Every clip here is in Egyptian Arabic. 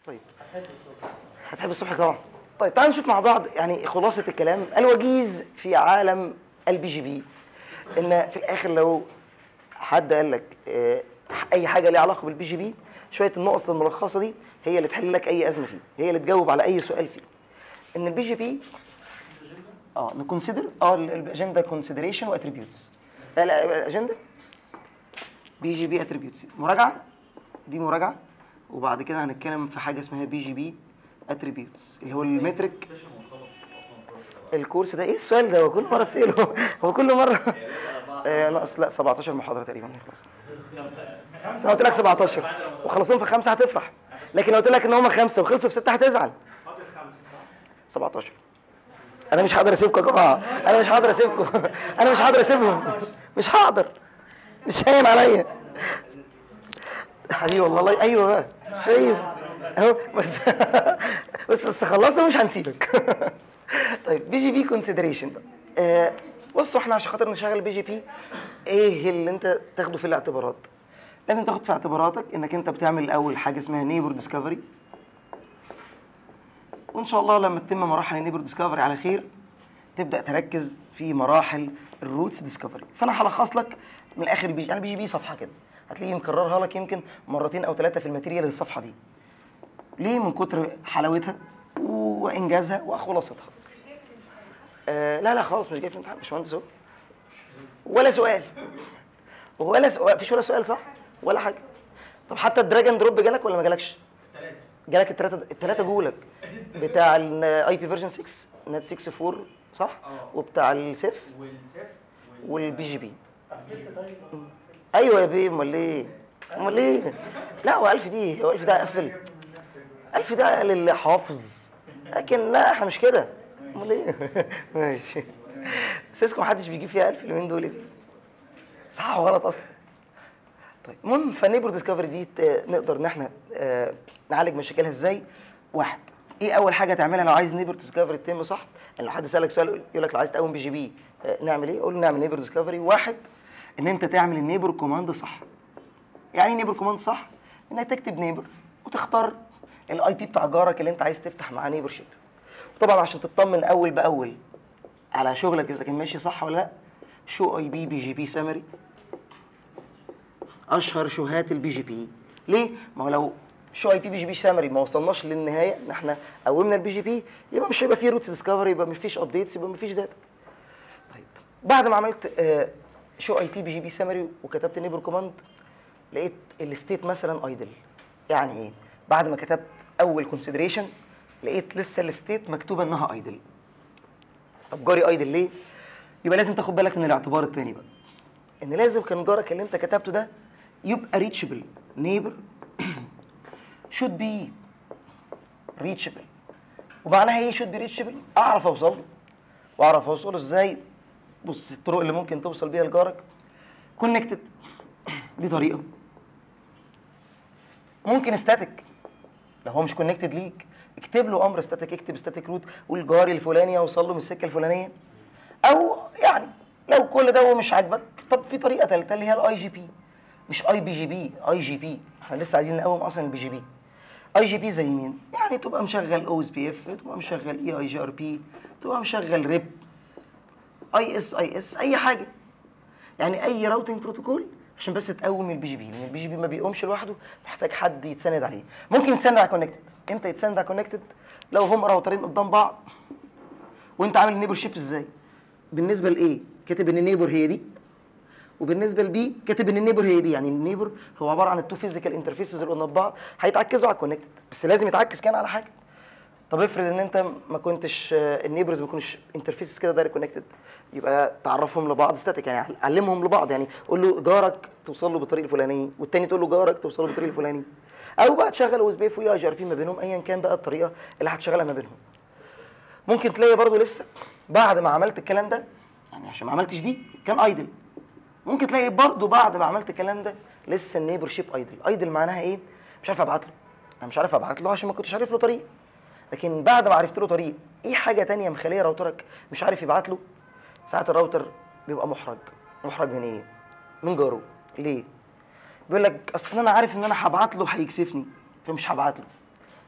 طيب هتحب الصبح طبعا طيب تعالوا نشوف مع بعض يعني خلاصه الكلام الوجيز في عالم البي جي بي ان في الاخر لو حد قال لك آه، اي حاجه ليها علاقه بالبي جي بي شويه النقط الملخصه دي هي اللي تحل لك اي ازمه فيه هي اللي تجاوب على اي سؤال فيه ان البي جي بي اه نكونسيدر اه الاجنده كونسيدريشن واتريبيوتس لا لا الاجنده بي جي بي اتريبيوتس مراجعه دي مراجعه وبعد كده هنتكلم في حاجه اسمها بي جي بي اتريبيوتس اللي هو المترك الكورس ده ايه السؤال ده هو كل مره تساله هو كل مره آه ناقص لا 17 محاضره تقريبا يخلص بس انا قلت لك 17 وخلصهم في خمسه هتفرح لكن لو قلت لك ان هم خمسه وخلصوا في سته هتزعل 17 انا مش هقدر اسيبكم يا جماعه انا مش هقدر اسيبكم انا مش هقدر اسيبهم مش هقدر مش هين عليا حبيبي والله الله ايوه بقى شايف اهو بس بس بس خلصوا مش هنسيبك طيب بي جي بي كونسيدريشن بقى آه، بصوا احنا عشان خاطر نشغل بي جي بي ايه اللي انت تاخده في الاعتبارات لازم تاخد في اعتباراتك انك انت بتعمل الاول حاجه اسمها نيبر ديسكفري وان شاء الله لما تتم مراحل النيبر ديسكفري على خير تبدا تركز في مراحل الروتس ديسكفري فانا هلخص لك من الاخر البي جي انا بي جي بي صفحه كده هتلاقيه مكررها لك يمكن مرتين او ثلاثه في الماتيريال الصفحه دي ليه من كتر حلاوتها وانجازها وخلاصتها آه لا لا خالص مش جاي في الامتحان مش مهندس اهو ولا سؤال ولا سؤال مفيش ولا سؤال صح ولا حاجه طب حتى الدراجون دروب جالك ولا ما جالكش جالك الثلاثه الثلاثه جولك بتاع الاي بي فيرجن 6 نت 6 4 صح وبتاع السيف والسيف والبي جي بي ايوه يا بيه امال ايه امال ايه لا هو 1000 دي هو 1000 ده قفل 1000 ده للي حافظ لكن لا احنا مش كده امال ايه ماشي سيسكو محدش بيجيب فيها 1000 اليومين دول إيه؟ صح وغلط اصلا طيب المهم فالنيبر ديسكفري دي ت- نقدر ان احنا آه، نعالج مشاكلها ازاي واحد ايه اول حاجه تعملها لو عايز نيبر ديسكفري تتم صح يعني لو حد سالك سؤال يقول لك لو عايز تقوم بي جي بي آه، نعمل ايه قول له نعمل نيبر ديسكفري واحد ان انت تعمل النيبر كوماند صح يعني ايه نيبر كوماند صح انك تكتب نيبر وتختار الاي بي بتاع جارك اللي انت عايز تفتح معاه نيبر شيب طبعا عشان تطمن اول باول على شغلك اذا كان ماشي صح ولا لا شو اي بي بي جي بي سمري اشهر شوهات البي جي بي ليه ما هو لو شو اي بي بي جي بي سمري ما وصلناش للنهايه ان احنا قومنا البي جي بي يبقى مش هيبقى فيه روت ديسكفري يبقى مفيش ابديتس يبقى مفيش داتا طيب بعد ما عملت آه، شو اي بي بي جي بي سمري وكتبت نيبر كوماند لقيت الستيت مثلا ايدل يعني ايه بعد ما كتبت اول كونسيدريشن لقيت لسه الستيت مكتوبه انها ايدل طب جاري ايدل ليه يبقى لازم تاخد بالك من الاعتبار الثاني بقى ان لازم كان جارك اللي انت كتبته ده يبقى ريتشبل نيبر should be reachable ومعناها ايه should be reachable اعرف اوصل له واعرف اوصله ازاي بص الطرق اللي ممكن توصل بيها لجارك كونكتد دي طريقه ممكن ستاتيك لو هو مش كونكتد ليك اكتب له امر ستاتيك اكتب ستاتيك روت قول جاري الفلاني اوصل له من السكه الفلانيه او يعني لو كل ده هو مش عاجبك طب في طريقه ثالثه اللي هي الاي جي بي مش اي بي جي بي اي جي بي احنا لسه عايزين نقوم اصلا البي جي بي اي جي بي زي مين يعني تبقى مشغل او اس بي اف تبقى مشغل اي اي جي ار بي تبقى مشغل ريب اي اس اي اس اي حاجه يعني اي راوتنج بروتوكول عشان بس تقوم البي جي بي لان البي جي بي ما بيقومش لوحده محتاج حد يتسند عليه ممكن يتسند على كونكتد امتى يتسند على كونكتد لو هم راوترين قدام بعض وانت عامل النيبر شيب ازاي بالنسبه لايه كاتب ان النيبر هي دي وبالنسبه لبي كاتب ان النيبر هي دي يعني النيبر هو عباره عن التو فيزيكال انترفيسز اللي قدام بعض هيتعكزوا على الكونكتد بس لازم يتعكس كان على حاجه طب افرض ان انت ما كنتش آه، النيبرز ما يكونوش انترفيسز كده دايركت كونكتد يبقى تعرفهم لبعض ستاتيك يعني علمهم لبعض يعني قول له جارك توصل له بالطريق الفلاني والتاني تقول له جارك توصل له بالطريق الفلاني او بقى تشغل او اس بي اف واي جي ار بي ما بينهم ايا كان بقى الطريقه اللي هتشغلها ما بينهم ممكن تلاقي برضو لسه بعد ما عملت الكلام ده يعني عشان ما عملتش دي كان ايدل ممكن تلاقي برضو بعد ما عملت الكلام ده لسه النيبر شيب ايدل ايدل معناها ايه مش عارف ابعت له انا مش عارف ابعت له عشان ما كنتش عارف له طريق لكن بعد ما عرفت له طريق ايه حاجه تانية مخليه راوترك مش عارف يبعت له ساعات الراوتر بيبقى محرج محرج من ايه من جاره ليه بيقول لك اصل انا عارف ان انا هبعت له هيكسفني فمش هبعت له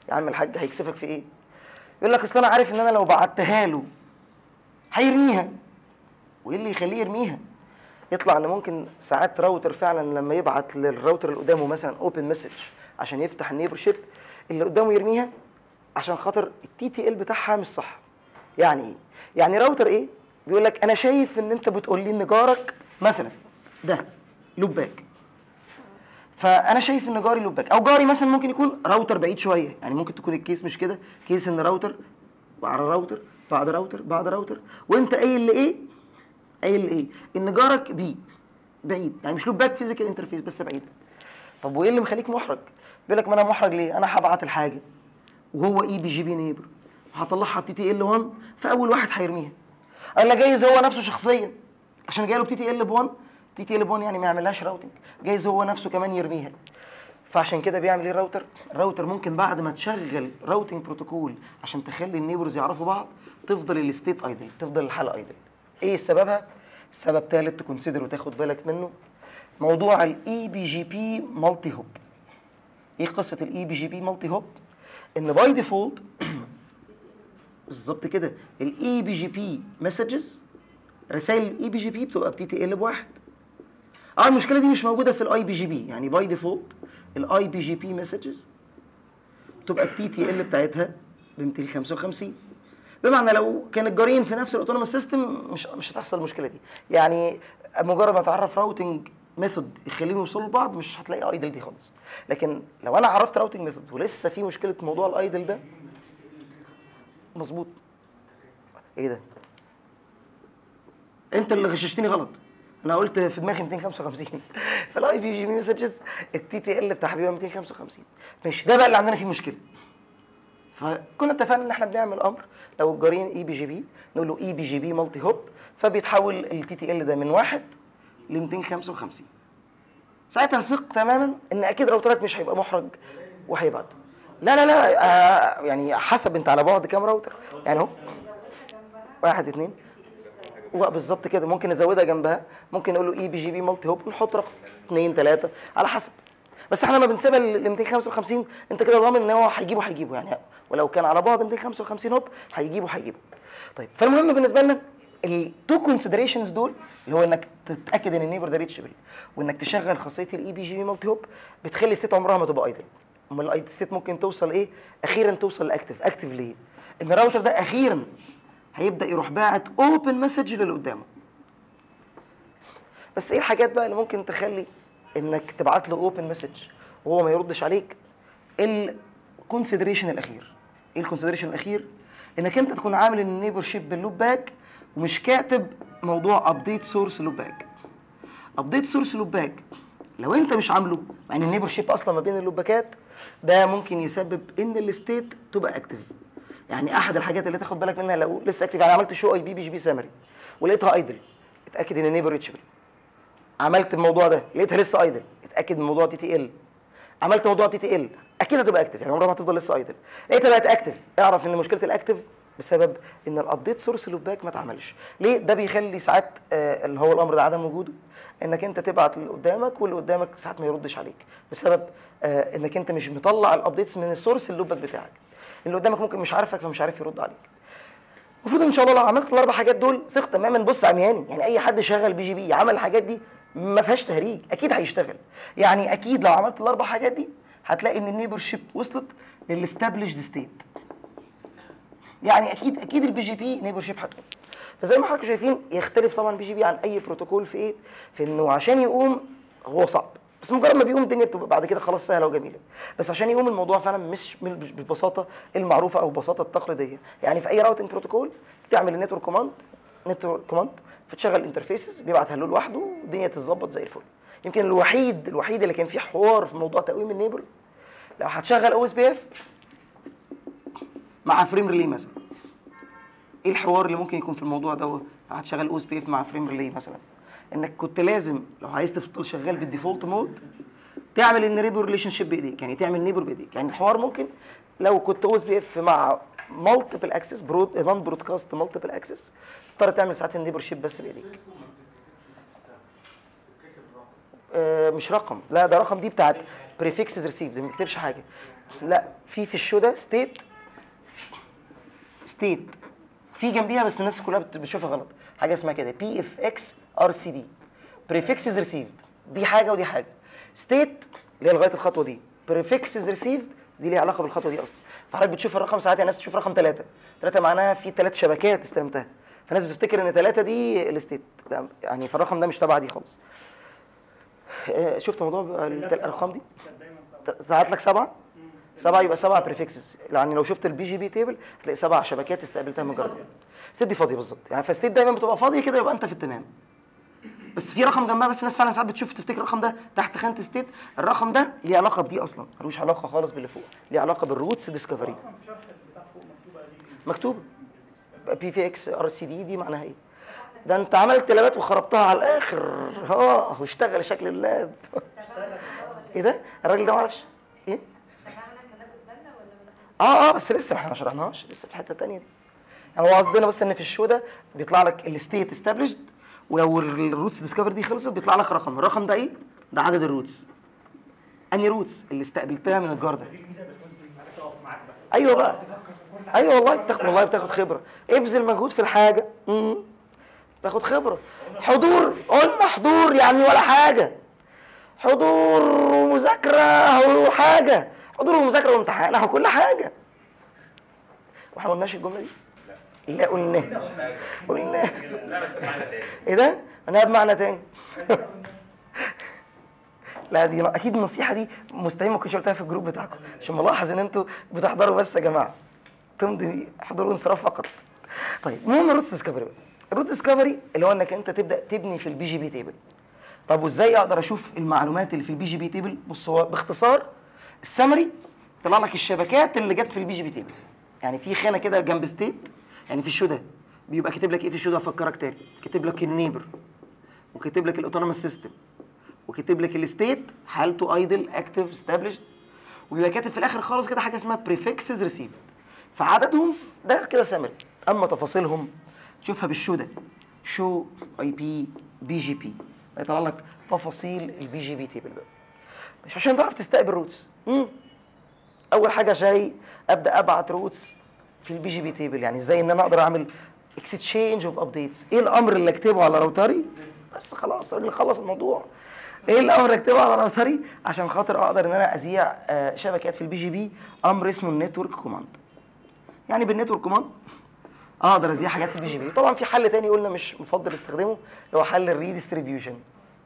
يا عم الحاج هيكسفك في ايه يقول لك اصل انا عارف ان انا لو بعتها له هيرميها وايه اللي يخليه يرميها يطلع ان ممكن ساعات راوتر فعلا لما يبعت للراوتر اللي قدامه مثلا اوبن مسج عشان يفتح النيبر شيب اللي قدامه يرميها عشان خاطر التي تي ال بتاعها مش صح يعني ايه يعني راوتر ايه بيقول لك انا شايف ان انت بتقول لي ان جارك مثلا ده لوب باك فانا شايف ان جاري لوب باك او جاري مثلا ممكن يكون راوتر بعيد شويه يعني ممكن تكون الكيس مش كده كيس ان راوتر بعد راوتر بعد راوتر بعد راوتر وانت قايل لي ايه قايل ايه ان جارك بي بعيد يعني مش لوب باك فيزيكال انترفيس بس بعيد طب وايه اللي مخليك محرج بيقول لك ما انا محرج ليه انا هبعت الحاجه وهو اي بي جي بي نيبر هطلعها بتي تي ال 1 فاول واحد هيرميها قال لك جايز هو نفسه شخصيا عشان جاي له بتي تي ال ب 1 تي تي ال ب 1 يعني ما يعملهاش راوتنج جايز هو نفسه كمان يرميها فعشان كده بيعمل ايه الراوتر؟ الراوتر ممكن بعد ما تشغل راوتنج بروتوكول عشان تخلي النيبرز يعرفوا بعض تفضل الستيت ايدل تفضل الحاله ايدل ايه سببها؟ سبب ثالث تكونسيدر وتاخد بالك منه موضوع الاي بي جي بي مالتي هوب ايه قصه الاي بي جي بي مالتي هوب؟ ان باي ديفولت بالظبط كده الاي بي جي بي مسجز رسائل الاي بي جي بي بتبقى بتي تي ال بواحد اه المشكله دي مش موجوده في الاي بي جي بي يعني باي ديفولت الاي بي جي بي مسجز تبقى التي تي ال بتاعتها ب 255 بمعنى لو كان الجارين في نفس الاوتونوموس سيستم مش مش هتحصل المشكله دي يعني مجرد ما تعرف راوتنج ميثود يخليهم يوصلوا لبعض مش هتلاقي ايدل دي خالص لكن لو انا عرفت راوتنج ميثود ولسه في مشكله موضوع الايدل ده مظبوط ايه ده انت اللي غششتني غلط انا قلت في دماغي 255 فالاي بي جي بي مسجز التي تي ال بتاع حبيبي 255 ماشي ده بقى اللي عندنا فيه مشكله فكنا اتفقنا ان احنا بنعمل امر لو الجارين اي بي جي بي نقول له اي بي جي بي مالتي هوب فبيتحول التي تي ال ده من واحد ل 255 ساعتها ثق تماما ان اكيد راوترك مش هيبقى محرج وهيبعت لا لا لا آه يعني حسب انت على بعد كام راوتر يعني اهو واحد اتنين بالظبط كده ممكن نزودها جنبها ممكن نقول له اي بي جي بي مالتي هوب ونحط رقم اثنين ثلاثه على حسب بس احنا لما بنسيبها ل 255 انت كده ضامن ان هو هيجيبه هيجيبه يعني ولو كان على بعد 255 هوب هيجيبه هيجيبه طيب فالمهم بالنسبه لنا التو كونسيدريشنز دول اللي هو انك تتاكد ان النيبر ده ريتشبل وانك تشغل خاصيه الاي بي جي بي مالتي هوب بتخلي الست عمرها ما تبقى ايدل امال الايدل ست ممكن توصل ايه اخيرا توصل لاكتف اكتف ليه ان الراوتر ده اخيرا هيبدا يروح باعت اوبن مسج للي قدامه بس ايه الحاجات بقى اللي ممكن تخلي انك تبعت له اوبن مسج وهو ما يردش عليك الكونسيدريشن الاخير ايه الكونسيدريشن الاخير انك انت تكون عامل النيبر شيب باللوب باك ومش كاتب موضوع ابديت سورس لوب باك ابديت سورس لوب باك لو انت مش عامله مع ان النيبر شيب اصلا ما بين اللوباكات ده ممكن يسبب ان الستيت تبقى اكتف يعني احد الحاجات اللي تاخد بالك منها لو لسه اكتف يعني عملت شو اي بي بي جي بي سامري ولقيتها ايدل اتاكد ان النيبر ريتشبل عملت الموضوع ده لقيتها لسه ايدل اتاكد من موضوع تي تي ال عملت موضوع تي تي ال اكيد هتبقى اكتف يعني عمرها ما هتفضل لسه ايدل لقيتها بقت اكتف اعرف ان مشكله الاكتف بسبب ان الابديت سورس لوب باك ما اتعملش ليه ده بيخلي ساعات آه اللي هو الامر ده عدم وجوده انك انت تبعت اللي قدامك واللي قدامك ساعات ما يردش عليك بسبب آه انك انت مش مطلع الابديتس من السورس اللوب باك بتاعك اللي قدامك ممكن مش عارفك فمش عارف يرد عليك المفروض ان شاء الله لو عملت الاربع حاجات دول ثق تماما بص عمياني يعني اي حد شغال بي جي بي عمل الحاجات دي ما فيهاش تهريج اكيد هيشتغل يعني اكيد لو عملت الاربع حاجات دي هتلاقي ان النيبر شيب وصلت للاستابليشد ستيت يعني اكيد اكيد البي جي بي نيبر شيب هتقوم فزي ما حضراتكم شايفين يختلف طبعا البي جي بي عن اي بروتوكول في ايه في انه عشان يقوم هو صعب بس مجرد ما بيقوم الدنيا بتبقى بعد كده خلاص سهله وجميله بس عشان يقوم الموضوع فعلا مش مش بالبساطه المعروفه او البساطه التقليديه يعني في اي راوتنج بروتوكول بتعمل النتورك كوماند نتورك كوماند فتشغل الانترفيسز بيبعتها له لوحده والدنيا تتظبط زي الفل يمكن الوحيد الوحيد اللي كان فيه حوار في موضوع تقويم النيبر لو هتشغل او اس بي اف مع فريم ريلي مثلا ايه الحوار اللي ممكن يكون في الموضوع ده هتشغل او اس بي اف مع فريم ريلي مثلا انك كنت لازم لو عايز تفضل شغال بالديفولت مود تعمل النيبر ريليشن شيب بايديك يعني تعمل نيبر بايديك يعني الحوار ممكن لو كنت او اس بي اف مع مالتيبل اكسس برود نون برودكاست مالتيبل اكسس تضطر تعمل ساعات النيبر شيب بس بايديك آه مش رقم لا ده رقم دي بتاعت بريفكسز ريسيفد ما بتكتبش حاجه لا في في الشو ده ستيت ستيت في جنبيها بس الناس كلها بت- بتشوفها غلط حاجه اسمها كده بي اف اكس ار سي دي بريفكسز ريسيفد دي حاجه ودي حاجه ستيت اللي هي لغايه الخطوه دي بريفكسز ريسيفد دي ليها علاقه بالخطوه دي اصلا فحضرتك بتشوف الرقم ساعات الناس تشوف رقم ثلاثه ثلاثه معناها في ثلاث شبكات استلمتها فالناس بتفتكر ان ثلاثه دي الستيت لا يعني فالرقم ده مش تبع دي خالص آه، شفت موضوع ال- الارقام دي كانت دايما صعبة. طلعت لك سبعه سبعه يبقى سبعه بريفكسز يعني لو شفت البي جي بي تيبل هتلاقي سبع شبكات استقبلتها من جرد ست دي فاضيه بالظبط يعني فستيت دايما بتبقى فاضيه كده يبقى انت في التمام بس في رقم جنبها بس الناس فعلا ساعات بتشوف تفتكر الرقم ده تحت خانه ستيت الرقم ده ليه علاقه بدي اصلا ملوش علاقه خالص باللي فوق ليه علاقه بالروتس ديسكفري اصلا في شرح بتاع فوق مكتوبه دي مكتوب بي في اكس ار سي دي دي معناها ايه ده انت عملت لابات وخربتها على الاخر اه واشتغل شكل اللاب ايه ده الراجل ده معرفش ايه اه اه بس لسه ما احنا ما شرحناهاش لسه في الحته الثانيه دي يعني هو قصدنا بس ان في الشو ده بيطلع لك الستيت استابليشد ولو الروتس ديسكفر دي خلصت بيطلع لك رقم الرقم ده ايه ده عدد الروتس انهي روتس اللي استقبلتها من الجارده دي الميزه بتكون معاك تقف معاك بقى ايوه بقى تفكر في كل حاجه ايوه والله بتاخد والله بتاخد خبره ابذل مجهود في الحاجه امم تاخد خبره حضور قلنا حضور يعني ولا حاجه حضور ومذاكره وحاجه حضور ومذاكره وامتحان اهو كل حاجه واحنا ما قلناش الجمله دي لا قلنا قلنا لا بس بمعنى تاني ايه ده انا بمعنى تاني لا دي اكيد النصيحه دي مستحيل ما كنتش قلتها في الجروب بتاعكم عشان ملاحظ ان انتوا بتحضروا بس يا جماعه تمضي حضور وانصراف فقط طيب المهم الروت ديسكفري بقى الروت ديسكفري اللي هو انك انت تبدا تبني في البي جي بي تيبل طب وازاي اقدر اشوف المعلومات اللي في البي جي بي تيبل بص هو باختصار السمري طلع لك الشبكات اللي جت في البي جي بي تيبل يعني في خانه كده جنب ستيت يعني في الشو ده بيبقى كاتب لك ايه في الشو ده افكرك تاني كاتب لك النيبر وكاتب لك الاوتونوموس سيستم وكاتب لك الستيت حالته ايدل اكتف استابليشد وبيبقى كاتب في الاخر خالص كده حاجه اسمها بريفكسز ريسيفد فعددهم ده كده سمري اما تفاصيلهم تشوفها بالشو ده شو اي بي بي جي بي هيطلع لك تفاصيل البي جي بي تيبل بقى مش عشان تعرف تستقبل روتس مم. اول حاجه جاي ابدا ابعت روتس في البي جي بي تيبل يعني ازاي ان انا اقدر اعمل اكستشينج اوف ابديتس ايه الامر اللي اكتبه على راوتري بس خلاص الراجل خلص الموضوع ايه الامر اللي اكتبه على راوتري عشان خاطر اقدر ان انا اذيع آه، شبكات في البي جي بي امر اسمه النتورك كوماند يعني بالنتورك كوماند اقدر اذيع حاجات في البي جي بي طبعا في حل تاني قلنا مش مفضل استخدمه اللي هو حل الريديستريبيوشن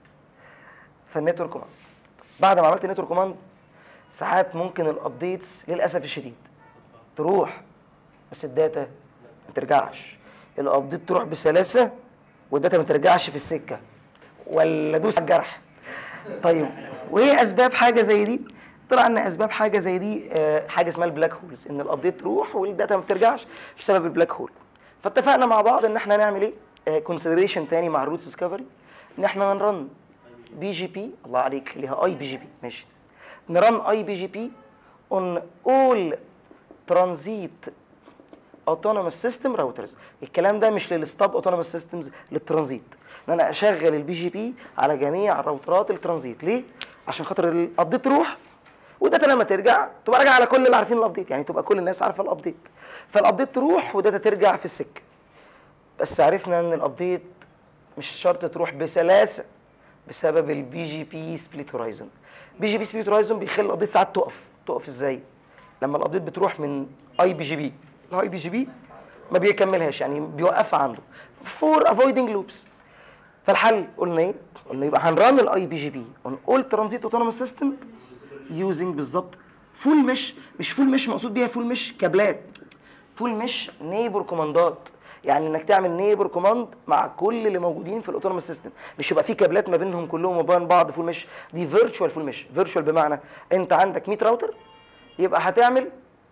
فالنتورك كوماند بعد ما عملت النتورك كوماند ساعات ممكن الابديتس للاسف الشديد تروح بس الداتا ما ترجعش الابديت تروح بسلاسه والداتا ما ترجعش في السكه ولا دوس على الجرح طيب وايه اسباب حاجه زي دي طلع ان اسباب حاجه زي دي آه، حاجه اسمها البلاك هولز ان الابديت تروح والداتا ما بترجعش بسبب البلاك هول فاتفقنا مع بعض ان احنا نعمل ايه كونسيدريشن تاني مع الروتس ديسكفري ان احنا نرن بي جي بي الله عليك ليها اي بي جي بي ماشي نرن اي بي جي بي اون اول ترانزيت اوتونوموس سيستم راوترز الكلام ده مش للستاب اوتونوموس سيستمز للترانزيت ان انا اشغل البي جي بي على جميع راوترات الترانزيت ليه عشان خاطر الابديت تروح والداتا لما ترجع تبقى راجعه على كل اللي عارفين الابديت يعني تبقى كل الناس عارفه الابديت فالابديت تروح والداتا ترجع في السكه بس عرفنا ان الابديت مش شرط تروح بسلاسه بسبب البي جي بي سبليت هورايزون بي جي بي سبليت هورايزون بيخلي الابديت ساعات تقف تقف ازاي لما الابديت بتروح من اي بي جي بي لاي بي جي بي ما بيكملهاش يعني بيوقفها عنده فور افويدنج لوبس فالحل قلنا ايه قلنا يبقى هنرن الاي بي جي بي اون اول ترانزيت اوتونوموس سيستم يوزنج بالظبط فول مش مش فول مش مقصود بيها فول مش كابلات فول مش نيبر كوماندات يعني انك تعمل نيبر كوماند مع كل اللي موجودين في الاوتونوموس سيستم مش يبقى في كابلات ما بينهم كلهم وبين بعض فول مش دي فيرتشوال فول مش فيرتشوال بمعنى انت عندك 100 راوتر يبقى هتعمل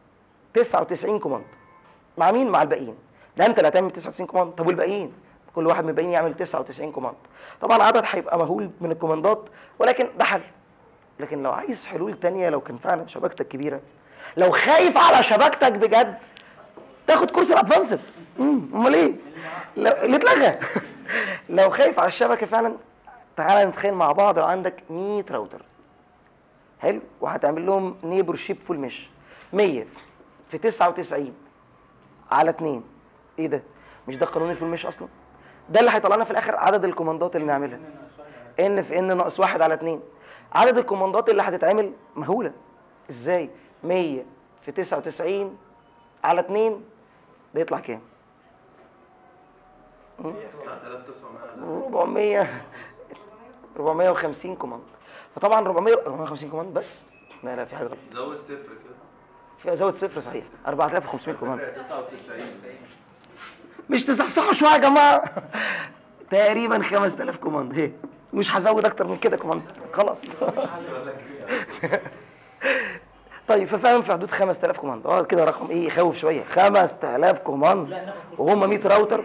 99 كوماند مع مين مع الباقيين ده انت اللي هتعمل 99 كوماند طب والباقيين كل واحد من الباقيين يعمل 99 كوماند طبعا العدد هيبقى مهول من الكوماندات ولكن ده حل لكن لو عايز حلول تانية لو كان فعلا شبكتك كبيره لو خايف على شبكتك بجد تاخد كورس الادفانسد امال ايه لو اللي اتلغى لو خايف على الشبكه فعلا تعالى نتخيل مع بعض لو عندك 100 راوتر حلو وهتعمل لهم نيبر شيب فول مش 100 في 99 على 2 ايه ده مش ده قانون الفول مش اصلا ده اللي هيطلع لنا في الاخر عدد الكوماندات اللي نعملها ان في ان ناقص واحد على 2 عدد الكوماندات اللي هتتعمل مهوله ازاي 100 في 99 على 2 ده يطلع كام 400 450 كوماند فطبعا 400 450 كوماند بس لا لا في حاجه غلط زود صفر كده في زود صفر صحيح 4500 كوماند 99 مش تصحصحوا شويه يا جماعه تقريبا 5000 كوماند هي مش هزود اكتر من كده كوماند خلاص طيب ففعلا في حدود 5000 كوماند اه كده رقم ايه يخوف شويه 5000 كوماند وهم 100 راوتر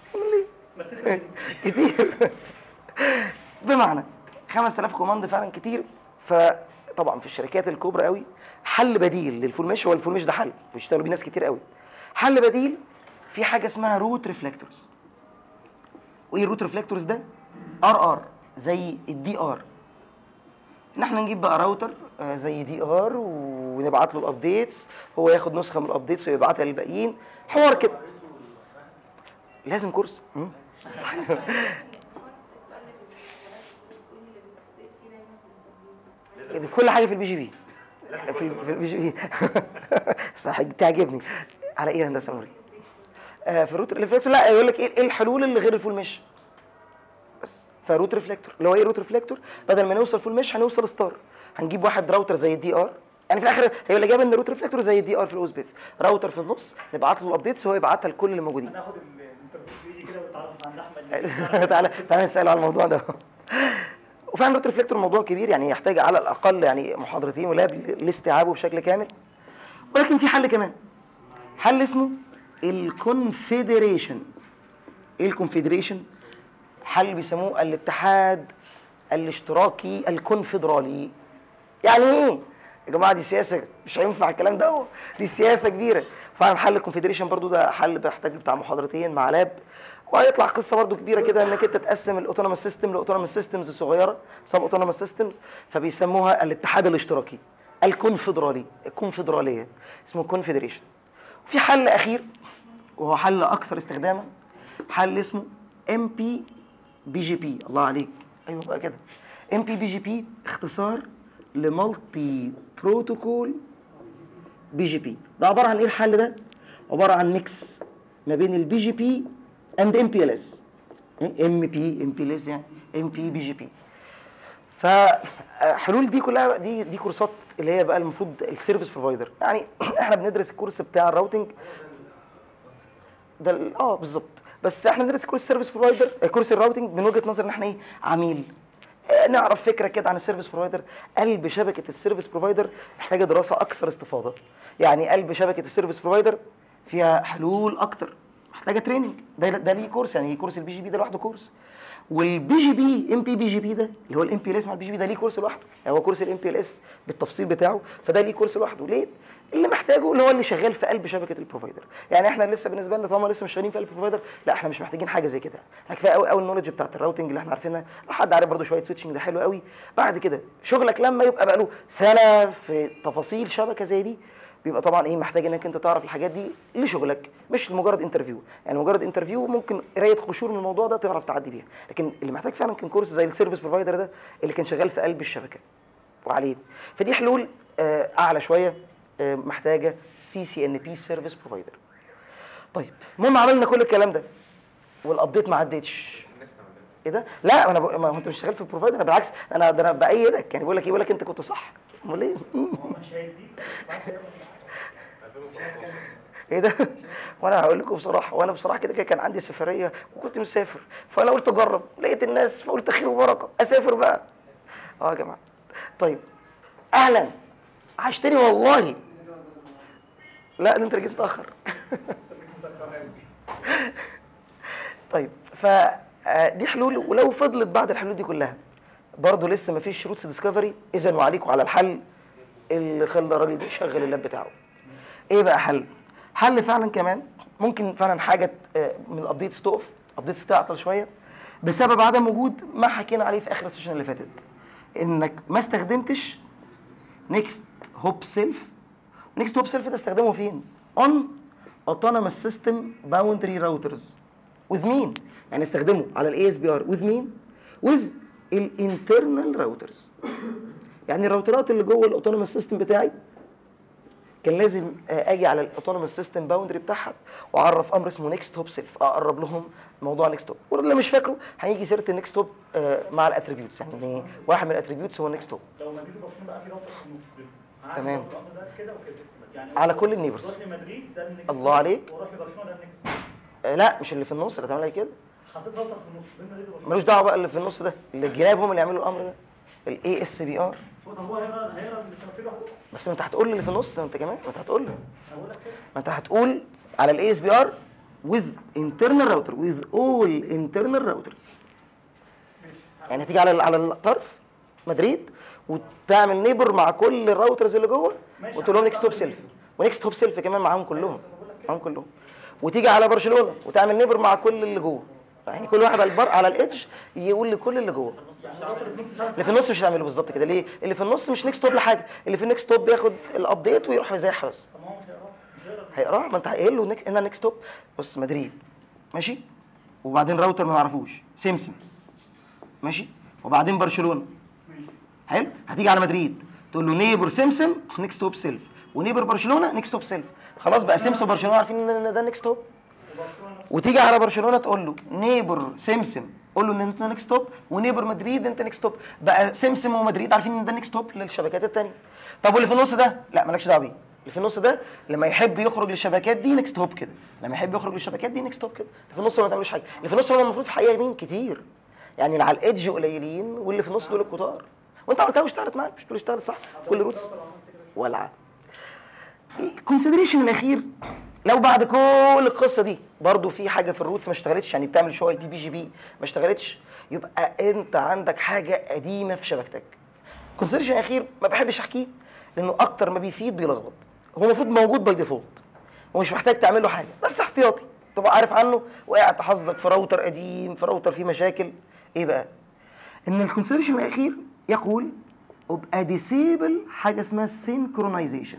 كتير بمعنى 5000 كوماند فعلا كتير فطبعا في الشركات الكبرى قوي حل بديل للفول مش هو الفول مش ده حل بيشتغلوا بيه ناس كتير قوي حل بديل في حاجه اسمها روت ريفلكتورز وايه الروت ريفلكتورز ده ار ار زي الدي ار ان احنا نجيب بقى راوتر آه، زي دي ار ونبعت له الابديتس هو ياخد نسخه من الابديتس ويبعتها للباقيين حوار كده لازم كورس مم. دي في كل حاجه في البي جي بي في في البي جي بي صح تعجبني على ايه يا هندسه نوري آه في الروت ريفلكتور لا يقول لك ايه إيه الحلول اللي غير الفول مش بس فروت ريفلكتور اللي هو ايه روت ريفلكتور بدل ما نوصل فول مش هنوصل ستار هنجيب واحد راوتر زي الدي ار يعني في الاخر هي الاجابه ان الروت ريفلكتور زي الدي ار في الاوز بيف راوتر في النص نبعت له الابديتس هو يبعتها لكل اللي موجودين هناخد الانترفيو في ايدي كده وتعرف عند احمد تعالى تعالى نساله على الموضوع ده وفعلا روت ريفلكتور موضوع كبير يعني يحتاج على الاقل يعني محاضرتين ولاب لاستيعابه بشكل كامل ولكن في حل كمان حل اسمه الكونفيدريشن ايه الكونفيدريشن حل بيسموه الاتحاد الاشتراكي الكونفدرالي يعني ايه يا جماعه دي سياسه مش هينفع الكلام ده دي سياسه كبيره فعلا حل الكونفدريشن برضو ده حل بيحتاج بتاع محاضرتين مع لاب وهيطلع قصه برضو كبيره كده انك انت تقسم الاوتونوموس سيستم لاوتونوموس سيستمز صغيره سب اوتونوموس سيستمز فبيسموها الاتحاد الاشتراكي الكونفدرالي الكونفدراليه اسمه كونفدريشن في حل اخير وهو حل اكثر استخداما حل اسمه ام بي بي جي بي الله عليك ايوه بقى كده ام بي بي جي بي اختصار لمالتي بروتوكول بي جي بي ده عباره عن ايه الحل ده عباره عن ميكس ما بين البي جي بي اند ام بي ال اس ام بي ام بي ال اس يعني ام بي بي جي بي فحلول دي كلها دي دي كورسات اللي هي بقى المفروض السيرفيس بروفايدر يعني احنا بندرس الكورس بتاع الراوتنج ده ال- اه بالظبط بس احنا بندرس كورس السيرفيس بروفايدر كورس الراوتنج من وجهه نظر ان احنا ايه عميل آه، نعرف فكره كده عن السيرفيس بروفايدر قلب شبكه السيرفيس بروفايدر محتاجه دراسه اكثر استفاضه يعني قلب شبكه السيرفيس بروفايدر فيها حلول اكتر محتاجه تريننج ده ده ليه كورس يعني كورس البي جي بي ده لوحده كورس والبي جي بي ام بي بي جي بي ده اللي هو الام بي ال اس مع البي جي بي ده ليه كورس لوحده يعني هو كورس الام بي ال اس بالتفصيل بتاعه فده ليه كورس لوحده ليه اللي محتاجه اللي هو اللي شغال في قلب شبكه البروفايدر يعني احنا لسه بالنسبه لنا طالما لسه مش شغالين في قلب البروفايدر لا احنا مش محتاجين حاجه زي كده احنا كفايه قوي قوي النولج بتاعت الراوتنج اللي احنا عارفينها لو حد عارف برضه شويه سويتشنج ده حلو قوي بعد كده شغلك لما يبقى بقى له سنه في تفاصيل شبكه زي دي بيبقى طبعا ايه محتاج انك انت تعرف الحاجات دي لشغلك مش لمجرد انترفيو يعني مجرد انترفيو ممكن قرايه قشور من الموضوع ده تعرف تعدي بيها لكن اللي محتاج فعلا كان كورس زي السيرفيس بروفايدر ده اللي كان شغال في قلب الشبكه وعليه فدي حلول آه، اعلى شويه آه، محتاجه سي سي ان بي سيرفيس بروفايدر طيب المهم عملنا كل الكلام ده والابديت ما عدتش ايه ده؟ لا انا ب... ما هو انت مش شغال في البروفايدر انا بالعكس انا ده انا بايدك يعني بقول لك ايه بقول لك انت كنت صح امال ايه؟ هو مش هيديك ايه ده؟ وانا هقول لكم بصراحه وانا بصراحه كده كده كان عندي سفريه وكنت مسافر فانا قلت اجرب لقيت الناس فقلت خير وبركه اسافر بقى اه يا جماعه طيب اهلا عشتني والله لا ده انت اللي جيت متاخر طيب فدي حلول ولو فضلت بعد الحلول دي كلها برضه لسه ما فيش روتس ديسكفري اذا وعليكم على الحل اللي خلى الراجل ده يشغل اللاب بتاعه ايه بقى حل حل فعلا كمان ممكن فعلا حاجه آه، من الابديتس تقف ابديتس تعطل شويه بسبب عدم وجود ما حكينا عليه في اخر السيشن اللي فاتت انك ما استخدمتش نيكست هوب سيلف نيكست هوب سيلف ده استخدمه فين اون autonomous system boundary routers with مين يعني استخدمه على الاي اس بي ار with مين with الانترنال راوترز يعني الراوترات اللي جوه الاوتونوموس سيستم بتاعي كان لازم آه، اجي على الاوتونوموس سيستم باوندري بتاعها واعرف امر اسمه نيكست هوب سيلف اقرب لهم موضوع نيكست هوب واللي مش فاكره هيجي سيره النيكست هوب مع الاتريبيوتس يعني واحد من الاتريبيوتس هو النيكست هوب لو مدريد وبرشلونه بقى في رابطه في النص كده عادي تمام. برضه الأمر ده كده وكده يعني على كل النيبرز. روح لمدريد ده النكست الله عليك. وروح لبرشلونه ده النكست آه، لا مش اللي في النص اللي تعملها كده حطيت رابطه في النص بين مدريد وبرشلونه ملوش دعوه بقى اللي في النص ده اللي الجناب هم اللي يعملوا الامر ده الاي اس بي ار طب هو هيقرا هيقرا الشبكه لوحده بس ما انت هتقول لي اللي في النص ما انت كمان ما انت هتقول له انا بقول لك كده ما انت هتقول على الاي اس بي ار with internal router with all internal routers يعني هتيجي على على الطرف مدريد وتعمل نيبر مع كل الراوترز اللي جوه ماشي. وتقول لهم نيكست توب سيلف ونيكست توب سيلف كمان معاهم كلهم معاهم كلهم وتيجي على برشلونه وتعمل نيبر مع كل اللي جوه يعني كل واحد على البر على الايدج يقول لكل اللي جوه يعني الرابطه اللي في النص اللي في النص مش هتعمله بالظبط كده ليه اللي في النص مش نيكست توب لحاجه اللي في النيكست توب بياخد الابديت ويروح يزيحها بس طب ما هو مش هيقرا مش هيقرا هيقراه ما انت قايل له نيك... هنا نيكست توب بص مدريد ماشي وبعدين راوتر ما نعرفوش سيمسم ماشي وبعدين برشلونه حلو هتيجي على مدريد تقول له نيبر سيمسم نيكست توب سيلف ونيبر برشلونه نيكست توب سيلف خلاص بقى سيمسم وبرشلونه عارفين ان ده نيكست توب وتيجي على برشلونه تقول له نيبر سيمسم قول له ان انت نيكست توب ونيبر مدريد انت نيكست توب بقى سيمسم ومدريد عارفين ان ده نيكست توب للشبكات الثانيه طب واللي في النص ده لا مالكش دعوه بيه اللي في النص ده لما يحب يخرج للشبكات دي نيكست توب كده لما يحب يخرج للشبكات دي نيكست توب كده اللي في النص ما تعملوش حاجه اللي في النص هم المفروض في الحقيقه مين كتير يعني اللي على الايدج قليلين واللي في النص دول الكتار وانت عملتها واشتغلت معاك مش تقول اشتغلت صح في كل روتس ولا الكونسيدريشن الاخير لو بعد كل القصه دي برضو في حاجه في الروتس ما اشتغلتش يعني بتعمل شويه بي بي جي بي ما اشتغلتش يبقى انت عندك حاجه قديمه في شبكتك كونسيدريشن اخير ما بحبش احكيه لانه اكتر ما بيفيد بيلخبط هو المفروض موجود باي ديفولت ومش محتاج تعمل له حاجه بس احتياطي تبقى عارف عنه وقعت حظك في راوتر قديم في راوتر فيه مشاكل ايه بقى ان الكونسيدريشن الاخير يقول ابقى ديسيبل حاجه اسمها سينكرونايزيشن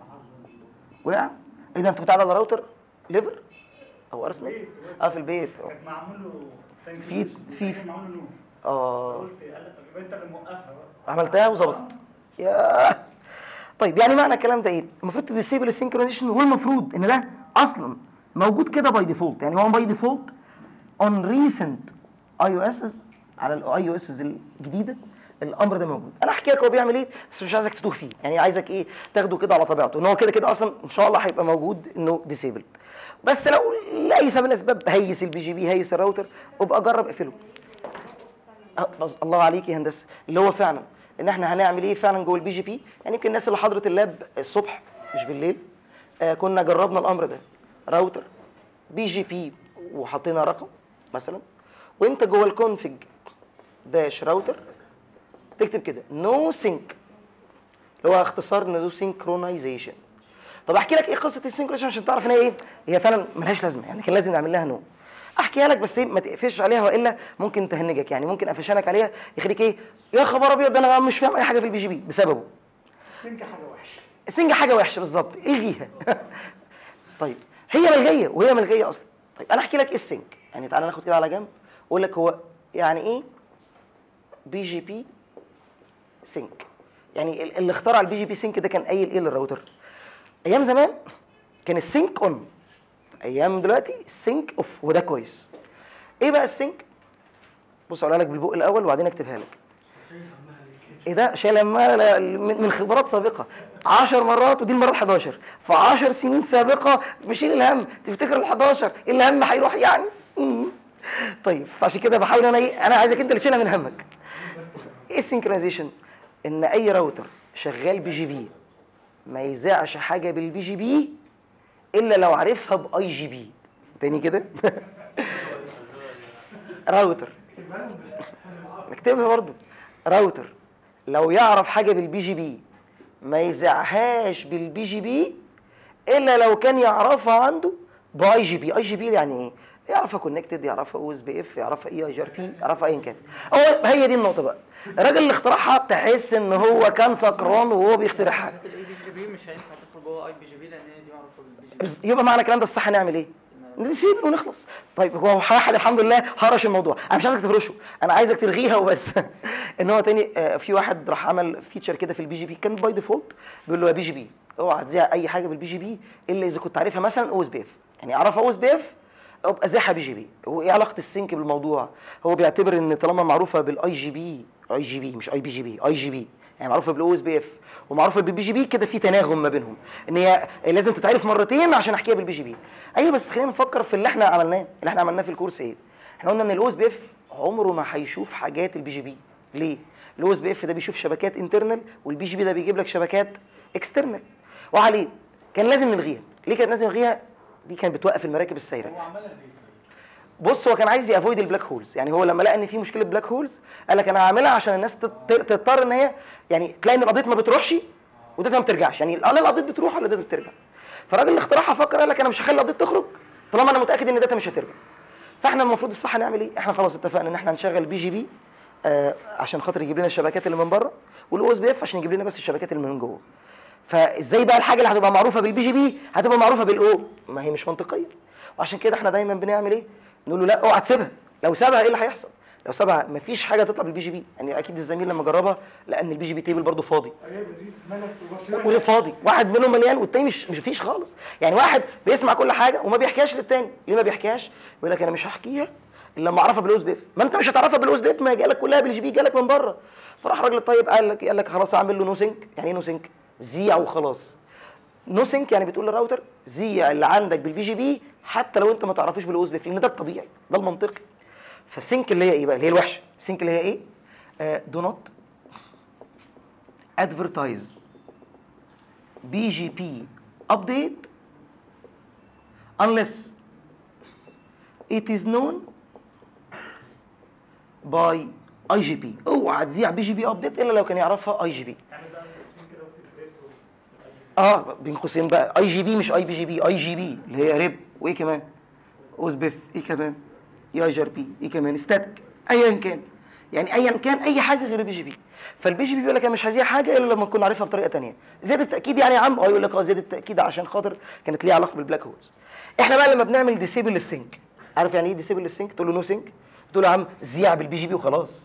وقع ايه ده انت بتاع على راوتر ليفر او ارسنال اه في البيت آه. كانت معمول له بس في- في- كان معمول له نور اه قلت قال لك يبقى انت اللي موقفها بقى عملتها وظبطت يا طيب يعني معنى الكلام ده ايه المفروض تديسيبل السينكرونايزيشن والمفروض ان ده اصلا موجود كده باي ديفولت يعني هو باي ديفولت اون ريسنت اي او اس على الاي او اس الجديده الامر ده موجود انا احكي لك هو بيعمل ايه بس مش عايزك تتوه فيه يعني عايزك ايه تاخده كده على طبيعته ان هو كده كده اصلا ان شاء الله هيبقى موجود انه ديسيبل بس لو لاي سبب من الاسباب هيس البي جي بي هيس الراوتر ابقى جرب اقفله أه، بص الله عليك يا هندسه اللي هو فعلا ان احنا هنعمل ايه فعلا جوه البي جي بي يعني يمكن الناس اللي حضرت اللاب الصبح مش بالليل آه كنا جربنا الامر ده راوتر بي جي بي وحطينا رقم مثلا وانت جوه الكونفج داش راوتر تكتب كده نو سينك اللي هو اختصار نو سينكرونايزيشن طب احكي لك ايه قصه السينكرونايزيشن عشان تعرف ان هي ايه هي فعلا ملهاش لازمه يعني كان لازم نعمل لها نو احكيها لك بس ايه ما تقفش عليها والا ممكن تهنجك يعني ممكن قفشانك عليها يخليك ايه يا خبر ابيض ده انا مش فاهم اي حاجه في البي جي بي بسببه سنك حاجه وحشه السنجة حاجة وحشة بالظبط الغيها طيب هي ملغية وهي ملغية أصلا طيب أنا أحكي لك إيه السنج يعني تعالى ناخد كده على جنب أقول لك هو يعني إيه بي جي بي سينك يعني ال- اللي اخترع البي جي بي سينك ده كان قايل إيه للراوتر أيام زمان كان السينك أون أيام دلوقتي السينك أوف وده كويس إيه بقى السينك بص أقولها لك بالبق الأول وبعدين أكتبها لك ايه ده شايل همها لا- من من خبرات سابقه 10 مرات ودي المره ال 11 في 10 سنين سابقه بشيل الهم تفتكر ال 11 الهم هيروح يعني مم. طيب فعشان كده بحاول انا ايه انا عايزك انت اللي تشيلها من همك ايه السينكرونايزيشن ان اي راوتر شغال بي جي بي ما يذاعش حاجه بالبي جي بي الا لو عارفها باي جي بي تاني كده راوتر نكتبها برضه راوتر لو يعرف حاجه بالبي جي بي ما يذاعهاش بالبي جي بي الا لو كان يعرفها عنده باي جي بي اي جي بي يعني ايه يعرفها كونكتد يعرفها او اس بي اف يعرفها اي اي جي ار بي يعرفها ايا كان هو هي دي النقطه بقى الراجل اللي اخترعها تحس ان هو كان سكران وهو بيخترعها حاجات الاي بي جي بي مش هينفع تدخل جوه اي بي جي بي لان هي دي معروفه بالبي جي بي بس يبقى معنى الكلام ده الصح نعمل ايه؟ نسيب ونخلص طيب هو واحد الحمد لله هرش الموضوع انا مش عايزك تهرشه انا عايزك تلغيها وبس ان هو تاني آه، في واحد راح عمل فيتشر كده في البي جي بي كان باي ديفولت بيقول له يا بي جي بي اوعى تذيع اي حاجه بالبي جي بي الا اذا كنت عارفها مثلا او اس بي اف يعني اعرفها او اس بي اف ابقى زيها بي جي بي هو ايه علاقه السync بالموضوع هو بيعتبر ان طالما معروفه بالاي جي بي اي جي بي مش اي بي جي بي اي جي بي يعني معروفه بالاو اس بي اف ومعروفه بالبي جي بي كده في تناغم ما بينهم ان هي لازم تتعرف مرتين عشان احكيها بالبي جي بي ايوه بس خلينا نفكر في اللي احنا عملناه اللي احنا عملناه في الكورس ايه احنا قلنا ان الاو اس بي اف عمره ما هيشوف حاجات البي جي بي ليه الاو اس بي اف ده بيشوف شبكات انترنال والبي جي بي ده بيجيب لك شبكات اكسترنال وعليه كان لازم نلغيها ليه كان لازم نلغيها دي كانت بتوقف المراكب السايره هو عملها ليه؟ بص هو كان عايز يافويد البلاك هولز يعني هو لما لقى ان في مشكله بلاك هولز قال لك انا هعملها عشان الناس تت- تضطر ان هي يعني تلاقي ان الابديت ما بتروحش وداتا ما بترجعش يعني لا الابديت بتروح ولا الداتا بترجع فالراجل اللي اخترعها فكر قال لك انا مش هخلي الابديت تخرج طالما انا متاكد ان الداتا مش هترجع فاحنا المفروض الصح نعمل ايه احنا خلاص اتفقنا ان احنا هنشغل بي جي بي آه عشان خاطر يجيب لنا الشبكات اللي من بره والاو اس بي اف عشان يجيب لنا بس الشبكات اللي من جوه فازاي بقى الحاجه اللي هتبقى معروفه بالبي جي بي هتبقى معروفه بالاو ما هي مش منطقيه وعشان كده احنا دايما بنعمل ايه نقول له لا اوعى تسيبها لو سابها ايه اللي هيحصل لو سابها مفيش حاجه تطلع بالبي جي بي يعني اكيد الزميل لما جربها لقى ان البي جي بي تيبل برضه فاضي ايوه دي ملك وبرشلونه وليه فاضي واحد منهم مليان والتاني مش مش فيش خالص يعني واحد بيسمع كل حاجه وما بيحكيهاش للتاني ليه ما بيحكيهاش يقول لك انا مش هحكيها الا لما اعرفها بالاوز بيف ما انت مش هتعرفها بالاوز بيف ما هي جالك كلها بالجي بي جالك من بره فراح الراجل الطيب قال لك قال لك خلاص اعمل له نو سينك يعني ايه نو سينك زيع وخلاص نو سينك يعني بتقول للراوتر زيع اللي عندك بالبي جي بي حتى لو انت ما تعرفوش بالاوز بيف لان ده الطبيعي ده المنطقي فالسينك اللي هي ايه بقى اللي هي الوحشه السينك اللي هي ايه دو نوت ادفرتايز بي جي بي update unless it is known by اي جي بي اوعى تذيع بي جي بي ابديت الا لو كان يعرفها اي جي بي تعمل بقى من كده وتكتب اه بين قوسين بقى اي جي بي مش اي بي جي بي اي جي بي اللي هي ريب وايه كمان اوزبيف ايه كمان اي اي جي ار بي ايه كمان ستاتيك ايا كان يعني ايا كان اي حاجه غير البي جي بي فالبي جي بي بيقول لك انا مش هذيع حاجه الا لما نكون عارفها بطريقه تانية زياده التاكيد يعني يا عم اه يقول لك اه زياده التاكيد عشان خاطر كانت ليها علاقه بالبلاك هولز احنا بقى لما بنعمل ديسيبل للسينك عارف يعني ايه ديسيبل للسينك تقول له نو سينك تقول له يا عم زيع بالبي جي بي وخلاص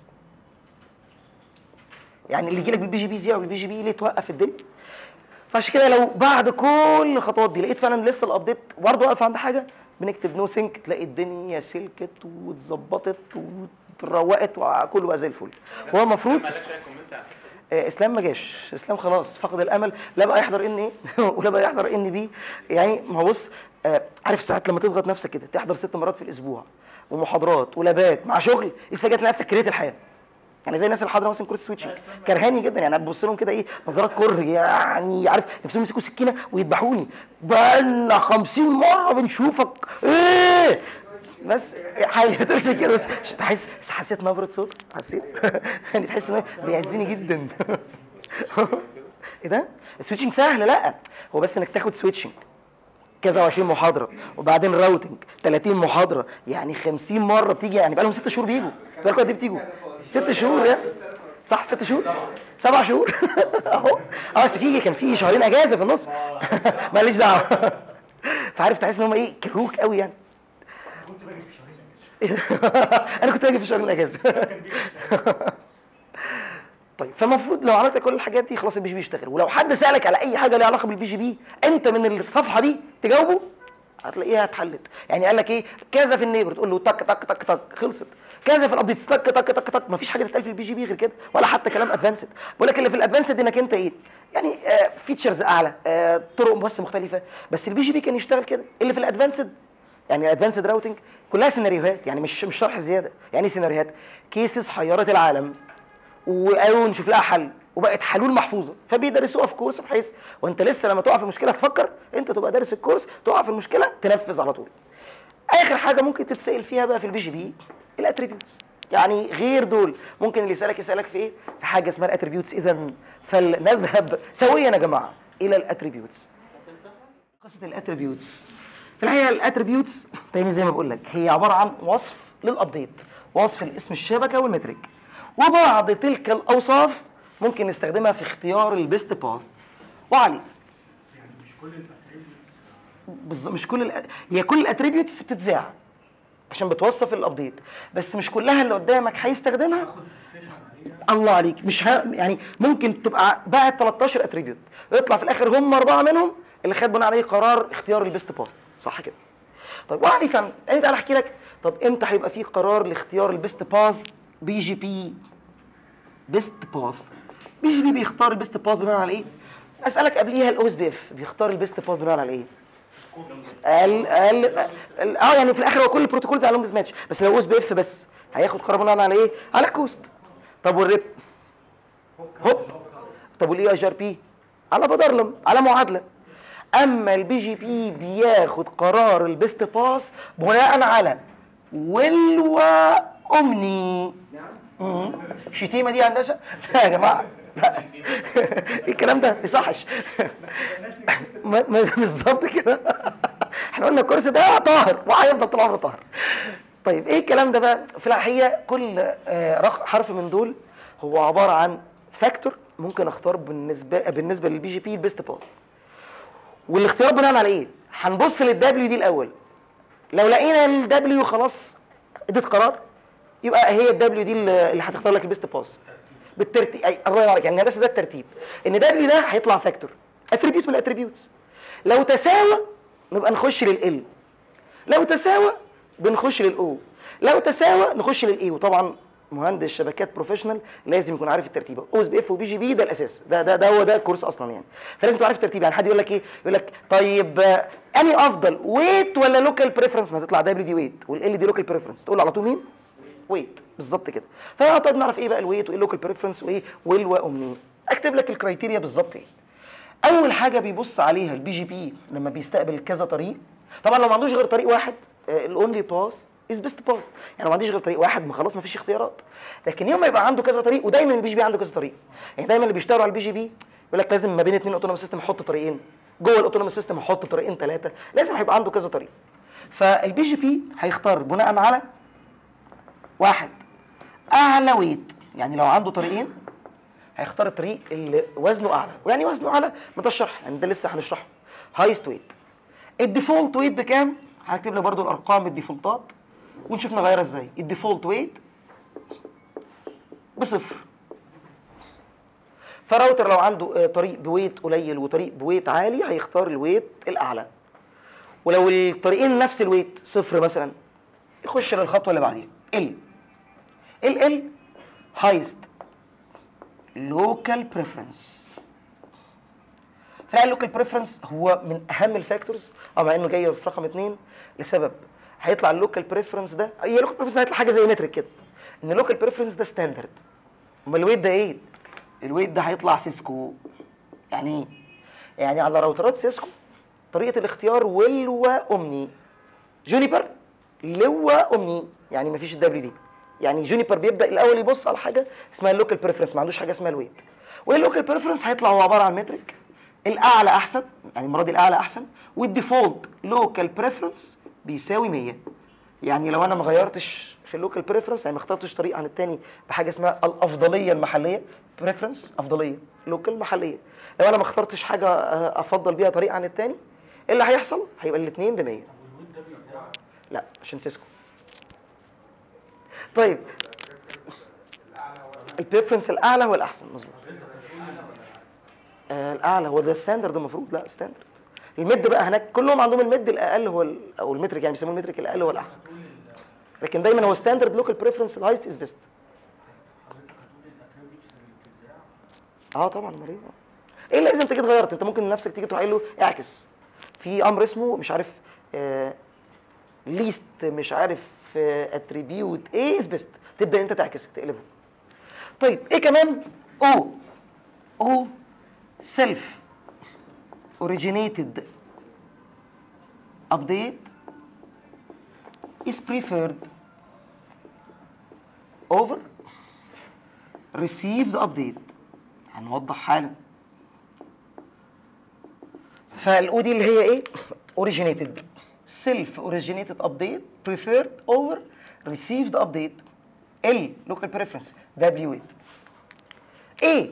يعني اللي يجي لك بالبي جي بي زيع بالبي جي بي ليه توقف الدنيا فعشان كده لو بعد كل الخطوات دي لقيت فعلا لسه الابديت برضه واقف عند حاجه بنكتب نو سينك تلاقي الدنيا سلكت واتظبطت واتروقت وكله بقى زي الفل هو المفروض ما قالكش اي كومنت على الحتة دي؟ آه، اسلام ما جاش اسلام خلاص فقد الامل لا بقى يحضر ان ايه ولا بقى يحضر ان بي يعني ما هو بص آه، عارف ساعات لما تضغط نفسك كده تحضر ست مرات في الاسبوع ومحاضرات ولابات مع شغل فجاه تلاقي نفسك كرهت الحياه يعني زي الناس اللي حاضره مثلا كورس سويتشنج كرهاني جدا يعني انا ببص لهم كده ايه نظرات كره يعني عارف نفسهم يمسكوا سكينه ويذبحوني بقالنا 50 مره بنشوفك ايه بس حاجه ترشي كده بس تحس بس حسيت نبره صوت حسيت يعني تحس ان هو بيعزني جدا ايه ده؟ السويتشنج سهل لا هو بس انك تاخد سويتشنج كذا 20 محاضره وبعدين راوتنج 30 محاضره يعني 50 مره بتيجي يعني بقى لهم ست شهور بيجوا بالكم قد ايه بتيجوا؟ ست شهور يعني صح ست شهور؟ سبع شهور اهو اه بس في كان في شهرين اجازه في النص ماليش دعوه فعارف تحس ان هم ايه كروك قوي يعني كنت باجي في شهرين اجازه انا كنت باجي في شهر الاجازه كان بيجي في شهرين طيب فالمفروض لو عملت كل الحاجات دي خلاص البي جي بي يشتغل ولو حد سالك على اي حاجه ليها علاقه بالبي جي بي انت من الصفحه دي تجاوبه هتلاقيها اتحلت يعني قال لك ايه كذا في النيبر تقول له تك تك تك تك خلصت كذا في الابديتس تك تك تك تك مفيش حاجه تتقال في البي جي بي غير كده ولا حتى كلام ادفانسد بقول لك اللي في الادفانسد انك انت ايه يعني آه فيتشرز اعلى آه طرق بس مختلفه بس البي جي بي كان يشتغل كده اللي في الادفانسد يعني ادفانسد راوتنج كلها سيناريوهات يعني مش مش شرح زياده يعني ايه سيناريوهات كيسز حيرت العالم وقالوا نشوف لها حل وبقت حلول محفوظه فبيدرسوها في كورس بحيث وانت لسه لما تقع في مشكله تفكر انت تبقى دارس الكورس تقع في المشكله تنفذ على طول اخر حاجه ممكن تتسال فيها بقى في البي جي بي الاتريبيوتس يعني غير دول ممكن اللي يسالك يسالك في ايه في حاجه اسمها الاتريبيوتس اذا فلنذهب سويا يا جماعه الى الاتريبيوتس قصه الاتريبيوتس في الحقيقه الاتريبيوتس تاني زي ما بقول لك هي عباره عن وصف للابديت وصف لاسم الشبكه والمترك وبعض تلك الاوصاف ممكن نستخدمها في اختيار البيست باث وعلي يعني مش كل الاتريبيوتس بالظبط مش كل الأ... هي كل الاتريبيوتس بتتذاع عشان بتوصف الابديت بس مش كلها اللي قدامك هيستخدمها تاخد ديسيشن عليها الله عليك مش ها يعني ممكن تبقى باعت 13 اتريبيوت ويطلع في الاخر هم اربعه منهم اللي خد بناء عليه قرار اختيار البيست باث صح كده طيب وعلي فهم انت تعالى احكي لك طب امتى هيبقى في قرار لاختيار البيست باث بي جي بي بيست باث بي جي بي بيختار البيست باث بناء على ايه اسالك قبليها الاو اس بي اف بيختار البيست باث بناء على ايه قال قال قال- اه يعني في الاخر هو كل البروتوكولز على لونجز ماتش بس لو اس بي اف بس هياخد قرار بناء على ايه على الكوست طب والريب هوب طب والاي اي ار بي على بدرلم على معادله اما البي جي بي بياخد قرار البيست باس بناء على ويل وامني مم. شتيمه دي يا هندسه لا يا جماعه لا ايه الكلام ده ما يصحش ما- ما- بالظبط كده احنا قلنا الكورس ده طاهر وهيفضل طول عمره طاهر طيب ايه الكلام ده بقى في الحقيقه كل آه، رق- حرف من دول هو عباره عن فاكتور ممكن اختار بالنسبه بالنسبه للبي جي بي البيست باث والاختيار بناء على ايه هنبص للدبليو دي الاول لو لقينا الدبليو خلاص اديت قرار يبقى هي الدبليو دي اللي اللي هتختار لك البيست باس بالترتيب أي الله ينور عليك يعني بس ده الترتيب ان دبليو ده هيطلع فاكتور اتريبيوت من الاتريبيوتس لو تساوى نبقى نخش لل لو تساوى بنخش للاو لو تساوى نخش للاي وطبعا مهندس شبكات بروفيشنال لازم يكون عارف الترتيب او اس بي اف وبي جي بي ده الاساس ده ده ده هو ده الكورس اصلا يعني فلازم تبقى عارف الترتيب يعني حد يقول لك ايه يقول لك طيب آه، اني افضل ويت ولا لوكال بريفرنس ما تطلع دبليو دي ويت والال دي لوكال بريفرنس تقول له على طول مين ويت بالظبط كده فانا طيب نعرف ايه بقى الويت وايه اللوكال بريفرنس وايه ويل وامني اكتب لك الكرايتيريا بالظبط ايه اول حاجه بيبص عليها البي جي بي لما بيستقبل كذا طريق طبعا لو ما عندوش غير طريق واحد الاونلي باث از بيست باث يعني لو ما عنديش غير طريق واحد ما خلاص ما فيش اختيارات لكن يوم ما يبقى عنده كذا طريق ودايما البي جي بي عنده كذا طريق يعني دايما اللي بيشتغلوا على البي جي بي يقول لك لازم ما بين اثنين اوتونوموس سيستم احط طريقين جوه الاوتونوموس سيستم احط طريقين ثلاثه لازم هيبقى عنده كذا طريق فالبي جي بي هيختار بناء على واحد اعلى ويت يعني لو عنده طريقين هيختار الطريق اللي وزنه اعلى ويعني وزنه اعلى ما ده الشرح يعني ده لسه هنشرحه هايست ويت الديفولت ويت بكام هنكتب لك برضو الارقام الديفولتات ونشوف نغيرها ازاي الديفولت ويت بصفر فراوتر لو عنده آه، طريق بويت قليل وطريق بويت عالي هيختار الويت الاعلى ولو الطريقين نفس الويت صفر مثلا يخش للخطوه اللي بعديها ال ال ال هايست لوكال بريفرنس فعلا اللوكال بريفرنس هو من اهم الفاكتورز اه مع انه جاي في رقم اثنين لسبب هيطلع اللوكال بريفرنس ده هي اللوكال بريفرنس هيطلع حاجه زي مترك كده ان اللوكال بريفرنس ده ستاندرد امال الويت ده ايه؟ الويت ده هيطلع سيسكو يعني ايه؟ يعني على راوترات سيسكو طريقه الاختيار ويل واومني جونيبر لوا اومني يعني مفيش الدبليو دي يعني جونيبر بيبدا الاول يبص على حاجه اسمها اللوكال بريفرنس ما عندوش حاجه اسمها الويت واللوكال بريفرنس هيطلع هو عباره عن مترك الاعلى احسن يعني المره دي الاعلى احسن والديفولت لوكال بريفرنس بيساوي 100 يعني لو انا ما غيرتش في اللوكال بريفرنس يعني ما اخترتش طريق عن التاني بحاجه اسمها الافضليه المحليه بريفرنس افضليه لوكال محليه لو انا ما اخترتش حاجه آه، افضل بيها طريق عن التاني إيه اللي هيحصل هيبقى الاثنين ب 100 لا عشان سيسكو طيب البريفرنس الاعلى هو الاحسن مظبوط آه الاعلى هو ده ستاندرد المفروض لا ستاندرد المد بقى هناك كلهم عندهم المد الاقل هو ال- او المترك يعني بيسموه المترك الاقل هو الاحسن لكن دايما هو ستاندرد لوكال بريفرنس الهايست از بيست اه طبعا امال ايه ايه اللي اذا انت جيت غيرت انت ممكن نفسك تيجي تروح قايل له اعكس في امر اسمه مش عارف آه ليست مش عارف اتريبيوت ايه از بيست تبدا انت تعكس تقلبه طيب ايه كمان او او سيلف originated update is preferred over received update هنوضح حالا فالاو دي اللي هي ايه originated self originated update preferred over received update L local preference W weight A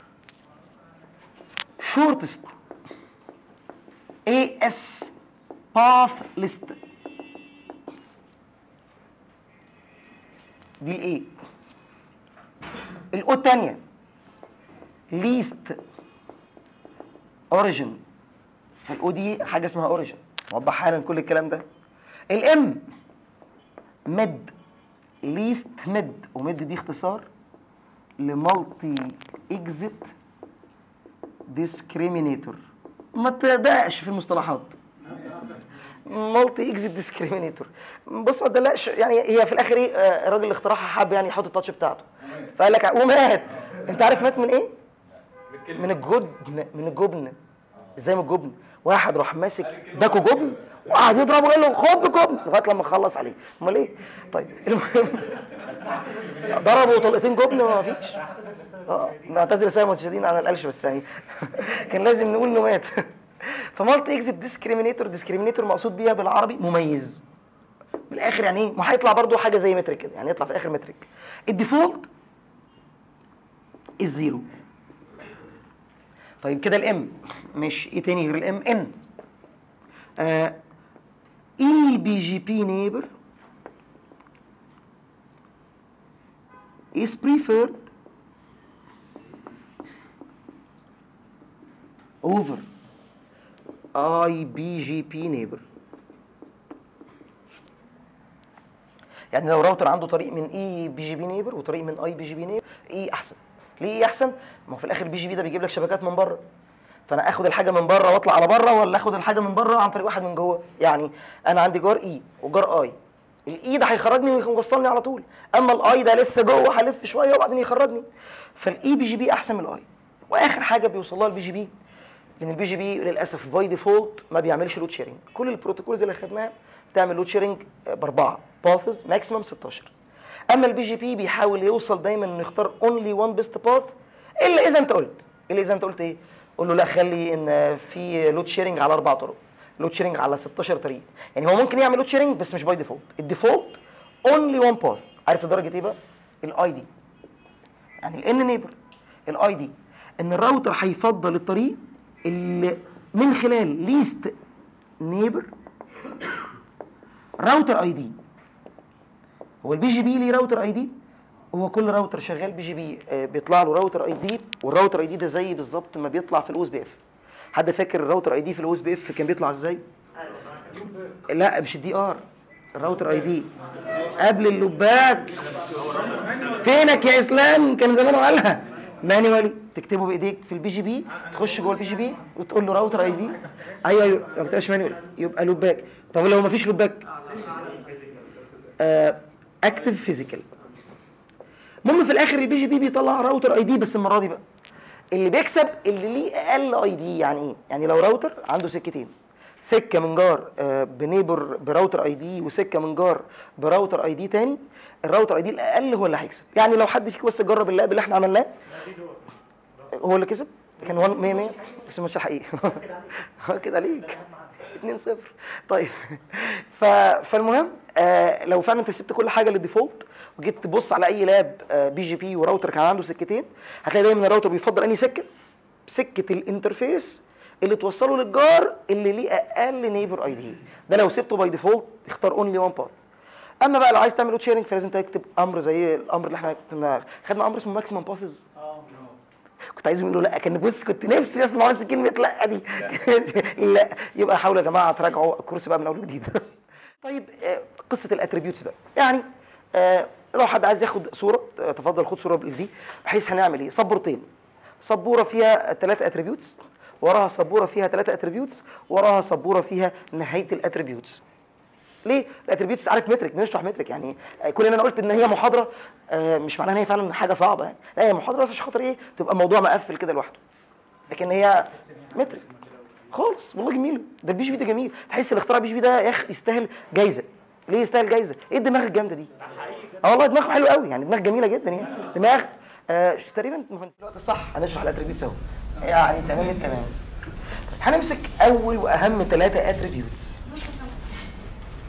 shortest AS path list دي الايه الاو الثانيه least origin الاو دي حاجه اسمها اوريجن وضح حالا كل الكلام ده الام ميد ليست ميد وميد دي اختصار لمالتي اكزيت ديسكريمينيتور ما تدققش في المصطلحات مالتي اكزيت ديسكريمينيتور بص ما تدلقش يعني هي في الاخر ايه آه، الراجل اللي اخترعها حب يعني يحط التاتش بتاعته فقال لك ومات انت عارف مات من ايه؟ من الجبن من الجبن ازاي من الجبن واحد راح ماسك باكو جبن وقعد يضربه قال له خد جبن لغايه لما خلص عليه امال ايه طيب المهم ضربه طلقتين جبن ما فيش اه نعتذر سامة متشددين عن القلش بس يعني كان لازم نقول انه مات فمالتي اكزيت ديسكريمينيتور ديسكريمينيتور مقصود بيها بالعربي مميز من الاخر يعني ايه ما هيطلع برضو حاجه زي مترك كده يعني يطلع في الاخر مترك الديفولت الزيرو طيب كده الام مش ايه تاني غير الام ان اي بي جي بي نيبر is preferred over IBGP neighbor يعني لو راوتر عنده طريق من اي بي جي بي نيبر وطريق من اي بي جي بي نيبر ايه احسن ليه ايه احسن ما هو في الاخر البي جي بي ده بيجيب لك شبكات من بره فانا اخد الحاجه من بره واطلع على بره ولا اخد الحاجه من بره عن طريق واحد من جوه يعني انا عندي جار اي وجار اي الاي ده هيخرجني ويوصلني على طول اما الاي ده لسه جوه هلف شويه وبعدين يخرجني فالاي بي جي بي احسن من الاي واخر حاجه بيوصل لها البي جي بي لان البي جي بي للاسف باي ديفولت ما بيعملش لود شيرنج كل البروتوكولز اللي خدناها بتعمل لود شيرنج باربعه باثز ماكسيمم 16 اما البي جي بي بيحاول يوصل دايما انه يختار اونلي وان بيست باث الا اذا انت قلت الا اذا انت قلت ايه قول له لا خلي ان في لود شيرنج على اربع طرق لود شيرنج على 16 طريق يعني هو ممكن يعمل لود شيرنج بس مش باي ديفولت الديفولت اونلي وان باث عارف لدرجه ايه بقى الاي دي يعني الان نيبر الاي دي ان الراوتر هيفضل الطريق اللي من خلال ليست نيبر راوتر اي دي هو البي جي بي ليه راوتر اي دي هو كل راوتر شغال بي جي بي آه، بيطلع له راوتر اي دي والراوتر اي دي ده زي بالظبط ما بيطلع في الاو اس بي اف حد فاكر الراوتر اي دي في الاو اس بي اف كان بيطلع ازاي لا مش الدي ار الراوتر اي دي قبل اللوبات فينك يا اسلام كان زمانه قالها مانيوالي تكتبه بايديك في البي جي بي تخش جوه البي جي بي وتقول له راوتر اي دي ايوه ايوه ما كتبش مانيوالي يبقى لوباك طب لو ما فيش لوباك اكتف فيزيكال المهم في الاخر البي جي بي بيطلع راوتر اي دي بس المره دي بقى اللي بيكسب اللي ليه اقل اي دي يعني ايه؟ يعني لو راوتر عنده سكتين سكه من جار آه، بنيبر براوتر اي دي وسكه من جار براوتر اي دي تاني الراوتر اي دي الاقل هو اللي هيكسب يعني لو حد فيك بس جرب اللعب اللي احنا عملناه هو اللي كسب كان 100 100 100 بس مش حقيقي هو كده عليك 2 0 طيب ف... فالمهم آه لو فعلا انت سبت كل حاجه للديفولت وجيت تبص على اي لاب آه بي جي بي وراوتر كان عنده سكتين هتلاقي دايما الراوتر بيفضل انهي سكه سكه الانترفيس اللي توصله للجار اللي ليه اقل نيبر اي دي ده لو سبته باي ديفولت اختار اونلي وان باث اما بقى لو عايز تعمل لود شيرنج فلازم تكتب امر زي الامر اللي احنا كنا خدنا امر اسمه ماكسيمم باثز كنت عايزهم يقولوا لا كان بص كنت نفسي اسمع بس كلمه لا دي لا يبقى حاولوا يا جماعه تراجعوا الكورس بقى من اول وجديد طيب آه، قصه الاتريبيوتس بقى يعني آه، لو حد عايز ياخد صوره آه، تفضل خد صوره دي بحيث هنعمل ايه سبورتين سبوره فيها ثلاثه اتريبيوتس وراها سبوره فيها ثلاثه اتريبيوتس وراها سبوره فيها نهايه الاتريبيوتس ليه؟ الاتريبيوتس عارف مترك بنشرح مترك يعني آه، كل اللي انا قلت ان هي محاضره آه، مش معناها ان هي فعلا حاجه صعبه يعني لا هي محاضره بس عشان خاطر ايه؟ تبقى الموضوع مقفل كده لوحده لكن هي مترك خالص والله جميل ده البي جي بي ده جميل تحس الاختراع البي جي بي ده يا اخي يستاهل جايزه ليه يستاهل جايزه؟ ايه الدماغ الجامده دي؟ اه والله دماغه حلو قوي يعني دماغ جميله جدا يعني دماغ آه تقريبا مهندس الوقت الصح هنشرح الاتريبيوتس اهو يعني تمام التمام طيب هنمسك اول واهم ثلاثه اتريبيوتس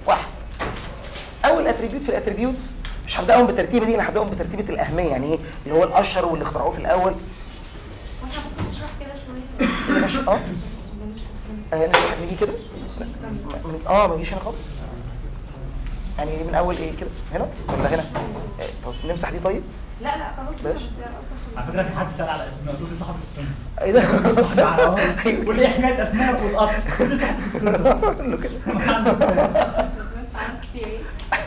واحد اول اتريبيوت في الاتريبيوتس مش هبداهم بالترتيبه دي انا هبداهم بترتيبه الاهميه يعني ايه اللي هو الاشهر واللي اخترعوه في الاول واحنا ممكن نشرح كده شويه اللي ماشي اه آه، نشرح نيجي كده من- اه ما يجيش هنا خالص يعني من اول ايه كده هنا ولا هنا آه، طب نمسح دي طيب لا لا خلاص كده بس ماشي. هي اصلا على فكره في حد سال على اسماء تقول لي صاحبه السن ايه ده قول لي ايه حكايه اسماء والقطر قول لي صاحبه السن أقول له كده. ما عنديش فكرة. كمان ساعات كتير ايه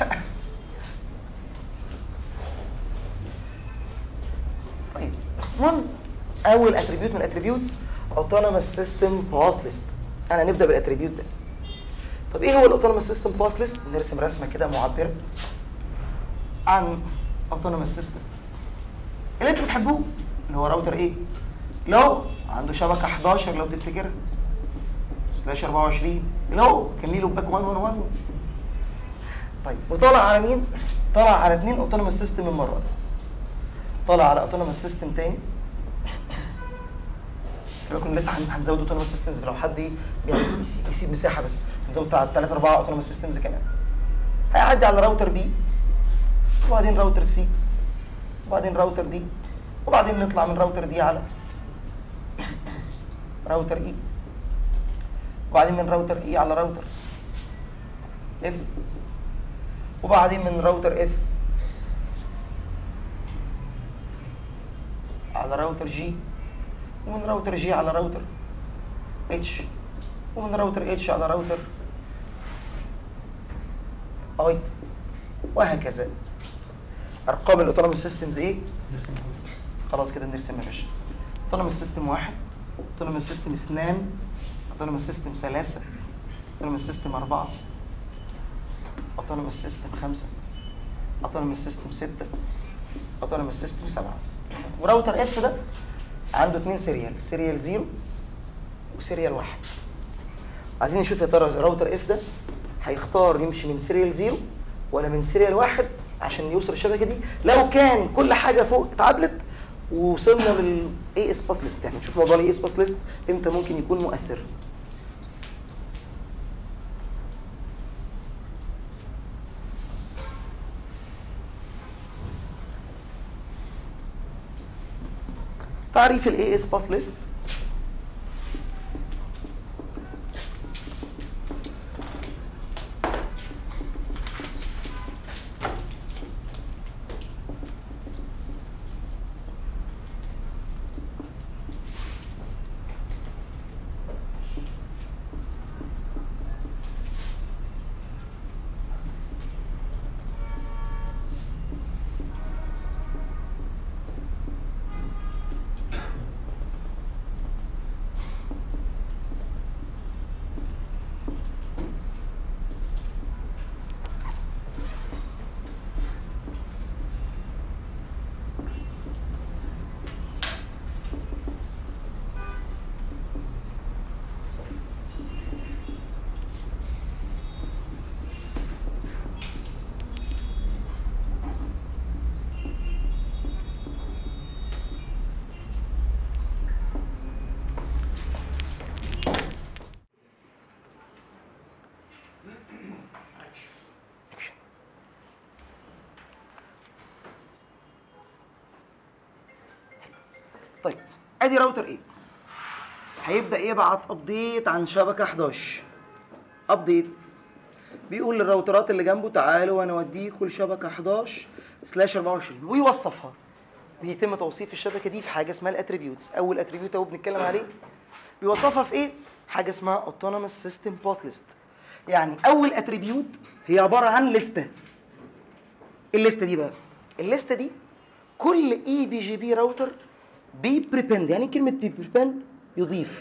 طيب المهم اول اتريبيوت من الاتريبيوتس autonomous system path list انا نبدا بالاتريبيوت ده طب ايه هو الاوتونوموس سيستم باث ليست نرسم رسمه كده معبره عن autonomous system اللي انتوا بتحبوه اللي هو راوتر ايه لو عنده شبكه 11 لو تفتكرها سلاش 24 اللي هو كان ليه لوباك 111 طيب وطالع على مين طالع على اثنين اوتونوموس سيستم المره دي طالع على اوتونوموس سيستم تاني احنا كنا لسه هن- هنزود اوتونوموس سيستمز لو حد ي- يعني يس- يسيب مساحه بس هنزود بتاع 3 4 اوتونوموس سيستمز كمان هيعدي على راوتر بي وبعدين راوتر سي وبعدين راوتر دي وبعدين نطلع من راوتر دي على راوتر اي وبعدين من راوتر اي على راوتر اف وبعدين من راوتر اف على راوتر جي ومن راوتر جي على راوتر اتش ومن راوتر اتش على راوتر اي وهكذا ارقام الاوتونوموس سيستمز ايه خلاص كده نرسم يا باشا اوتونوموس سيستم واحد اوتونوموس سيستم اثنان اوتونوموس سيستم ثلاثة اوتونوموس سيستم أربعة اوتونوموس سيستم خمسة اوتونوموس سيستم ستة اوتونوموس سيستم سبعة وراوتر اف ده عنده اتنين سيريال سيريال زيرو وسيريال واحد عايزين نشوف يا ترى راوتر اف ده هيختار يمشي من سيريال زيرو ولا من سيريال واحد عشان يوصل الشبكه دي لو كان كل حاجه فوق اتعدلت ووصلنا للاي اس باث ليست يعني نشوف موضوع الاي اس باث ليست امتى ممكن يكون مؤثر تعريف الاي اس باث ليست طيب ادي راوتر ايه هيبدا يبعت ابديت عن شبكه 11 ابديت بيقول للراوترات اللي جنبه تعالوا انا اوديكوا لشبكه 11 سلاش 24 ويوصفها بيتم توصيف الشبكه دي في حاجه اسمها الاتريبيوتس اول اتريبيوت اهو بنتكلم عليه بيوصفها في ايه حاجه اسمها autonomous system path list يعني اول اتريبيوت هي عباره عن لسته الليسته دي بقى الليسته دي كل اي بي جي بي راوتر بيبريبند يعني كلمه بيبريبند يضيف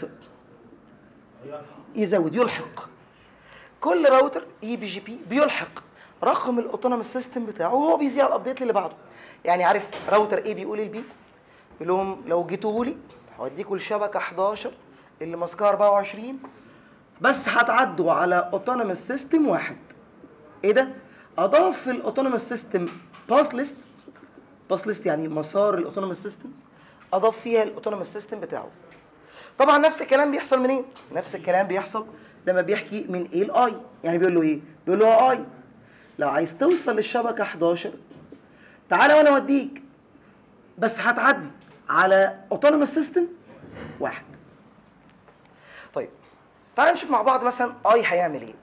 يزود يلحق كل راوتر اي بي جي بي بيلحق رقم الاوتونوموس سيستم بتاعه وهو بيذيع الابديت اللي بعده يعني عارف راوتر ايه بيقول للبي بيقول لهم لو جيتوا لي هوديكوا الشبكه 11 اللي ماسكها 24 بس هتعدوا على اوتونوموس سيستم واحد ايه ده اضاف في الاوتونوموس سيستم باث ليست باث ليست يعني مسار الاوتونوموس سيستمز اضاف فيها الاوتونوموس سيستم بتاعه طبعا نفس الكلام بيحصل منين نفس الكلام بيحصل لما بيحكي من ايه لاي يعني بيقول له ايه بيقول له يا اي لو عايز توصل للشبكه 11 تعالى وانا اوديك بس هتعدي على اوتونوموس سيستم واحد طيب تعالى نشوف مع بعض مثلا اي هيعمل ايه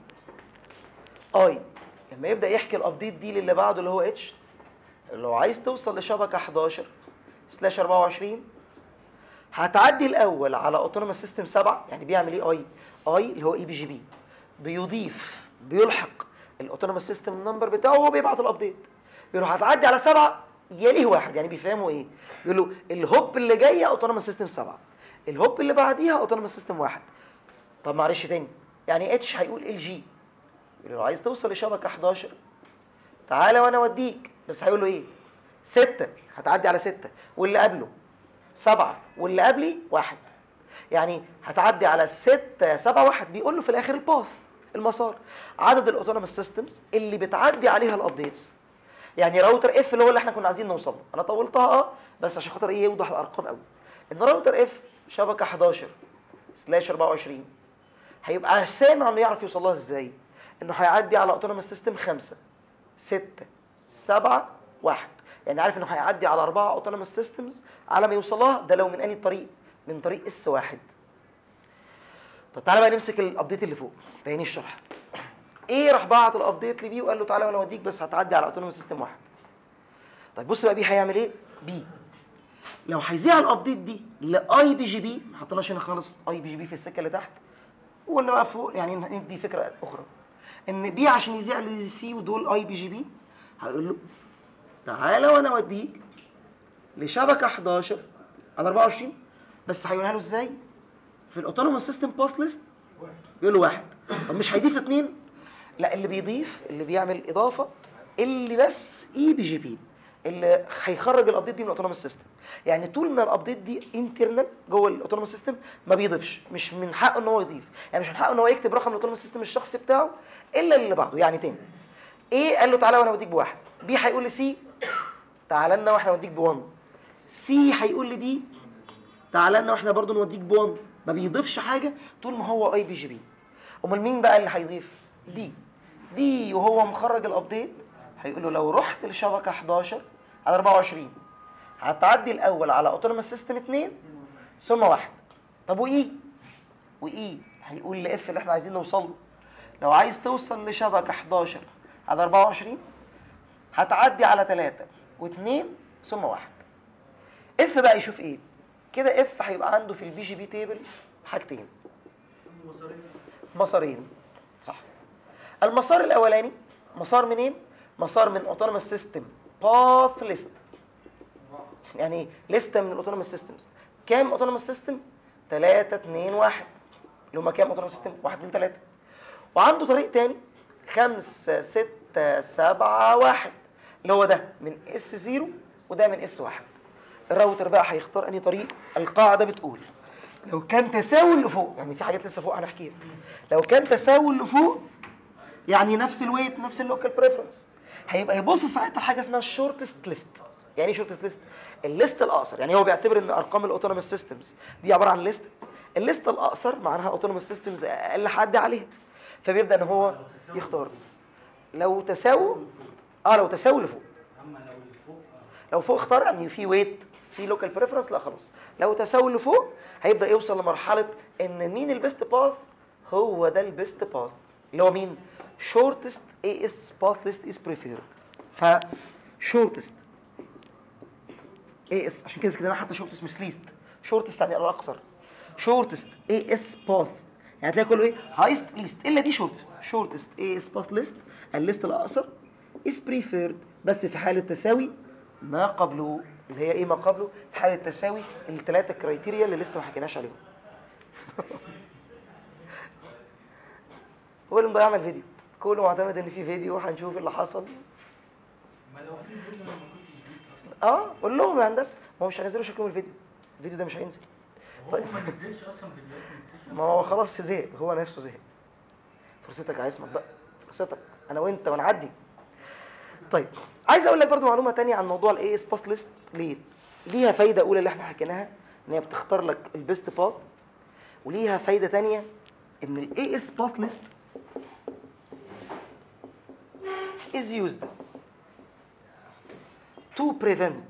اي لما يبدا يحكي الابديت دي للي بعده اللي هو اتش لو عايز توصل لشبكه 11 سلاش 24 هتعدي الاول على اوتونوموس سيستم 7 يعني بيعمل ايه اي اي اللي هو اي بي جي بي بيضيف بيلحق الاوتونوموس سيستم نمبر بتاعه وهو بيبعت الابديت بيقول له هتعدي على 7 يليه واحد يعني بيفهموا ايه يقول له الهوب اللي جايه اوتونوموس سيستم 7 الهوب اللي بعديها اوتونوموس سيستم 1 طب معلش تاني يعني اتش هيقول ال جي يقول له عايز توصل لشبكه 11 تعالى وانا اوديك بس هيقول له ايه 6 هتعدي على 6 واللي قبله سبعة واللي قبلي واحد يعني هتعدي على ستة سبعة واحد بيقول له في الآخر الباث المسار عدد الاوتونوموس سيستمز اللي بتعدي عليها الابديتس يعني راوتر اف اللي هو اللي احنا كنا عايزين نوصل له انا طولتها اه بس عشان خاطر ايه يوضح الارقام قوي ان راوتر اف شبكه 11 سلاش 24 هيبقى سامع انه يعرف يوصل لها ازاي انه هيعدي على اوتونوموس سيستم 5 6 7 1 يعني عارف انه هيعدي على اربعه اوتونوموس سيستمز على ما يوصل لها ده لو من انهي طريق من طريق اس واحد طب تعالى بقى نمسك الابديت اللي فوق تاني الشرح ايه راح بعت الابديت لبي وقال له تعالى وانا اوديك بس هتعدي على اوتونوموس سيستم واحد طيب بص بقى بي هيعمل ايه بي لو هيذيع الابديت دي لاي بي جي بي ما حطيناش هنا خالص اي بي جي بي في السكه اللي تحت وقلنا بقى فوق يعني ندي فكره اخرى ان بي عشان يذيع لسي ودول اي بي جي بي هيقول له تعالى وانا اوديك لشبكه 11 على 24 بس هيقولها له ازاي؟ في الاوتونوموس سيستم باث ليست بيقول له واحد طب مش هيضيف اثنين؟ لا اللي بيضيف اللي بيعمل اضافه اللي بس اي بي جي بي اللي هيخرج الابديت دي من الاوتونوموس سيستم يعني طول ما الابديت دي انترنال جوه الاوتونوموس سيستم ما بيضيفش مش من حقه ان هو يضيف يعني مش من حقه ان هو يكتب رقم الاوتونوموس سيستم الشخصي بتاعه الا اللي بعده يعني تاني ايه قال له تعالى وانا اوديك بواحد بي هيقول لسي تعالى لنا واحنا نوديك ب1 سي هيقول لي دي تعالى لنا واحنا برضو نوديك ب1 ما بيضيفش حاجه طول ما هو اي بي جي بي امال مين بقى اللي هيضيف دي دي وهو مخرج الابديت هيقول له لو رحت لشبكه 11 على 24 هتعدي الاول على اوتونوموس سيستم 2 ثم واحد طب وايه وايه هيقول لاف اللي احنا عايزين نوصل له لو عايز توصل لشبكه 11 على 24 هتعدي على 3 و2 ثم واحد اف بقى يشوف ايه كده اف هيبقى عنده في البي جي بي تيبل حاجتين مسارين صح المسار الاولاني مسار منين مسار من اوتونوموس سيستم باث ليست يعني ايه لسته من الاوتونوموس سيستمز كام اوتونوموس سيستم 3 2 1 اللي هم كام اوتونوموس سيستم 1 2 3 وعنده طريق تاني 5 6 7 1 اللي هو ده من اس 0 وده من اس 1 الراوتر بقى هيختار انهي طريق القاعده بتقول لو كان تساوي اللي فوق يعني في حاجات لسه فوق هنحكيها لو كان تساوي اللي فوق يعني نفس الويت نفس اللوكال بريفرنس هيبقى يبص ساعتها حاجه اسمها الشورتست ليست يعني ايه شورتست ليست الليست الاقصر يعني هو بيعتبر ان ارقام الاوتونوموس سيستمز دي عباره عن ليست الليست الاقصر معناها اوتونوموس سيستمز اقل حد عليها فبيبدا ان هو يختار لو تساووا اه لو تساوي اللي فوق لو فوق اختار ان في ويت في لوكال بريفرنس لا خلاص لو تساوي اللي فوق هيبدا يوصل لمرحله ان مين البيست باث هو ده البيست باث اللي هو مين shortest AS path list is preferred ف shortest AS عشان كده كده انا حتى shortest مش least shortest يعني الاقصر shortest AS path يعني هتلاقي كله ايه highest least الا دي shortest shortest AS path list الليست الاقصر is preferred بس في حاله تساوي ما قبله اللي هي ايه ما قبله في حاله تساوي الثلاثه كرايتيريا اللي لسه ما حكيناش عليهم هو اللي مضيعنا الفيديو كله معتمد ان في فيديو هنشوف اللي حصل ما لو في فيديو انا ما كنتش جيت اصلا اه قول لهم يا هندسه ما هو مش هينزلوا شكلهم الفيديو الفيديو ده مش هينزل هو طيب. ما نزلش اصلا فيديوهات من السيشن ما هو خلاص زهق هو نفسه زهق فرصتك يا عصمت بقى فرصتك انا وانت ونعدي طيب عايز اقول لك برضو معلومه تانية عن موضوع الاي اس باث ليست ليه ليها فايده اولى اللي احنا حكيناها ان هي بتختار لك البيست باث وليها فايده تانية ان الاي اس باث ليست is used to prevent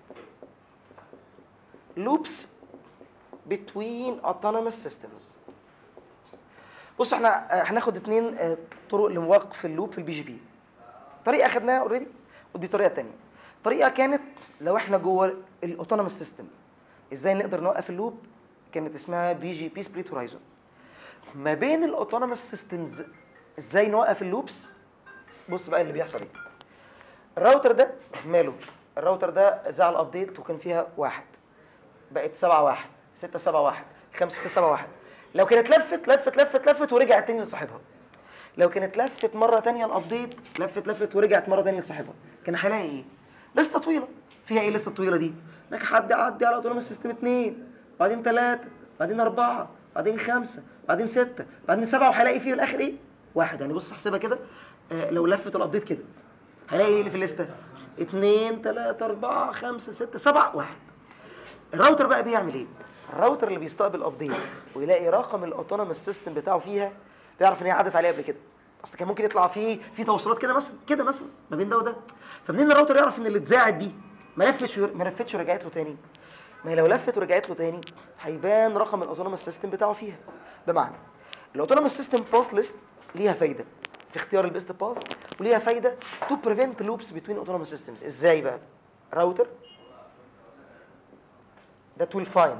loops between autonomous systems بص احنا آه، هناخد اتنين آه، طرق لوقف اللوب في البي جي بي طريقه خدناها اوريدي ودي طريقه تانية طريقه كانت لو احنا جوه الاوتونوموس سيستم ازاي نقدر نوقف اللوب كانت اسمها بي جي بي سبليت هورايزون ما بين الاوتونوموس سيستمز ازاي نوقف اللوبس بص بقى اللي بيحصل ايه الراوتر ده ماله الراوتر ده زعل ابديت وكان فيها واحد بقت سبعة واحد ستة سبعة واحد خمسة ستة سبعة واحد لو كانت لفت لفت لفت لفت ورجعت تاني لصاحبها لو كانت لفت مرة تانية الابديت لفت لفت ورجعت مرة تانية لصاحبها كان هيلاقي ايه؟ لسته طويلة فيها ايه الليسته الطويلة دي؟ انك حد يعدي على اوتونوموس سيستم اثنين بعدين ثلاثة بعدين أربعة بعدين خمسة بعدين ستة بعدين سبعة وهيلاقي فيه في الآخر ايه؟ واحد يعني بص احسبها كده آه لو لفت الابديت كده هيلاقي ايه اللي في الليسته؟ اثنين ثلاثة أربعة خمسة ستة سبعة واحد الراوتر بقى بيعمل ايه؟ الراوتر اللي بيستقبل ابديت ويلاقي رقم الاوتونوموس سيستم بتاعه فيها بيعرف ان هي عدت عليه قبل كده اصل كان ممكن يطلع فيه في توصيلات كده مثلا كده مثلا ما بين ده وده فمنين الراوتر يعرف ان اللي اتذاعت دي ما لفتش ما لفتش ورجعت له تاني ما هي لو لفت ورجعت له تاني هيبان رقم الاوتونوموس سيستم بتاعه فيها بمعنى الاوتونوموس سيستم باث ليست ليها فايده في اختيار البيست باث وليها فايده تو بريفنت لوبس بين اوتونوموس سيستمز ازاي بقى راوتر that will find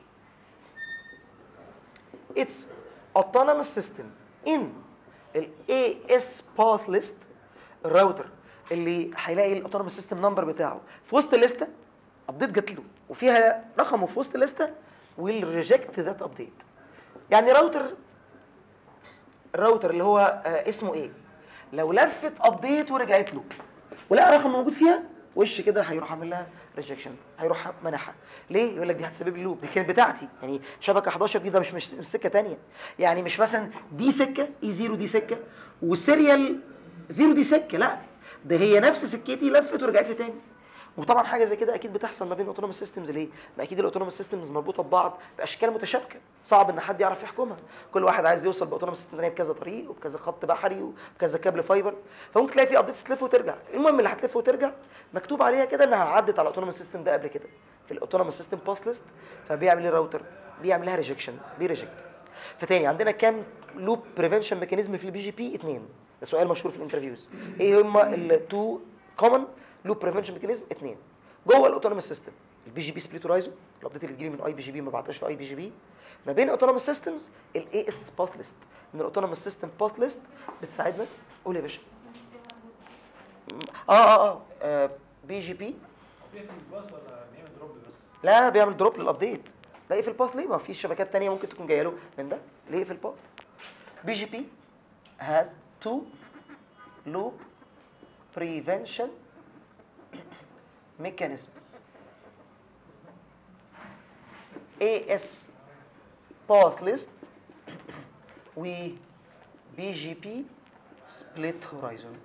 its autonomous system in ال AS path list الراوتر اللي هيلاقي الاوتونوموس سيستم نمبر بتاعه في وسط الليسته ابديت جات له وفيها رقمه في وسط الليسته will reject that update يعني راوتر الراوتر اللي هو آه اسمه ايه لو لفت ابديت ورجعت له ولقى رقم موجود فيها وش كده هيروح عامل لها ريجكشن هيروح منحها ليه يقول لك دي هتسبب لي لوب دي كانت بتاعتي يعني شبكه 11 دي ده مش مش مش سكه تانية يعني مش مثلا دي سكه اي زيرو دي سكه والسيريال زيرو دي سكه لا ده هي نفس سكتي لفت ورجعت لي تاني وطبعا حاجه زي كده اكيد بتحصل ما بين اوتونوموس سيستمز ليه؟ ما اكيد الاوتونوموس سيستمز مربوطه ببعض باشكال متشابكه صعب ان حد يعرف يحكمها كل واحد عايز يوصل باوتونوموس سيستم تاني بكذا طريق وبكذا خط بحري وبكذا كابل فايبر فممكن تلاقي في ابديتس تلف وترجع المهم اللي هتلف وترجع مكتوب عليها كده انها عدت على الاوتونوموس سيستم ده قبل كده في الاوتونوموس سيستم باس ليست فبيعمل ايه الراوتر؟ بيعمل لها ريجكشن بيريجكت فتاني عندنا كام لوب بريفنشن ميكانيزم في البي جي بي اثنين ده سؤال مشهور في الانترفيوز ايه هما التو كومن لوب بريفنشن ميكانيزم اثنين جوه الاوتونوموس سيستم البي جي بي سبليت هورايزون الابديت اللي تجيلي من اي بي جي بي ما بعتهاش لاي بي جي بي ما بين اوتونوموس سيستمز الاي اس باث ليست من الاوتونوموس سيستم باث ليست بتساعدنا قول يا باشا اه اه اه بي جي بي بيقفل الباص ولا بيعمل دروب بس؟ لا بيعمل دروب للابديت لا في الباث ليه ما في شبكات تانية ممكن تكون جايه له من ده ليه في الباث بي جي بي has two loop prevention mechanisms AS path list و BGP split horizon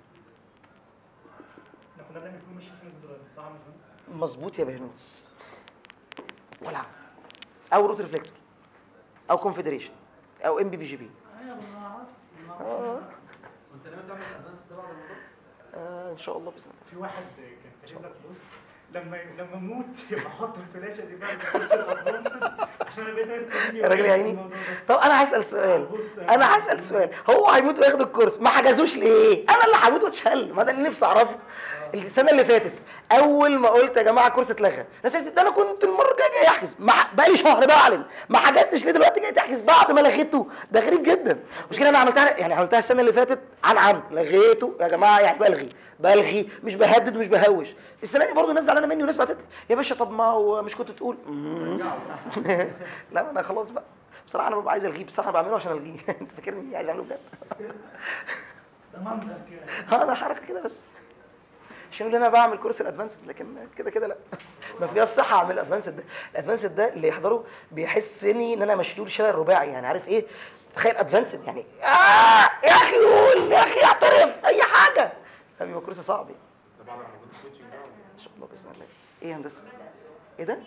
احنا كنا بنعمل فيه مش احنا دلوقتي صح يا باشمهندس؟ مظبوط يا باشمهندس ولا او روت ريفلكتور او كونفدريشن او ام بي بي جي بي ايوه ما اعرفش ما اعرفش آه. وانت ناوي تعمل ادفانس ده بعد الموضوع؟ آه ان شاء الله باذن الله في واحد كان كاتب لك بص لما لما اموت يبقى حط الفلاشه دي بقى في الأطراف عشان انا بقيت عارف يا راجل يا عيني طب انا هسال سؤال بص، انا هسال سؤال هو هيموت وياخد الكورس ما حجزوش ليه انا اللي هموت واتشل ما ده اللي نفسي اعرفه السنه اللي فاتت اول ما قلت يا جماعه الكورس اتلغى الناس قالت ده انا كنت المره الجايه جاي احجز ما ح- بقالي شهر بعلن ما حجزتش ليه دلوقتي جاي تحجز بعد ما لغيته ده غريب جدا مش كده انا عملتها يعني عملتها السنه اللي فاتت عن عمد لغيته يا جماعه يعني بلغي بلغي مش بهدد ومش بهوش السنه دي برضه الناس زعلانه مني وناس بعتت لي، يا باشا طب ما هو مش كنت تقول لا انا خلاص بقى بصراحه انا ببقى عايز الغيه بصراحه بعمله عشان الغيه انت فاكرني عايز اعمله بجد ده منظر كده اه ده حركه كده بس عشان يقول لي انا بعمل كورس الادفانسد لكن كده كده لا ما فيها الصحه اعمل الادفانسد ده الادفانسد ده اللي يحضره بيحسني ان انا مشلول شلل رباعي يعني عارف ايه تخيل ادفانسد يعني آه يا اخي قول يا اخي اعترف اي حاجه ده بيبقى كورس صعب يعني ده بعد ما موجود السويتشنج بقى ولا ان شاء الله باذن الله ايه يا هندسه ايه ده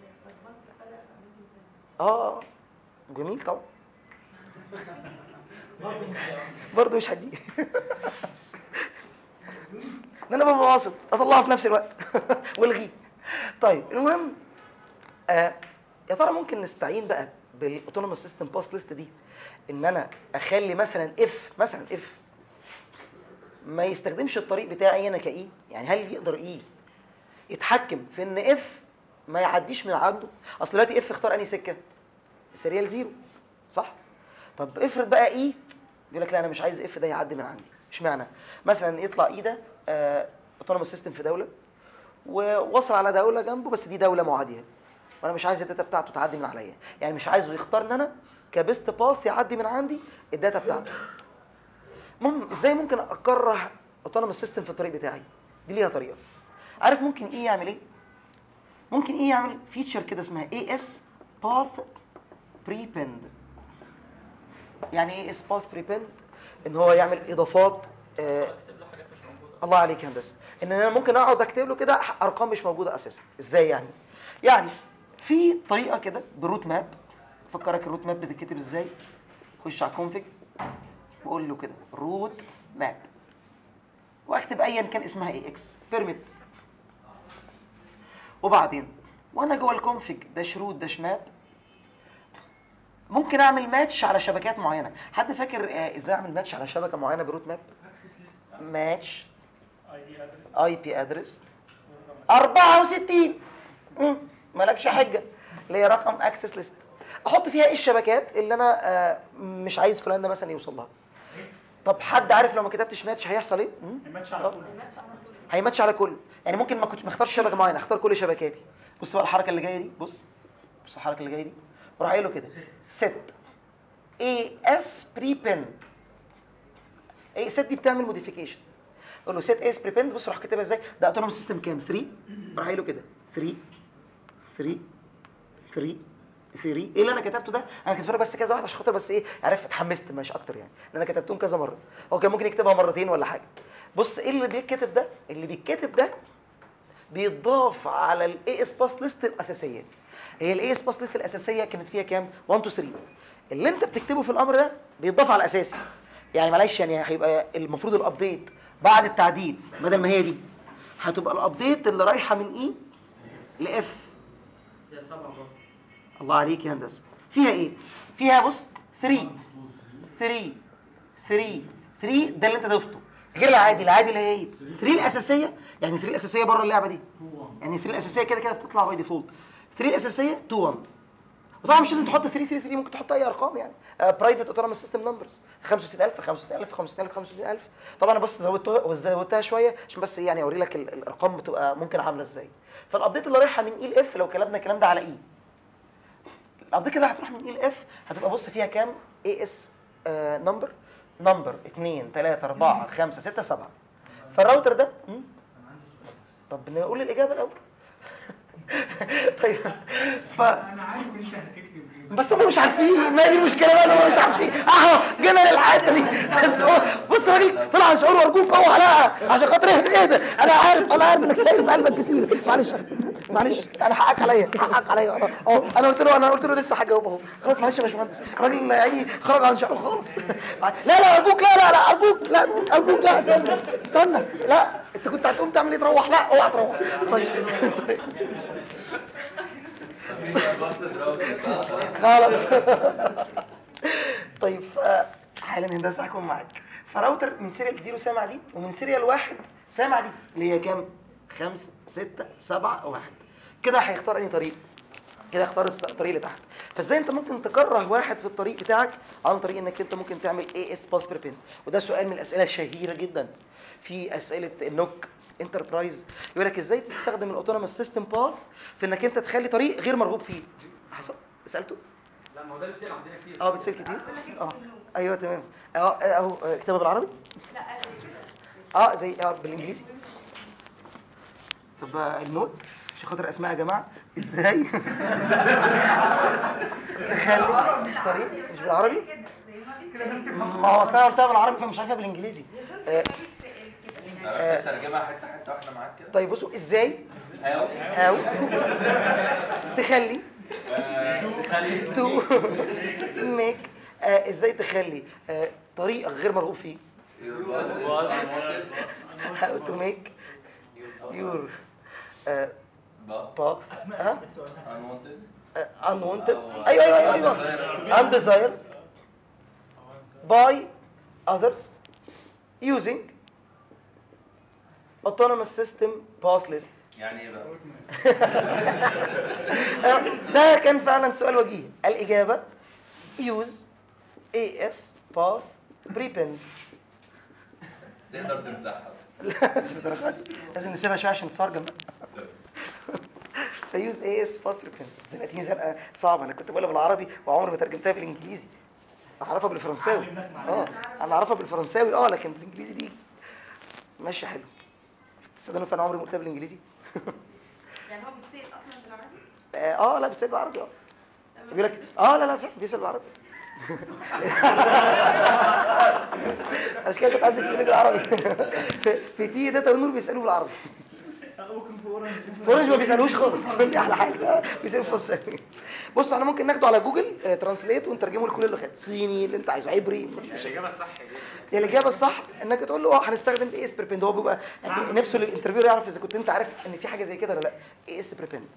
اه جميل طبعا برضه مش هديه ان انا ببقى قاصد اطلعه في نفس الوقت والغيه طيب المهم آه يا ترى ممكن نستعين بقى بالاوتونوموس سيستم باس ليست دي ان انا اخلي مثلا اف مثلا اف ما يستخدمش الطريق بتاعي انا كاي يعني هل يقدر ايه يتحكم في ان اف ما يعديش من عنده اصل دلوقتي اف اختار انهي سكه السريال زيرو صح طب افرض بقى اي بيقول لك لا انا مش عايز اف ده يعدي من عندي اشمعنى مثلا يطلع اي ده اوتونوموس سيستم في دوله ووصل على دوله جنبه بس دي دوله معاديه وانا مش عايز الداتا بتاعته تعدي من عليا يعني مش عايزه يختار ان انا كبيست باث يعدي من عندي الداتا بتاعته المهم ازاي ممكن اكره اوتونوموس سيستم في الطريق بتاعي دي ليها طريقه عارف ممكن ايه يعمل ايه ممكن ايه يعمل فيتشر كده اسمها اي اس باث بريبند يعني ايه اس باث بريبند ان هو يعمل اضافات آه الله عليك يا هندسه ان انا ممكن اقعد اكتب له كده ارقام مش موجوده اساسا ازاي يعني يعني في طريقه كده بروت ماب فكرك الروت ماب بتتكتب ازاي خش على كونفيج واقول له كده روت ماب واكتب ايا كان اسمها ايه اكس بيرميت وبعدين وانا جوه الكونفيج داش روت داش ماب ممكن اعمل ماتش على شبكات معينه حد فاكر آه، ازاي اعمل ماتش على شبكه معينه بروت ماب ماتش اي بي ادرس 64 مم، مالكش حجه اللي هي رقم اكسس ليست احط فيها ايه الشبكات اللي انا آه، مش عايز فلان ده مثلا يوصل لها طب حد عارف لو ما كتبتش ماتش هيحصل ايه مم؟ الماتش على طول هيماتش على كله يعني ممكن ما كنتش ما اختارش شبكه معينه اختار كل شبكاتي بص بقى الحركه اللي جايه دي بص بص الحركه اللي جايه دي وراح قايل له كده ست اي اس بريبند اي ست دي بتعمل موديفيكيشن اقول له ست اس بريبند بص راح كاتبها ازاي ده اوتونوم سيستم كام 3 راح قايل له كده 3 3 3 3 ايه اللي انا كتبته ده انا كتبته له بس كذا واحد عشان خاطر بس ايه عارف اتحمست مش اكتر يعني لان انا كتبتهم كذا مره هو كان ممكن يكتبها مرتين ولا حاجه بص ايه اللي بيتكتب ده اللي بيتكتب ده بيتضاف على الاي اس باس ليست الاساسيه هي الاي اس باس ليست الاساسيه كانت فيها كام 1 2 3 اللي انت بتكتبه في الامر ده بيتضاف على الاساسي يعني معلش يعني هيبقى المفروض الابديت بعد التعديل بدل ما هي دي هتبقى الابديت اللي رايحه من اي لاف يا سبعة برضه الله عليك يا هندسه فيها ايه فيها بص 3 3 3 3 ده اللي انت ضفته غير العادي العادي اللي هي ايه 3 الاساسيه يعني 3 الاساسيه بره اللعبه دي يعني 3 الاساسيه كده كده بتطلع باي ديفولت 3 الاساسيه 2 1 وطبعا مش لازم تحط 3 3 3 ممكن تحط اي ارقام يعني برايفت اوتونوموس سيستم نمبرز 65000 65000 65000 65000 طبعا انا بس زودتها زودتها شويه عشان بس إيه يعني اوري لك ال- الارقام بتبقى ممكن عامله ازاي فالابديت اللي رايحه من اي لاف لو كلامنا الكلام ده على اي الابديت كده هتروح من اي لاف هتبقى بص فيها كام اي اس نمبر نمبر 2 3 4 5 6 7 فالراوتر ده مم؟ طب نقول الاجابه الاول طيب ف انا عارف انت هتكتب ايه بس هم مش عارفين ما دي المشكله بقى إن هم مش عارفين اهو جينا للحته دي بس هو بص الراجل طلع عن شعور ارجوك اوعى حلقه عشان خاطر اهدى اهدى انا عارف انا عارف انك شايل في قلبك كتير معلش معلش انا حقك عليا حقك عليا اهو انا قلت له انا قلت له لسه هجاوب اهو خلاص معلش يا باشمهندس الراجل يعني خرج عن شعره خالص لا لا ارجوك لا لا لا ارجوك لا ارجوك لا استنى استنى لا انت كنت هتقوم تعمل ايه تروح لا اوعى تروح طيب طيب خلاص طيب ف- حالا هندسه هكون معاك فراوتر من سيريال زيرو سامع دي ومن سيريال واحد سامع دي اللي هي كام؟ خمسة ستة سبعة واحد كده هيختار أي طريق كده اختار الس- الطريق اللي تحت فازاي انت ممكن تكره واحد في الطريق بتاعك عن طريق انك انت ممكن تعمل اي اس باس بريبين وده سؤال من الاسئله الشهيره جدا في اسئله النوك انتربرايز يقول لك ازاي تستخدم الاوتونوموس سيستم باث في انك انت تخلي طريق غير مرغوب فيه حصل سالته لا ما هو ده اللي عندنا كتير اه بتصير كتير اه ايوه تمام اه آه، اهو آه، اكتبها بالعربي لا اه زي اه بالانجليزي طب آه، النوت عشان خاطر اسماء يا جماعه ازاي تخلي طريق مش بالعربي ما هو اصل انا قلتها بالعربي فمش عارفها بالانجليزي آه عرفت تترجمها حته حته واحنا معاك كده طيب بصوا ازاي ايوه او تخلي تخلي تو ميك ازاي تخلي آه طريق غير مرغوب فيه Your boss is unwanted. how to make your uh, But path اسماء ها سؤال unwanted. uh, unwanted أو ايوه ايوه ايوه ايوه undesired by others using autonomous system path list يعني ايه بقى؟ ده كان فعلا سؤال وجيه الإجابة use AS path prepend تقدر تمسحها. لا مش الدرجات دي لازم نسيبها شوية عشان تترجم بقى فيوز AS path prepend زنقتني زنقة صعبة أنا كنت بقولها بالعربي وعمري ما ترجمتها في الإنجليزي أعرفها بالفرنساوي علمناك معلومة. اه أنا أعرفها بالفرنساوي اه لكن بالإنجليزي دي ماشية حلو تصدقوا فأنا عمري ما قلتها بالإنجليزي يعني هو بيتسال اصلا بالعربي اه لا بتسيب بالعربي اه بيقول لك اه لا لا فعلا بيسال بالعربي عشان كده كنت عايزك تقول لي بالعربي في- في تي داتا والنور بيسالوه بالعربي ممكن في اورنج في اورنج ما بيسالوش خالص دي احلى حاجه بيسالوا فرنساوي بص انا ممكن ناخده على جوجل آه، ترانسليت ونترجمه لكل اللغات صيني اللي انت عايزه عبري مش الاجابه الصح هي الاجابه الصح انك تقول له اه هنستخدم اي اس بريبند هو بيبقى يعني نفسه الانترفيو يعرف اذا كنت انت عارف ان في حاجه زي كده ولا لا اي اس بريبند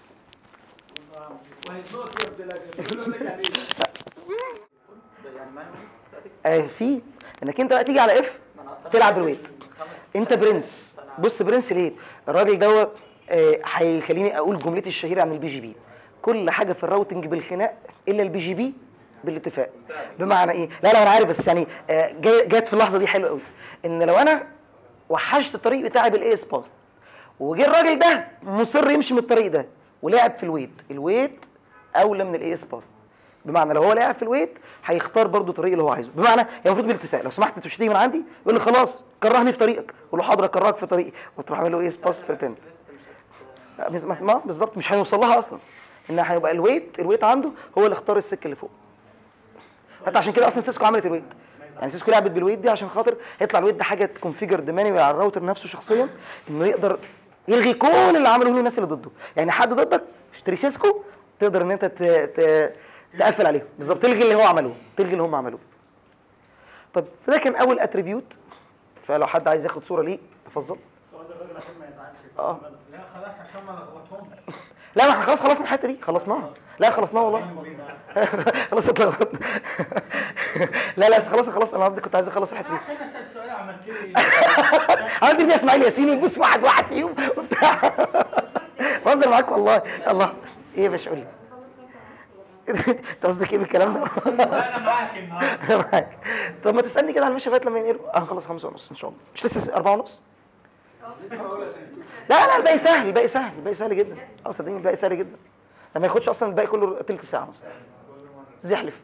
آه في انك انت بقى تيجي على اف تلعب بالويت انت برنس بص برنس ليه الراجل دوت آه، هيخليني اقول جملتي الشهيره عن البي جي بي كل حاجه في الراوتنج بالخناق الا البي جي بي بالاتفاق بمعنى ايه لا لا انا عارف بس يعني آه، جاي- جت في اللحظه دي حلوه قوي ان لو انا وحشت الطريق بتاعي بالاي اس باث وجه الراجل ده مصر يمشي من الطريق ده ولعب في الويت الويت اولى من الاي اس باث بمعنى لو هو لعب في الويت هيختار برضو الطريق اللي هو عايزه بمعنى هي المفروض بالاتفاق لو سمحت انت مش هتيجي من عندي يقول لي خلاص كرهني في طريقك قول له حاضر اكرهك في طريقي وتروح عامل له ايه باس بريبنت ما بالظبط مش هيوصل لها اصلا ان هيبقى الويت الويت عنده هو اللي اختار السكه اللي فوق حتى عشان كده اصلا سيسكو عملت الويت يعني سيسكو لعبت بالويت دي عشان خاطر يطلع الويت ده حاجه كونفيجرد مانوال على الراوتر نفسه شخصيا انه يقدر يلغي كل اللي عمله له الناس اللي ضده يعني حد ضدك اشتري سيسكو تقدر ان انت ت... ت... تقفل عليهم بالظبط تلغي اللي هو عملوه تلغي اللي هم عملوه طب فده كان اول اتريبيوت فلو حد عايز ياخد صوره ليه تفضل سؤال الراجل عشان ما يزعلش اه لا خلاص عشان ما لخبطهم لا ما احنا خلاص خلصنا الحته دي خلصناها لا خلصناها والله خلاص اتلخبطنا لا لا خلاص خلاص انا قصدي كنت عايز اخلص الحته دي عشان اسال سؤال عملت لي عملت فيها اسماعيل ياسين يبوس واحد واحد فيهم وبتاع بهزر معاك والله الله ايه يا باشا قول لي انت قصدك ايه بالكلام ده؟ انا معاك النهارده انا معاك طب ما تسالني كده على المشي لغايه لما ينقلوا هنخلص خمسة ونص ان شاء الله مش لسه أربعة ونص لا لا الباقي سهل الباقي سهل الباقي سهل جدا اه صدقني الباقي سهل جدا لما ياخدش اصلا الباقي كله تلت ساعه مثلا زحلف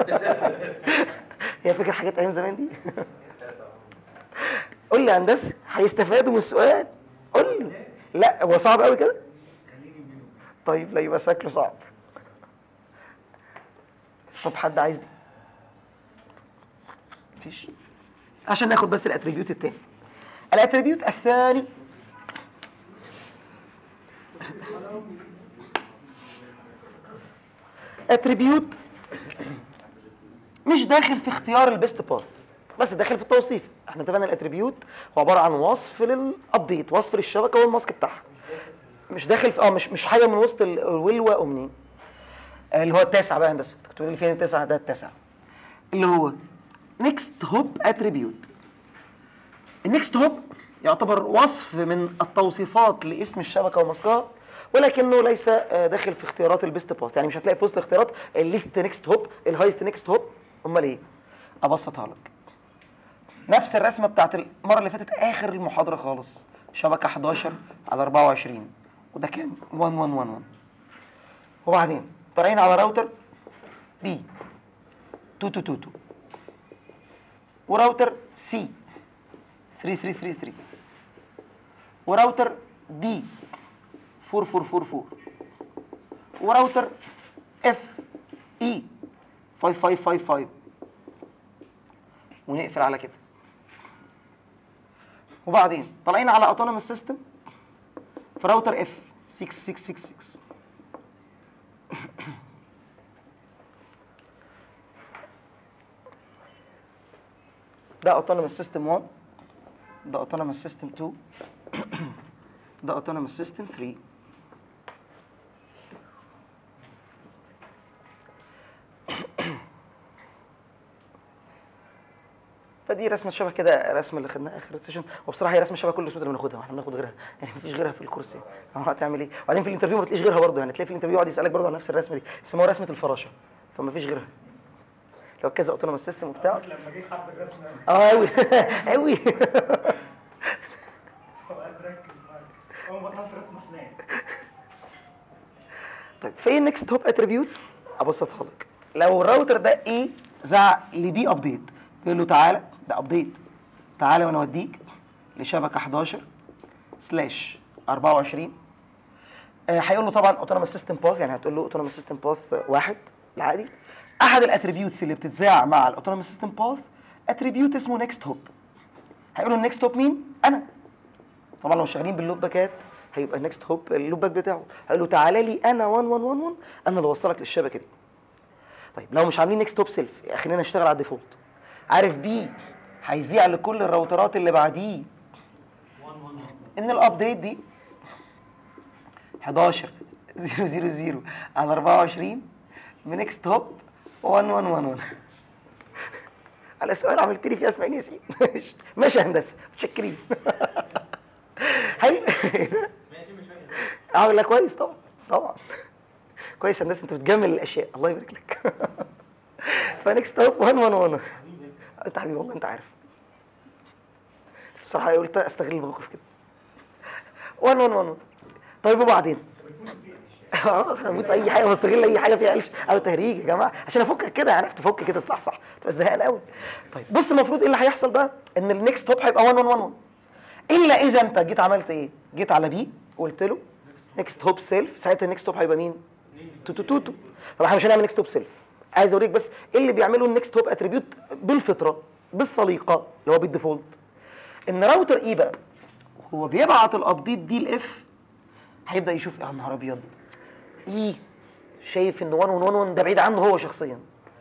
هي فاكر حاجات ايام زمان دي قول لي يا هندسه هيستفادوا من السؤال قول لي لا هو صعب قوي كده طيب لا يبقى شكله صعب طب حد عايز دي مفيش عشان ناخد بس الاتريبيوت التاني الاتريبيوت الثاني اتريبيوت مش داخل في اختيار البيست باث بس داخل في التوصيف احنا اتفقنا الاتريبيوت هو عباره عن وصف للابديت وصف للشبكه والماسك بتاعها مش داخل في اه مش مش حاجه من وسط ال- الولوه ومنين اللي هو التاسع بقى يا هندسه كنت بتقول لي فين التاسع ده التاسع اللي هو نيكست هوب اتريبيوت النيكست هوب يعتبر وصف من التوصيفات لاسم الشبكه وماسكها ولكنه ليس آه، داخل في اختيارات البيست باث يعني مش هتلاقي في وسط الاختيارات الليست نيكست هوب الهايست نيكست هوب امال ايه ابسطها لك نفس الرسمه بتاعت المره اللي فاتت اخر المحاضره خالص شبكه 11 على 24 وده كان 1111 وبعدين طالعين على راوتر بي 2222 وراوتر سي 3333 وراوتر دي 4444 وراوتر اف اي 5555 ونقفل على كده وبعدين طالعين على اوتونوموس سيستم في راوتر اف 6666 ده اوتونوموس سيستم 1 ده اوتونوموس سيستم 2 ده اوتونوموس سيستم 3 فدي رسمه شبه كده الرسمه اللي خدناها اخر سيشن وبصراحه هي رسمه شبه كل الرسومات اللي بناخدها احنا بناخد غيرها يعني مفيش غيرها في الكورس يعني هو هتعمل ايه وبعدين في الانترفيو ما تلاقيش غيرها برضه يعني تلاقي في الانترفيو يقعد يسالك برضه على نفس الرسمه دي بيسموها رسمه الفراشه فما فيش غيرها لو كذا اوتونوموس سيستم وبتاع لما جه حب الرسمه اه قوي قوي هو قاعد مركز معاك هو ما حط رسمه هناك طيب في نيكست توب اتريبيوت ابسطها لك لو الراوتر ده ايه زع لبي ابديت بيقول له تعالى ده ابديت تعالى وانا اوديك لشبكه 11 سلاش 24 آه، هيقول له طبعا اوتونوموس سيستم باث يعني هتقول له اوتونوموس سيستم باث واحد العادي احد الاتريبيوتس اللي بتتذاع مع الاوتونوموس سيستم باث اتريبيوت اسمه نيكست هوب هيقول له النيكست هوب مين انا طبعا لو شغالين باللوب باكات هيبقى النكست هوب اللوب باك بتاعه هيقول له تعالى لي انا 1111 انا اللي اوصلك للشبكه دي طيب لو مش عاملين نكست هوب سيلف خلينا نشتغل على الديفولت عارف بي هيذيع لكل الراوترات اللي بعديه 1 1 1 ان الابديت دي 11 000 على 24 بنكست هوب 1111 على سؤال عملت لي فيه اسماعيل ياسين ماشي ماشي يا هندسه متشكرين حلو سمعتي مش فاهم اقول لك كويس طبعا طبعا كويس يا هندسه انت بتجمل الاشياء الله يبارك لك فنكست هوب 1111 انت حبيبي والله انت عارف بس بصراحه قلت استغل الموقف كده 1111 طيب وبعدين اه هموت في اي حاجه بستغل اي حاجه فيها قلش او تهريج يا جماعه عشان افكك كده عرفت تفك كده صح صح تبقى زهقان قوي طيب بص المفروض ايه اللي هيحصل بقى ان النكست هوب هيبقى 1111 الا اذا انت جيت عملت ايه جيت على بي وقلت له نكست هوب سيلف ساعتها النكست هوب هيبقى مين توتو توتو طب احنا مش هنعمل نكست هوب سيلف عايز اوريك بس ايه اللي بيعمله النكست هوب اتريبيوت بالفطره بالسليقه اللي هو بالديفولت ان راوتر ايه بقى هو بيبعت الابديت دي لاف هيبدا يشوف يا نهار ابيض ايه شايف ان 111 ده بعيد عنه هو شخصيا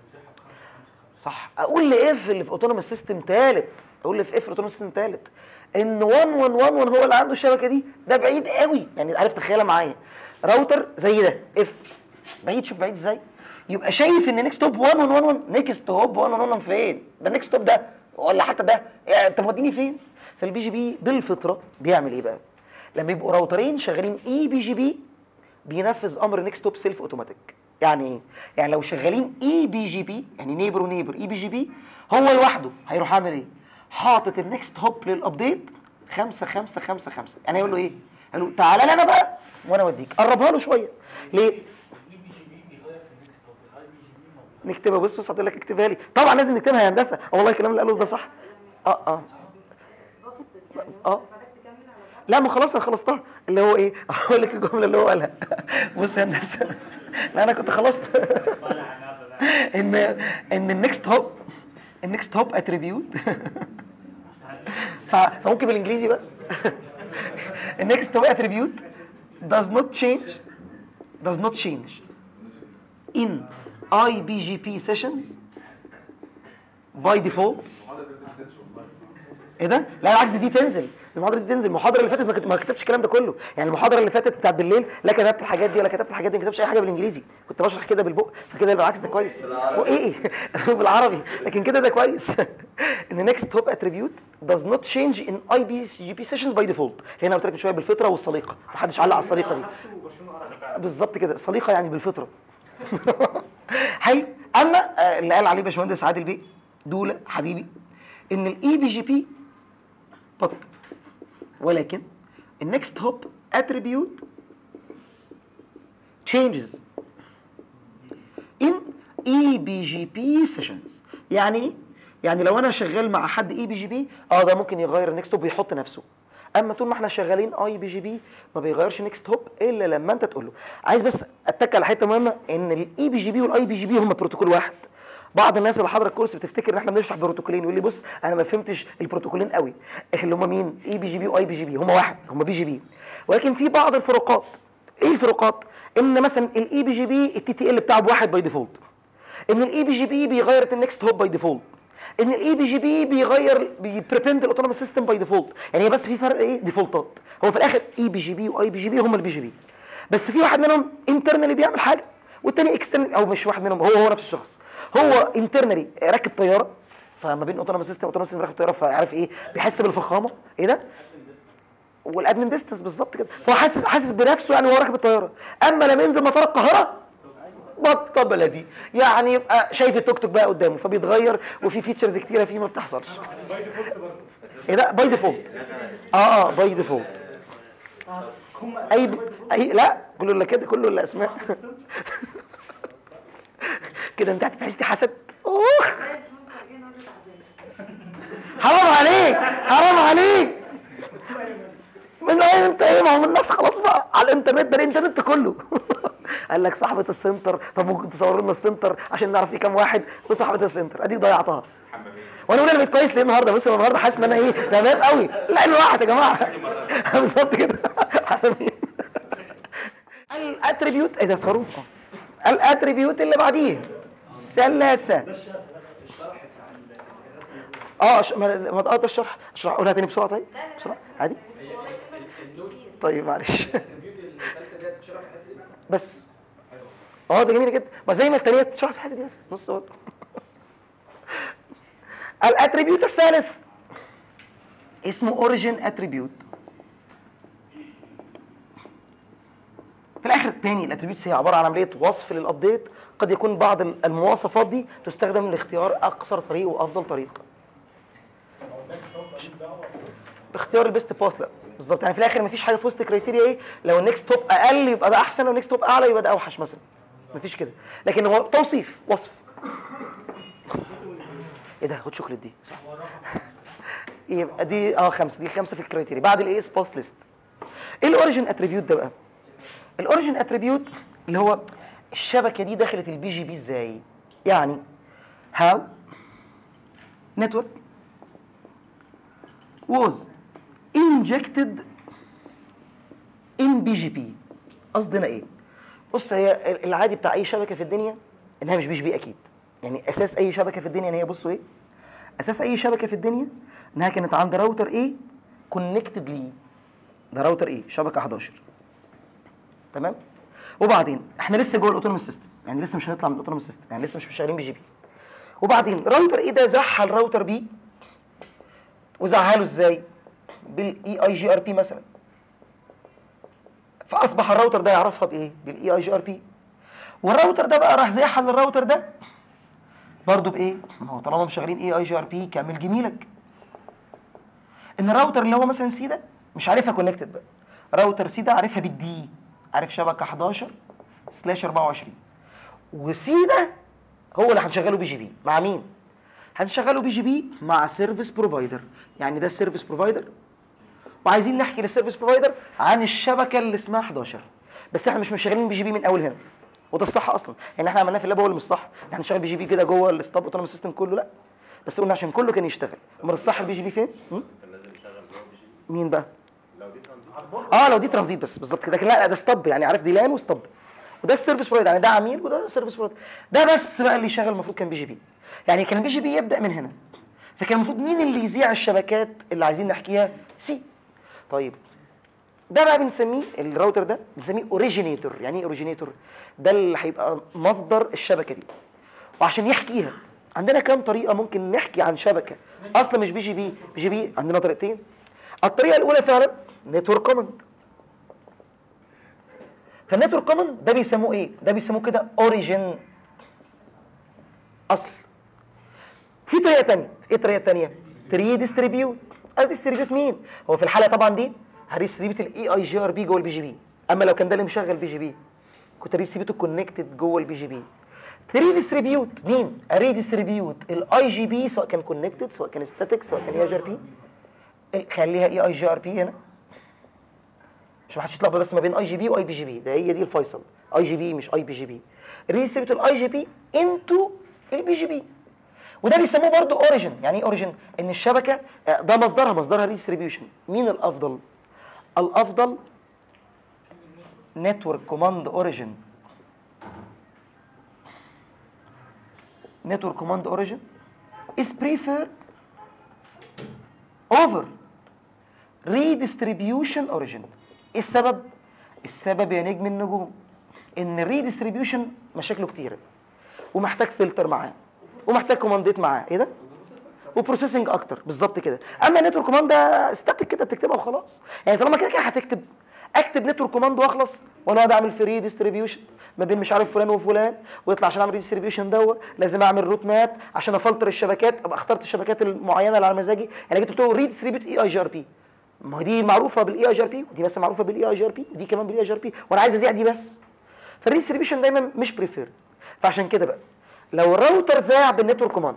صح اقول لاف اللي في اوتونوموس سيستم ثالث اقول لاف اف اوتونوموس سيستم ثالث ان 1111 هو اللي عنده الشبكه دي ده بعيد قوي يعني عارف تخيلها معايا راوتر زي ده اف بعيد شوف بعيد ازاي يبقى شايف ان نيكست توب 1111 نيكست هوب 111 فين ده نيكست توب ده ولا حتى ده يعني انت موديني فين فالبي جي بي بالفطره بيعمل ايه بقى لما يبقوا راوترين شغالين اي بي جي بي بينفذ امر نيكست توب سيلف اوتوماتيك يعني ايه يعني لو شغالين اي بي جي بي يعني نيبر ونيبر اي بي جي بي هو لوحده هيروح عامل ايه حاطط النكست هوب للابديت 5 5 5 5 يعني هيقول له ايه قال له تعالى لي انا بقى وانا اوديك قربها له شويه ليه الاي بي جي بي بيغير في النكست توب الاي بي جي بي موجود نكتبها بص بص هتقول لك اكتبها لي طبعا لازم نكتبها يا هندسه اه والله الكلام اللي قاله ده صح اه اه بفصل يعني اه. ممكن حضرتك تكمل على بعض لا ما خلاص انا خلصتها اللي هو ايه اقول لك الجمله اللي هو قالها بص يا هندسه لا انا كنت خلصت ان ان النكست هوب النكست هوب اتريبيوت فممكن بالانجليزي بقى النكست هوب اتريبيوت does not change does not change in IBGP sessions by default ايه ده؟ لا بالعكس دي, دي تنزل المحاضره دي تنزل المحاضره اللي فاتت ما كت- ما كتبتش الكلام ده كله يعني المحاضره اللي فاتت بتاعت بالليل لا كتبت الحاجات دي ولا كتبت الحاجات دي ما كتبتش اي حاجه بالانجليزي كنت بشرح كده بالبق فكده بالعكس ده كويس وايه بالعربي لكن كده ده كويس ان نيكست هوب اتريبيوت does not change in IBGP sessions by default اللي انا قلت لك من شويه بالفطره والسليقه محدش علق على السليقه دي بالظبط كده سليقه يعني بالفطره حلو اما آه، اللي قال عليه باشمهندس عادل بيه دوله حبيبي ان الاي بي جي بي بط ولكن النكست هوب اتريبيوت changes in EBGP sessions يعني ايه؟ يعني لو انا شغال مع حد اي بي جي بي اه ده ممكن يغير النكست هوب ويحط نفسه اما طول ما احنا شغالين اي بي جي بي ما بيغيرش نكست هوب الا لما انت تقول له عايز بس اتك على حته مهمه ان الاي بي جي بي والاي بي جي بي هم بروتوكول واحد بعض الناس اللي حاضره الكورس بتفتكر ان احنا بنشرح بروتوكولين يقول لي بص انا ما فهمتش البروتوكولين قوي اللي هم مين اي بي جي بي واي بي جي بي هم واحد هم بي جي بي ولكن في بعض الفروقات ايه الفروقات ان مثلا الاي بي جي بي التي تي ال بتاعه بواحد باي ديفولت ان الاي بي جي بي بيغير النكست هوب باي ديفولت ان الاي بي جي بي بيغير بيبريبند الاوتونوموس سيستم باي ديفولت يعني هي بس في فرق ايه ديفولتات هو في الاخر اي بي جي بي واي بي جي بي هم البي جي بي بس في واحد منهم انترنالي بيعمل حاجه والتاني اكسترنال او مش واحد منهم هو هو نفس الشخص هو انترنالي راكب طياره فما بين اوتونوموس سيستم واوتونوموس سيستم راكب طياره فعارف ايه بيحس بالفخامه ايه ده والادمن ديستنس بالظبط كده فهو حاسس حاسس بنفسه يعني وهو راكب الطياره اما لما ينزل مطار القاهره بطه بلدي يعني يبقى شايف التوك توك بقى قدامه فبيتغير وفي فيتشرز كتيره فيه ما بتحصلش باي ديفولت برضه ايه ده باي ديفولت اه اه باي ديفولت هم اي ب... اي لا كله الا كده كله الا اسماء كده انت هتحس حسد اوه زي الفلوس خارجين وانت تعبان حرام عليك حرام عليك من ايه انت ايه ما هو من الناس خلاص بقى على الانترنت ده الانترنت كله قال لك صاحبة السنتر طب ممكن تصور لنا السنتر عشان نعرف في كام واحد وصاحبة السنتر اديك ضيعتها وانا بقول انا بقيت كويس ليه النهارده بص انا النهارده حاسس ان انا ايه تمام قوي لا واحد يا جماعه بالظبط كده حرامين. الاتريبيوت ايه ده صاروخ اه الاتريبيوت اللي بعديه سلاسه اه ش... ما ما- اه ده الشرح اشرح قولها تاني بسرعه طيب بسرعه عادي والله كلمة كتير طيب معلش التربيوت الثالثه دي هتتشرح في الحته دي مثلا بس اه ده جميل جدا ما زي ما التانية تشرح في الحته دي بس نص برضه الاتريبيوت الثالث اسمه اوريجين اتريبيوت في الاخر الثاني الاتريبيوتس هي عباره عن عمليه وصف للابديت قد يكون بعض المواصفات دي تستخدم لاختيار اقصر طريق وافضل طريق باختيار البيست باس لا بالظبط يعني في الاخر مفيش حاجه في وسط كريتيريا ايه لو النكست توب اقل يبقى ده احسن لو النكست توب اعلى يبقى ده اوحش مثلا مفيش كده لكن هو توصيف وصف ايه ده خد شوكليت دي صح يبقى دي اه خمسه دي خمسه في الكريتيريا بعد الايه باث ليست ايه الاوريجن اتريبيوت ده بقى الاوريجن اتريبيوت اللي هو الشبكه دي دخلت البي جي بي ازاي يعني هاو نتورك was injected in BGP قصدنا ايه بص هي العادي بتاع اي شبكه في الدنيا انها مش بي جي بي اكيد يعني اساس اي شبكه في الدنيا ان هي بصوا ايه اساس اي شبكه في الدنيا انها كانت عند راوتر ايه كونكتد ليه ده راوتر ايه شبكه 11 تمام وبعدين احنا لسه جوه الاوتونوموس سيستم يعني لسه مش هنطلع من الاوتونوموس سيستم يعني لسه مش شغالين بي جي بي وبعدين راوتر ايه ده زحل راوتر بي وزعله ازاي بالاي اي جي ار بي مثلا فاصبح الراوتر ده يعرفها بايه بالاي اي جي ار بي والراوتر ده بقى راح زحل الراوتر ده برضه بايه ما هو طالما مشغلين اي اي جي ار بي كمل جميلك ان الراوتر اللي هو مثلا سي ده مش عارفها كونكتد بقى راوتر سي ده عارفها بالدي عارف شبكه 11 سلاش 24 وسي ده هو اللي هنشغله بي جي بي مع مين هنشغله بي جي بي مع سيرفيس بروفايدر يعني ده السيرفيس بروفايدر وعايزين نحكي للسيرفيس بروفايدر عن الشبكه اللي اسمها 11 بس احنا مش مشغلين بي جي بي من اول هنا وده الصح اصلا يعني احنا عملناه في اللاب هو اللي مش صح احنا هنشغل بي جي بي كده جوه الستاب اوتونوموس سيستم كله لا بس قلنا عشان كله كان يشتغل امال الصح البي جي بي فين م? مين بقى اه لو دي ترانزيت بس بالظبط كده لكن لا ده ستاب يعني عارف دي لان وستاب وده السيرفيس بروفايدر يعني ده عميل وده سيرفيس بروفايدر ده بس بقى اللي يشغل المفروض كان بي جي بي يعني كان البي جي بي يبدا من هنا فكان المفروض مين اللي يذيع الشبكات اللي عايزين نحكيها سي طيب ده بقى بنسميه الراوتر ده بنسميه اوريجينيتور يعني ايه اوريجينيتور ده اللي هيبقى مصدر الشبكه دي وعشان يحكيها عندنا كام طريقه ممكن نحكي عن شبكه اصلا مش بي جي بي بي جي بي عندنا طريقتين الطريقه الاولى فعلا نتورك كوماند فالنتورك كوماند ده بيسموه ايه ده بيسموه كده اوريجين اصل في طريقه تانية ايه الطريقه التانية تري ديستريبيوت ديستريبيوت مين هو في الحاله طبعا دي هريستريبيوت الاي اي جي ار بي جوه البي جي بي اما لو كان ده اللي مشغل بي جي بي كنت ريستريبيوت كونكتد جوه البي جي بي تري ديستريبيوت مين اري ديستريبيوت الاي جي بي سواء كان كونكتد سواء كان ستاتيك سواء كان اي جي ار بي خليها اي اي جي ار بي هنا مش محدش يطلع بس ما بين اي جي بي واي بي جي بي ده هي دي الفيصل اي جي بي مش اي بي جي بي ريستريبيوت الاي جي بي انتو البي جي بي وده بيسموه برضو اوريجن يعني ايه اوريجن ان الشبكه آه، ده مصدرها مصدرها ريستريبيوشن مين الافضل الافضل نتورك كوماند اوريجن نتورك كوماند اوريجن is preferred over redistribution origin ايه السبب السبب يا نجم النجوم ان الريديستريبيوشن مشاكله كتيره ومحتاج فلتر معاه ومحتاج كومانديت معاه ايه ده وبروسيسنج اكتر بالظبط كده اما النتورك كوماند ده ستاتيك كده بتكتبها وخلاص يعني طالما كده كده هتكتب اكتب نتورك كوماند واخلص وانا اقعد اعمل فري ديستريبيوشن ما بين مش عارف فلان وفلان ويطلع عشان اعمل ديستريبيوشن دوت لازم اعمل روت ماب عشان افلتر الشبكات ابقى اخترت الشبكات المعينه اللي على مزاجي يعني جيت قلت له ريديستريبيوت اي اي جي ار بي ما هو دي معروفه بالاي اي جي ار بي ودي بس معروفه بالاي اي جي ار بي ودي كمان بالاي اي جي ار بي وانا عايز ازيع دي بس فالريديستريبيوشن دايما مش بريفير فعشان كده بقى لو الراوتر زاع بالنتورك كوماند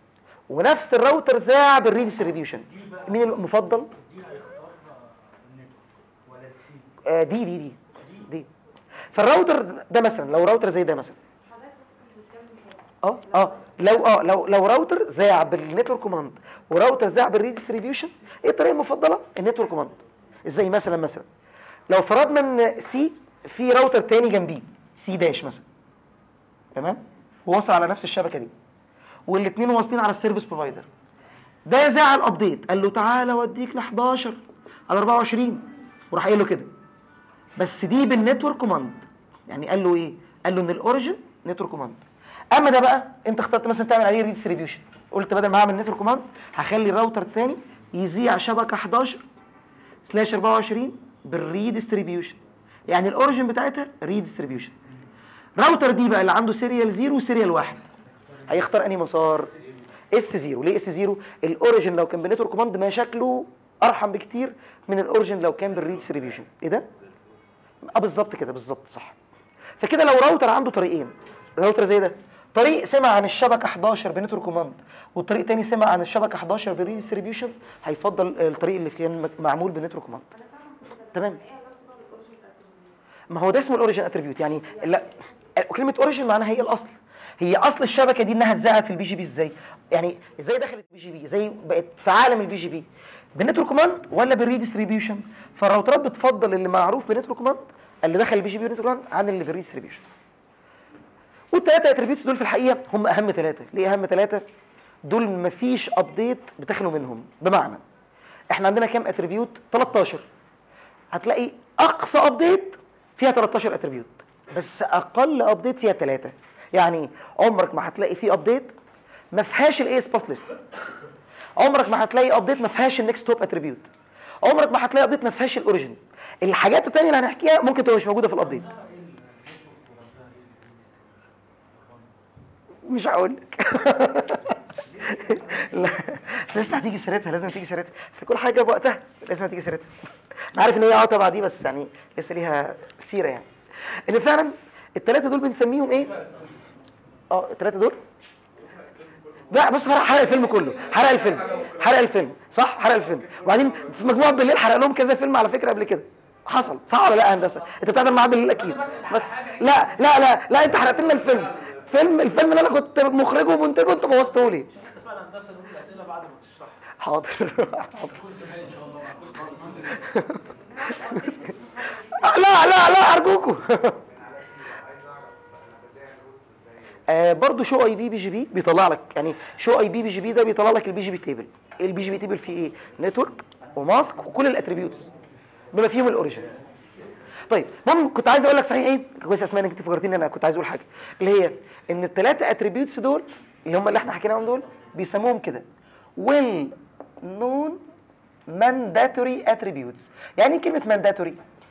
ونفس الراوتر زاع بالريديستريبيوشن مين المفضل؟ دي هيختار النتورك ولا السي آه، دي دي دي دي فالراوتر ده مثلا لو راوتر زي ده مثلا حضرتك بس كنت بتتكلم حاجه اه اه لو اه لو لو راوتر زاع بالنتورك كوماند وراوتر زاع بالريديستريبيوشن ايه الطريقه المفضله النتورك كوماند ازاي مثلا مثلا لو فرضنا ان سي في راوتر تاني جنبيه سي داش مثلا تمام وواصل على نفس الشبكه دي والاثنين واصلين على السيرفيس بروفايدر ده زاع الابديت قال له تعالى اوديك ل 11 على 24 وراح قايل له كده بس دي بالنتورك كوماند يعني قال له ايه قال له ان الاوريجن نتورك كوماند اما ده بقى انت اخترت مثلا تعمل عليه ريديستريبيوشن قلت بدل ما اعمل نتورك كوماند هخلي الراوتر الثاني يذيع شبكه 11 سلاش 24 بالريديستريبيوشن يعني الاوريجن بتاعتها ريديستريبيوشن راوتر دي بقى اللي عنده سيريال 0 وسيريال 1 هيختار انهي مسار اس 0 ليه اس 0 الاوريجن لو كان بنتورك كوماند مشاكله ارحم بكتير من الاوريجن لو كان بالريديستريبيوشن ايه ده اه بالظبط كده بالظبط صح فكده لو راوتر عنده طريقين راوتر زي ده طريق سمع عن الشبكه 11 بنتورك كوماند وطريق تاني سمع عن الشبكه 11 بريديستريبيوشن هيفضل الطريق اللي كان معمول بنتورك كوماند تمام ما هو ده اسمه الاوريجن اتريبيوت يعني لا كلمه اوريجن معناها هي الاصل هي اصل الشبكه دي انها اتذاعت في البي جي بي ازاي يعني ازاي دخلت بي جي بي ازاي بقت في عالم البي جي بي بالنتورك كوماند ولا بالريديستريبيوشن فالراوترات بتفضل اللي معروف بنتورك كوماند اللي دخل البي جي بي بالنتورك كوماند عن اللي بالريديستريبيوشن والثلاثه اتريبيوتس دول في الحقيقه هم اهم ثلاثه ليه اهم ثلاثه دول مفيش ابديت بتخلوا منهم بمعنى احنا عندنا كام اتريبيوت 13 هتلاقي اقصى ابديت فيها 13 اتريبيوت بس اقل ابديت فيها ثلاثه يعني عمرك ما هتلاقي فيه ابديت ما فيهاش الاي اس باس ليست عمرك ما هتلاقي ابديت ما فيهاش النكست توب اتريبيوت عمرك ما هتلاقي ابديت ما فيهاش الاوريجن الحاجات الثانيه اللي هنحكيها ممكن تبقى مش موجوده في الابديت مش هقول لك لا بس لسه هتيجي سيرتها لازم تيجي سيرتها بس كل حاجه بوقتها لازم هتيجي سيرتها انا عارف ان هي اه تبع دي بس يعني لسه ليها سيره يعني ان فعلا الثلاثه دول بنسميهم ايه؟ اه الثلاثه دول لا بص حرق, حرق الفيلم كله حرق الفيلم حرق الفيلم صح حرق الفيلم وبعدين في مجموعه بالليل حرق لهم كذا فيلم على فكره قبل كده حصل صح ولا لا يا هندسه انت بتحضر معاه بالليل اكيد بس لا لا لا لا انت حرقت لنا الفيلم فيلم الفيلم اللي انا كنت مخرجه ومنتجه انت بوظته لي اتفق على هندسه نقول الاسئله بعد ما تشرح حاضر حاضر كل ان شاء الله مع كل لا لا لا ارجوكم آه برضه شو اي بي بي جي بي بيطلع لك يعني شو اي بي بي جي بي ده بيطلع لك البي جي بي تيبل البي جي بي تيبل فيه ايه نتورك وماسك وكل الاتريبيوتس بما فيهم الاوريجن طيب المهم كنت عايز اقول لك صحيح ايه كويس يا اسماء انك انت فكرتني ان انا كنت عايز اقول حاجه اللي هي ان الثلاثه اتريبيوتس دول اللي هم اللي احنا حكيناهم دول بيسموهم كده ويل نون mandatory attributes يعني ايه كلمه mandatory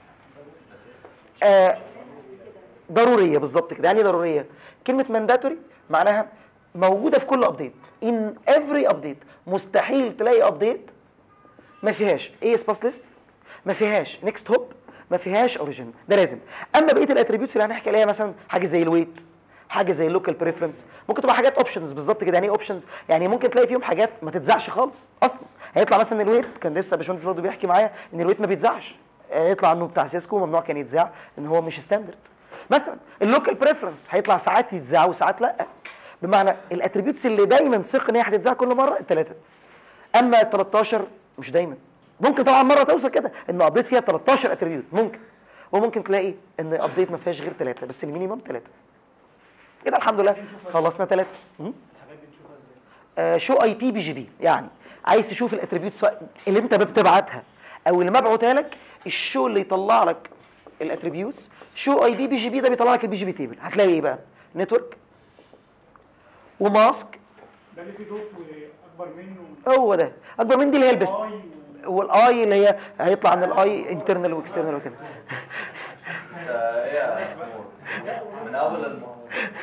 آه ضروريه بالظبط كده يعني إيه ضروريه كلمه mandatory معناها موجوده في كل ابديت in every update مستحيل تلاقي ابديت ما فيهاش اي سباس ليست ما فيهاش نيكست هوب ما فيهاش اوريجين ده لازم اما بقيه الاتريبيوتس اللي هنحكي عليها مثلا حاجه زي الويت حاجه زي اللوكال بريفرنس ممكن تبقى حاجات اوبشنز بالظبط كده يعني ايه اوبشنز يعني ممكن تلاقي فيهم حاجات ما تتذاعش خالص اصلا هيطلع مثلا الويت كان لسه باشمهندس برضه بيحكي معايا ان الويت ما بيتذاعش يطلع انه بتاع سيسكو ممنوع كان يتذاع ان هو مش ستاندرد مثلا اللوكال بريفرنس هيطلع ساعات يتذاع وساعات لا بمعنى الاتريبيوتس اللي دايما ثق ان هي هتتذاع كل مره الثلاثه اما ال 13 مش دايما ممكن طبعا مره توصل كده ان ابديت فيها 13 اتريبيوت ممكن وممكن تلاقي ان ابديت ما فيهاش غير ثلاثه بس المينيمم ثلاثه كده الحمد لله خلصنا ثلاثه شو اي بي بي جي بي يعني عايز تشوف الاتريبيوت سواء اللي انت بتبعتها او اللي مبعوتها لك الشو اللي يطلع لك الاتريبيوتس شو اي بي بي جي بي ده بيطلع لك البي جي بي تيبل هتلاقي ايه بقى نتورك وماسك ده اللي فيه دوت واكبر منه هو ده اكبر من دي اللي هي البست اي والاي اللي هي هيطلع عن الاي انترنال واكسترنال وكده انت ايه يا محمود؟ من اول الموضوع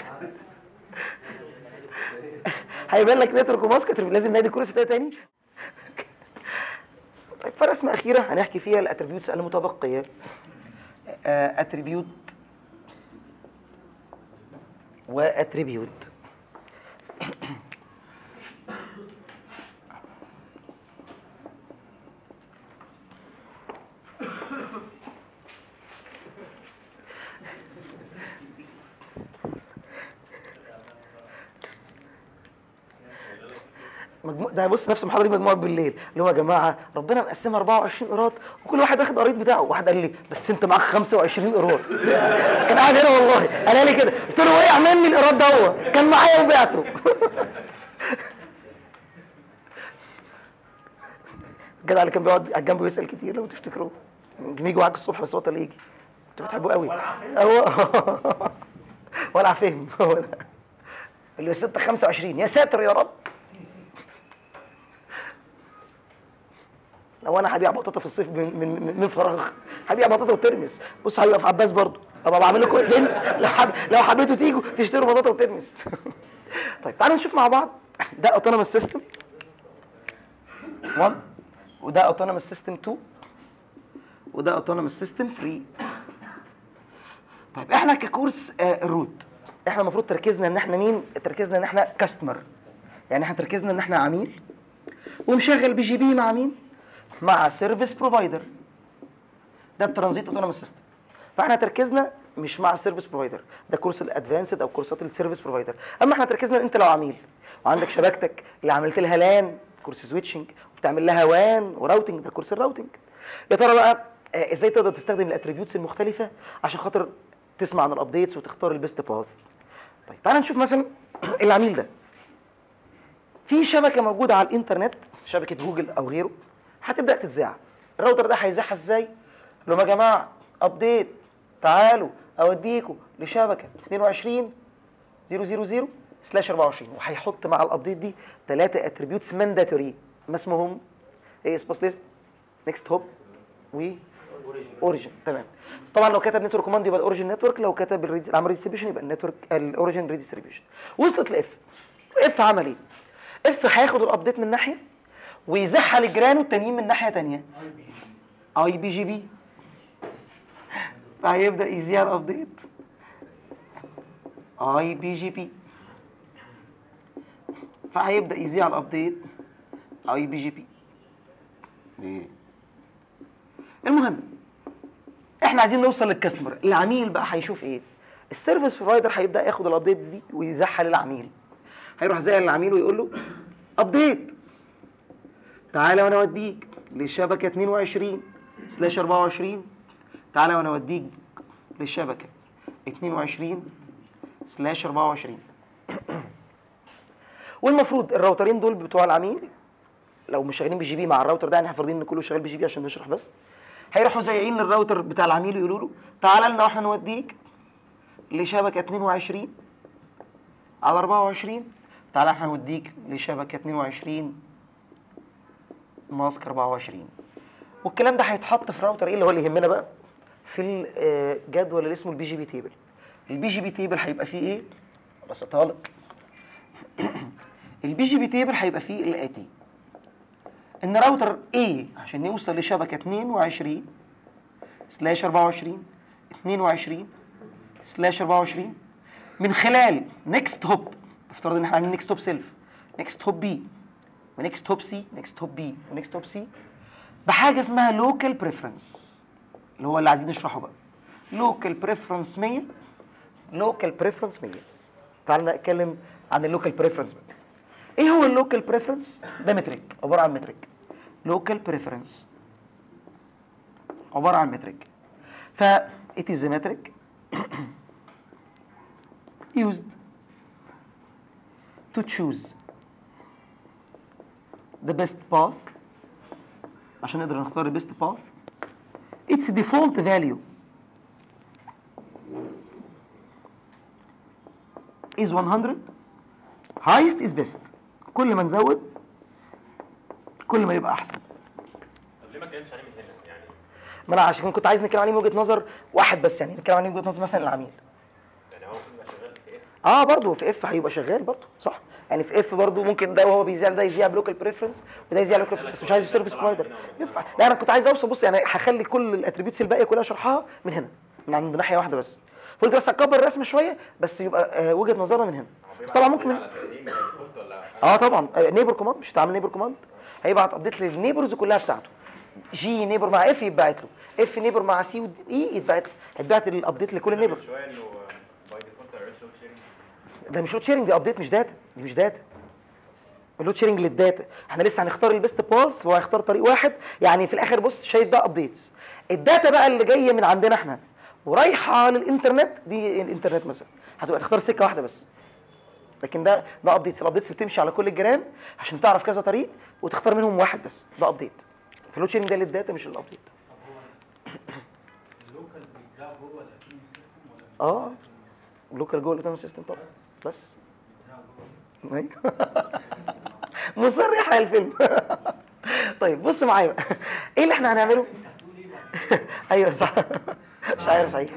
هيبان لك نتورك وماسك هتبقى لازم نادي كورس ده تاني طيب فرسمة أخيرة هنحكي فيها الاتريبيوتس المتبقية اتريبيوت واتريبيوت مجموع ده بص نفس المحاضره دي مجموعه بالليل اللي هو يا جماعه ربنا مقسمها 24 قيراط وكل واحد واخد قريط بتاعه واحد قال لي بس انت معاك 25 قيراط كان قاعد هنا والله قال لي كده قلت له وقع مني القيراط ده هو كان معايا وبعته الجدع اللي كان بيقعد على الجنب ويسال كتير لو تفتكروه بيجي معاك الصبح بس بطل يجي انتوا بتحبوه قوي هو ولا فهم هو ده اللي 6 25 يا ساتر يا رب لو انا هبيع بطاطا في الصيف من من من فراغ هبيع بطاطا وترمس بص هيبقى في عباس برضو ابقى بعمل لكم ايفنت لو حب لو حبيتوا تيجوا تشتروا بطاطا وترمس طيب تعالوا نشوف مع بعض ده اوتونوموس سيستم 1 وده اوتونوموس سيستم 2 وده اوتونوموس سيستم 3 طيب احنا ككورس آه الروت احنا المفروض تركيزنا ان احنا مين تركيزنا ان احنا كاستمر يعني احنا تركيزنا ان احنا عميل ومشغل بي جي بي مع مين مع سيرفيس بروفايدر ده الترانزيت اوتونوموس سيستم فاحنا تركيزنا مش مع السيرفيس بروفايدر ده كورس الادفانسد او كورسات السيرفيس بروفايدر اما احنا تركيزنا انت لو عميل وعندك شبكتك اللي عملت لها لان كورس سويتشنج وبتعمل لها وان وراوتنج ده كورس الراوتنج يا ترى بقى آه، ازاي تقدر تستخدم الاتريبيوتس المختلفه عشان خاطر تسمع عن الابديتس وتختار البيست باث طيب تعال نشوف مثلا العميل ده في شبكه موجوده على الانترنت شبكه جوجل او غيره هتبدا تتذاع الراوتر ده هيذاعها ازاي لهم يا جماعه ابديت تعالوا اوديكم لشبكه 22 000 سلاش 24 وهيحط مع الابديت دي ثلاثه اتريبيوتس مانداتوري ما اسمهم ايه سباس ليست نيكست هوب و اوريجن تمام طبعا لو كتب نتورك كوماند يبقى الاوريجن نتورك لو كتب الريدز- العمل ريديستريبيوشن يبقى النتورك الاوريجن ريديستريبيوشن وصلت لاف اف عمل ايه اف هياخد الابديت من ناحيه ويزحها لجيرانه التانيين من ناحيه تانية اي بي جي بي فهيبدا يذيع الابديت اي بي جي بي فهيبدا يذيع الابديت اي بي جي بي المهم احنا عايزين نوصل للكاستمر العميل بقى هيشوف ايه السيرفيس بروفايدر هيبدا ياخد الابديتس دي ويزحها للعميل هيروح زي للعميل ويقول له ابديت تعالى وانا اوديك للشبكه 22 سلاش 24 تعالى وانا اوديك للشبكه 22 سلاش 24 والمفروض الراوترين دول بتوع العميل لو مش شغالين بجي بي مع الراوتر ده يعني احنا فاضيين ان كله شغال بجي بي عشان نشرح بس هيروحوا زايقين للراوتر بتاع العميل ويقولوا له تعالى لنا واحنا نوديك لشبكه 22 على 24 تعالى احنا نوديك لشبكه 22 ماسك 24 والكلام ده هيتحط في راوتر ايه اللي هو اللي يهمنا بقى في الجدول اللي اسمه البي جي بي تيبل البي جي بي تيبل هيبقى فيه ايه بسطها لك البي جي بي تيبل هيبقى فيه الاتي ان راوتر A عشان يوصل لشبكه 22 سلاش 24 22 سلاش 24 من خلال نيكست هوب افترض ان احنا عاملين نيكست هوب سيلف نيكست هوب بي ونيكست هوب سي نيكست هوب بي ونيكست هوب سي بحاجه اسمها لوكال بريفرنس اللي هو اللي عايزين نشرحه بقى لوكال بريفرنس 100 لوكال بريفرنس 100 تعال نتكلم عن اللوكال بريفرنس بقى ايه هو اللوكال بريفرنس ده مترك عباره عن مترك لوكال بريفرنس عباره عن مترك ف it is a metric used to choose the best path عشان نقدر نختار البيست باث its default value is 100 highest is best كل ما نزود كل ما يبقى احسن طب ليه ما اتكلمتش عليه من هنا يعني ما انا عشان كنت عايز نتكلم عليه من وجهه نظر واحد بس يعني نتكلم عليه من وجهه نظر مثلا العميل يعني هو المفروض يبقى شغال في ايه اه برضه في اف هيبقى شغال برضه صح يعني في اف برضه ممكن ده وهو بيذيع ده يذيع بلوكال بريفرنس وده يذيع لوكال بس مش عايز سيرفيس بروفايدر ينفع لا انا كنت عايز اوصل بص يعني هخلي كل الاتريبيوتس الباقيه كلها شرحها من هنا من عند ناحيه واحده بس قلت بس اكبر الرسم شويه بس يبقى آه وجهه نظرنا من هنا بس طبعا ممكن على تقديم الديفولت ولا اه طبعا نيبر كوماند مش هتعمل نيبر كوماند هيبعت ابديت للنيبرز كلها بتاعته جي نيبر مع اف يتبعت له اف نيبر مع سي واي يتبعت له هيتبعت الابديت لكل نيبر شويه انه باي ديفولت ما يعملش لود شيرنج ده مش لود شيرنج دي ابديت مش داتا دي مش داتا اللود شيرنج للداتا احنا لسه هنختار البيست باث وهو هيختار طريق واحد يعني في الاخر بص شايف ده ابديتس الداتا بقى اللي جايه من عندنا احنا ورايحه للانترنت دي الانترنت مثلا هتبقى تختار سكه واحده بس لكن ده ده ابديتس الابديتس بتمشي على كل الجيران عشان تعرف كذا طريق وتختار منهم واحد بس ده ابديت فاللود شيرنج ده للداتا مش للابديت اللوكال بيتذاع جوه الاكيد سيستم ولا اه لوكال جوه الاوتوماتيك سيستم طبعا بس أيوة. مصر يحرق الفيلم طيب بص معايا بقى ايه اللي احنا هنعمله ايوه صح مش عارف صحيح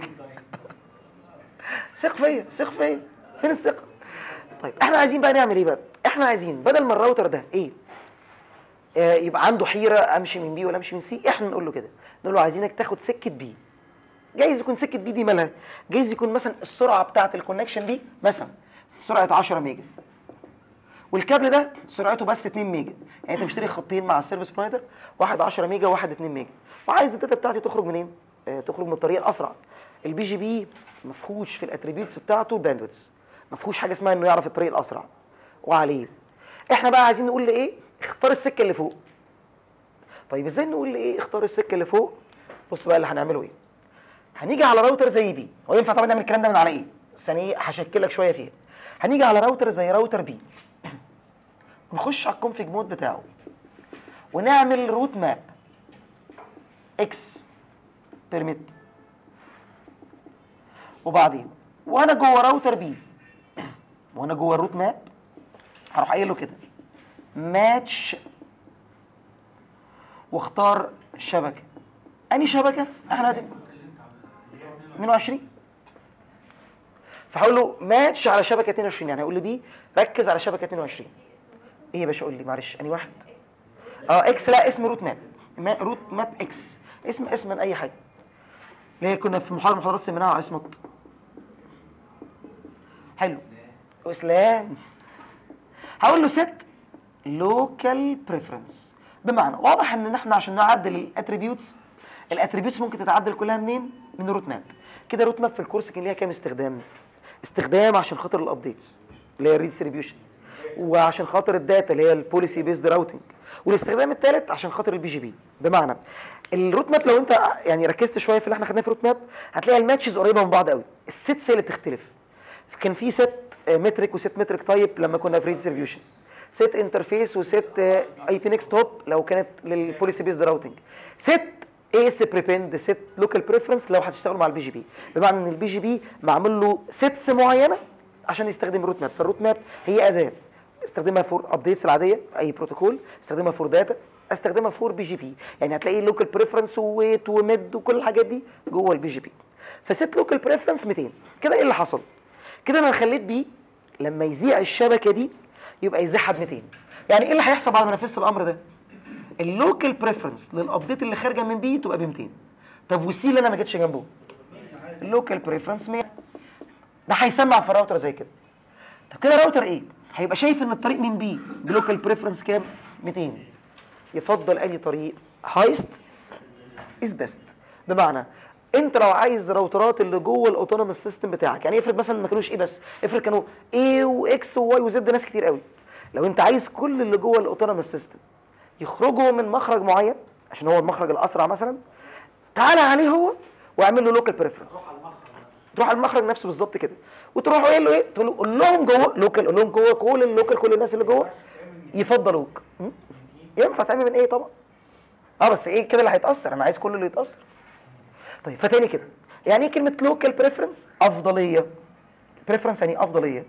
ثق فيا ثق فيا فين الثقه طيب احنا عايزين بقى نعمل ايه بقى احنا عايزين بدل ما الراوتر ده ايه آه يبقى عنده حيره امشي من بي ولا امشي من سي احنا نقول له كده نقول له عايزينك تاخد سكه بي جايز يكون سكه بي دي مالها جايز يكون مثلا السرعه بتاعه الكونكشن دي مثلا سرعه 10 ميجا والكابل ده سرعته بس 2 ميجا يعني انت مشتري خطين مع السيرفيس بروفايدر واحد 10 ميجا وواحد 2 ميجا وعايز الداتا بتاعتي تخرج منين آه تخرج من الطريق الاسرع البي جي بي ما فيهوش في الاتريبيوتس بتاعته الباندويتس ما فيهوش حاجه اسمها انه يعرف الطريق الاسرع وعليه احنا بقى عايزين نقول لايه اختار السكه اللي فوق طيب ازاي نقول لايه اختار السكه اللي فوق بص بقى اللي هنعمله ايه هنيجي على راوتر زي بي هو ينفع طبعا نعمل الكلام ده من على ايه بس انا ايه هشكلك شويه فيها هنيجي على راوتر زي راوتر بي نخش على الكونفيج مود بتاعه ونعمل روت ماب اكس بيرميت وبعدين وانا جوه راوتر بي وانا جوه الروت ماب هروح قايل له كده ماتش واختار شبكه اني شبكه احنا هتبقى 22 فهقول له ماتش على شبكه 22 يعني هقول له بي ركز على شبكه 22 ايه يا باشا قول لي معلش اني واحد اه اكس لا اسم روت ماب ما روت ماب اكس اسم اسم من اي حاجه اللي هي كنا في محاضره محاضرات سميناها على اسمه حلو واسلام هقول له set local preference بمعنى واضح ان احنا عشان نعدل الاتريبيوتس الاتريبيوتس ممكن تتعدل كلها منين من الروت ماب كده الروت ماب في الكورس كان ليها كام استخدام استخدام عشان خاطر الابديتس اللي هي الريدستريبيوشن وعشان خاطر الداتا اللي هي البوليسي بيزد راوتنج والاستخدام الثالث عشان خاطر البي جي بي بمعنى الروت ماب لو انت يعني ركزت شويه في اللي احنا خدناه في الروت ماب هتلاقي الماتشز قريبه من بعض قوي السيتس هي اللي بتختلف كان في ست مترك وست مترك تايب لما كنا في ريدستريبيوشن ست انترفيس وست اي بي نكست توب لو كانت للبوليسي بيزد راوتنج ست اي اس بريبند ست لوكال بريفرنس لو هتشتغلوا مع البي جي بي بمعنى ان البي جي بي معمول له سيتس معينه عشان يستخدم روت ماب فالروت ماب هي اداه استخدمها فور ابديتس العاديه اي بروتوكول استخدمها فور داتا استخدمها فور بي جي بي يعني هتلاقي لوكال بريفرنس وويت وميد وكل الحاجات دي جوه البي جي بي فست لوكال بريفرنس 200 كده ايه اللي حصل كده انا خليت بيه لما يذيع الشبكه دي يبقى يذيعها ب 200 يعني ايه اللي هيحصل بعد ما نفذت الامر ده اللوكال بريفرنس للابديت اللي خارجه من بي تبقى ب 200 طب والسي اللي انا ما جيتش جنبه اللوكال بريفرنس 100 ده هيسمع في راوتر زي كده طب كده راوتر ايه هيبقى شايف ان الطريق من بي بلوكال بريفرنس كام 200 يفضل اي طريق هايست از بيست بمعنى انت لو عايز راوترات اللي جوه الاوتونوموس سيستم بتاعك يعني افرض مثلا ما كانوش ايه بس افرض كانوا ايه واكس وواي وزد ناس كتير قوي لو انت عايز كل اللي جوه الاوتونوموس سيستم يخرجوا من مخرج معين عشان هو المخرج الاسرع مثلا تعالى عليه هو واعمل له لوكال بريفرنس تروح على المخرج نفسه بالظبط كده وتروح قايل له ايه تقول له قول لهم جوه لوكال قول لهم جوه كل اللوكال كل الناس اللي جوه يفضلوك م? ينفع تعمل من ايه طبعا اه بس ايه كده اللي هيتاثر انا عايز كل اللي يتاثر طيب فتاني كده يعني ايه كلمه لوكال بريفرنس افضليه بريفرنس يعني افضليه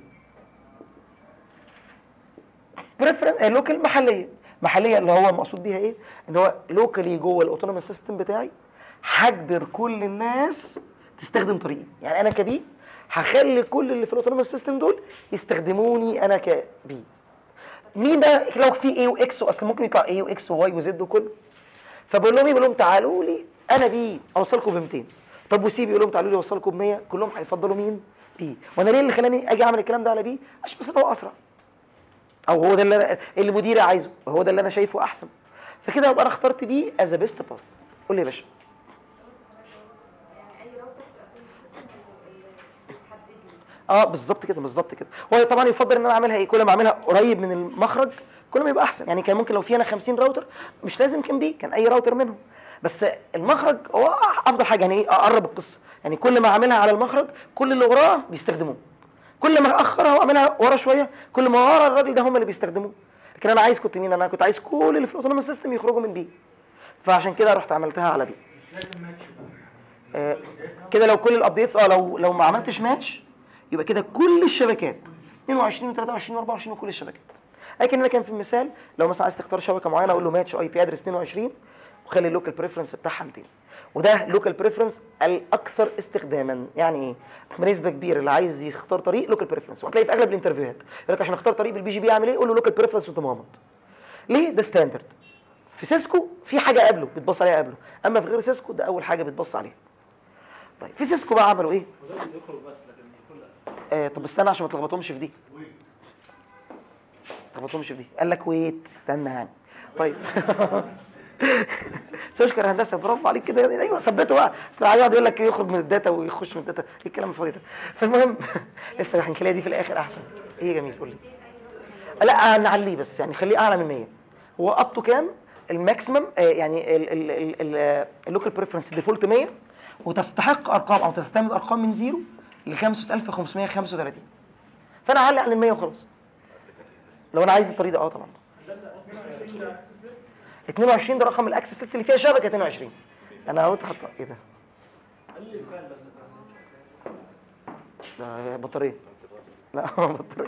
بريفرنس لوكال محليه محليه اللي هو المقصود بيها ايه ان هو لوكالي جوه الاوتونوموس سيستم بتاعي هجبر كل الناس تستخدم طريقي يعني انا كبي هخلي كل اللي في الاوتونوموس سيستم دول يستخدموني انا كبي مين بقى لو في ايه واكس اصل ممكن يطلع ايه واكس وواي وزد وكله فبقول لهم ايه بقول لهم تعالوا لي انا بي اوصلكم ب 200 طب وسي بيقول لهم تعالوا لي اوصلكم ب 100 كلهم هيفضلوا مين بي وانا ليه اللي خلاني اجي اعمل الكلام ده على بي عشان بس هو اسرع او هو ده اللي أنا اللي مديري عايزه وهو ده اللي انا شايفه احسن فكده يبقى انا اخترت بي از بيست باث قول لي يا باشا يعني اي راوتر في الاوتوماتيك سيستم بيحدد لي اه بالظبط كده بالظبط كده هو طبعا يفضل ان انا اعملها ايه كل ما اعملها قريب من المخرج كل ما يبقى احسن يعني كان ممكن لو في انا 50 راوتر مش لازم كان بي كان اي راوتر منهم بس المخرج هو افضل حاجه يعني ايه اقرب القصه يعني كل ما اعملها على المخرج كل اللي وراه بيستخدموه كل ما اخرها واعملها ورا شويه كل ما ورا الراجل ده هم اللي بيستخدموه لكن انا عايز كنت مين انا كنت عايز كل اللي في الاوتونوموس سيستم يخرجوا من بي فعشان كده رحت عملتها على بي مش لازم ماتش بقى آه، كده لو كل الابديتس اه لو لو ما عملتش ماتش يبقى كده كل الشبكات 22 و23 و24 وكل الشبكات لكن انا كان في المثال لو مثلا عايز تختار شبكه معينه اقول له ماتش اي بي ادرس 22 وخلي اللوكال بريفرنس بتاعها 200 وده لوكال بريفرنس الاكثر استخداما يعني ايه بنسبه كبيره اللي عايز يختار طريق لوكال بريفرنس وهتلاقي في اغلب الانترفيوهات يقول لك عشان اختار طريق بالبي جي بي اعمل ايه قول له لوكال بريفرنس وتمامط ليه ده ستاندرد في سيسكو في حاجه قبله بتبص عليها قبله اما في غير سيسكو ده اول حاجه بتبص عليها طيب في سيسكو بقى عملوا ايه وده اللي يخرج بس لكن مش كل آه طب استنى عشان ما تلخبطهمش في دي ما تلخبطهمش في دي قال لك ويت استنى يعني طيب تشكر هندسه برافو عليك كده ايوه ثبته بقى اصل هيقعد يقول لك يخرج من الداتا ويخش من الداتا ايه الكلام الفاضي ده فالمهم لسه هنخليها دي في الاخر احسن ايه جميل قول لي لا نعليه بس يعني خليه اعلى من 100 هو اب تو كام الماكسيمم آه يعني اللوكال بريفرنس ديفولت 100 وتستحق ارقام او تعتمد ارقام من 0 ل 5535 فانا اعلي عن ال 100 وخلاص لو انا عايز الطريق ده اه طبعا 22 ده رقم الاكسس ليست اللي فيها شبكه 22 انا قلت حط ايه ده؟ ده بطاريه لا بطاريه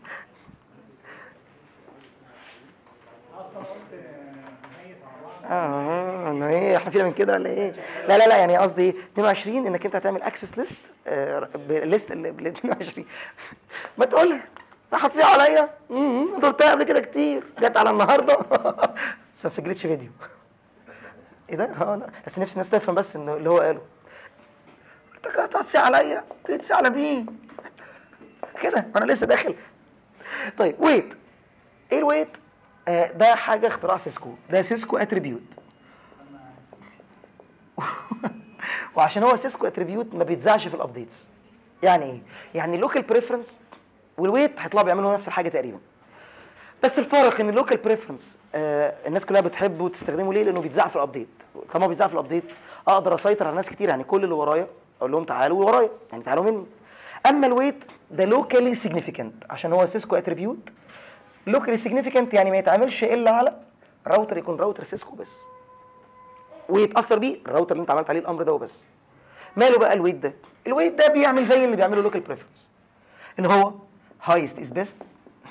اصلا قلت نميز على بعض اه انا ايه احنا فينا من كده ولا ايه؟ لا لا لا يعني قصدي ايه 22 انك انت هتعمل اكسس ليست ليست ال 22 ما تقولها ده هتصيح عليا امم انت قلتها قبل كده كتير جت على النهارده بس ما سجلتش فيديو ايه ده؟ اه لا بس نفسي الناس تفهم بس انه اللي هو قاله انت كنت هتصيح عليا تتصيح على مين؟ كده انا لسه داخل طيب ويت ايه الويت؟ آه ده حاجه اختراع سيسكو ده سيسكو اتريبيوت وعشان هو سيسكو اتريبيوت ما بيتذاعش في الابديتس يعني ايه يعني اللوكال بريفرنس والويت هيطلعوا بيعملوا نفس الحاجه تقريبا بس الفرق ان اللوكال بريفرنس آه الناس كلها بتحبه وتستخدمه ليه لانه بيتذاع في الابديت طالما بيتذاع في الابديت اقدر اسيطر على ناس كتير يعني كل اللي ورايا اقول لهم تعالوا ورايا يعني تعالوا مني اما الويت ده لوكالي سيجنيفيكانت عشان هو سيسكو اتريبيوت لوكالي سيجنيفيكانت يعني ما يتعاملش الا على راوتر يكون راوتر سيسكو بس ويتاثر بيه الراوتر اللي انت عملت عليه الامر ده وبس ماله بقى الويت ده الويت ده بيعمل زي اللي بيعمله لوكال بريفرنس ان هو هايست از بيست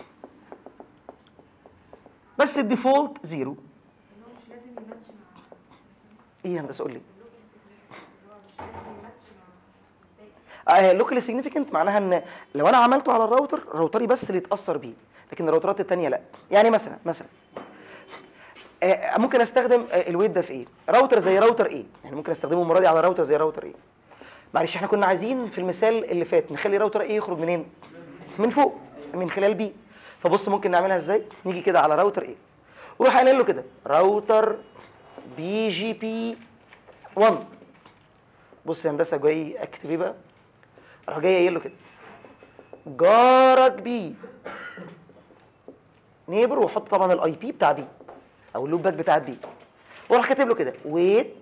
بس الديفولت زيرو ان هو مش لازم يماتش مع ايه يا هندسه قول لي اللي هو مش لازم يماتش مع الباقي. لوكالي سيجنيفيكانت معناها ان لو انا عملته على الراوتر راوتري بس اللي يتاثر بيه لكن الراوترات التانية لا يعني مثلا مثلا آه، ممكن استخدم آه، الويت ده في ايه راوتر زي راوتر ايه يعني ممكن استخدمه المره دي على راوتر زي راوتر ايه معلش احنا كنا عايزين في المثال اللي فات نخلي راوتر ايه يخرج منين من فوق من خلال بي فبص ممكن نعملها ازاي نيجي كده على راوتر ايه وروح قايل له كده راوتر بي جي بي 1 بص يا هندسه جاي اكتب ايه بقى راح جاي قايل له كده جارك بي نيبر وحط طبعا الاي بي بتاع بي او اللوب باك بتاعت بي وراح كاتب له كده ويت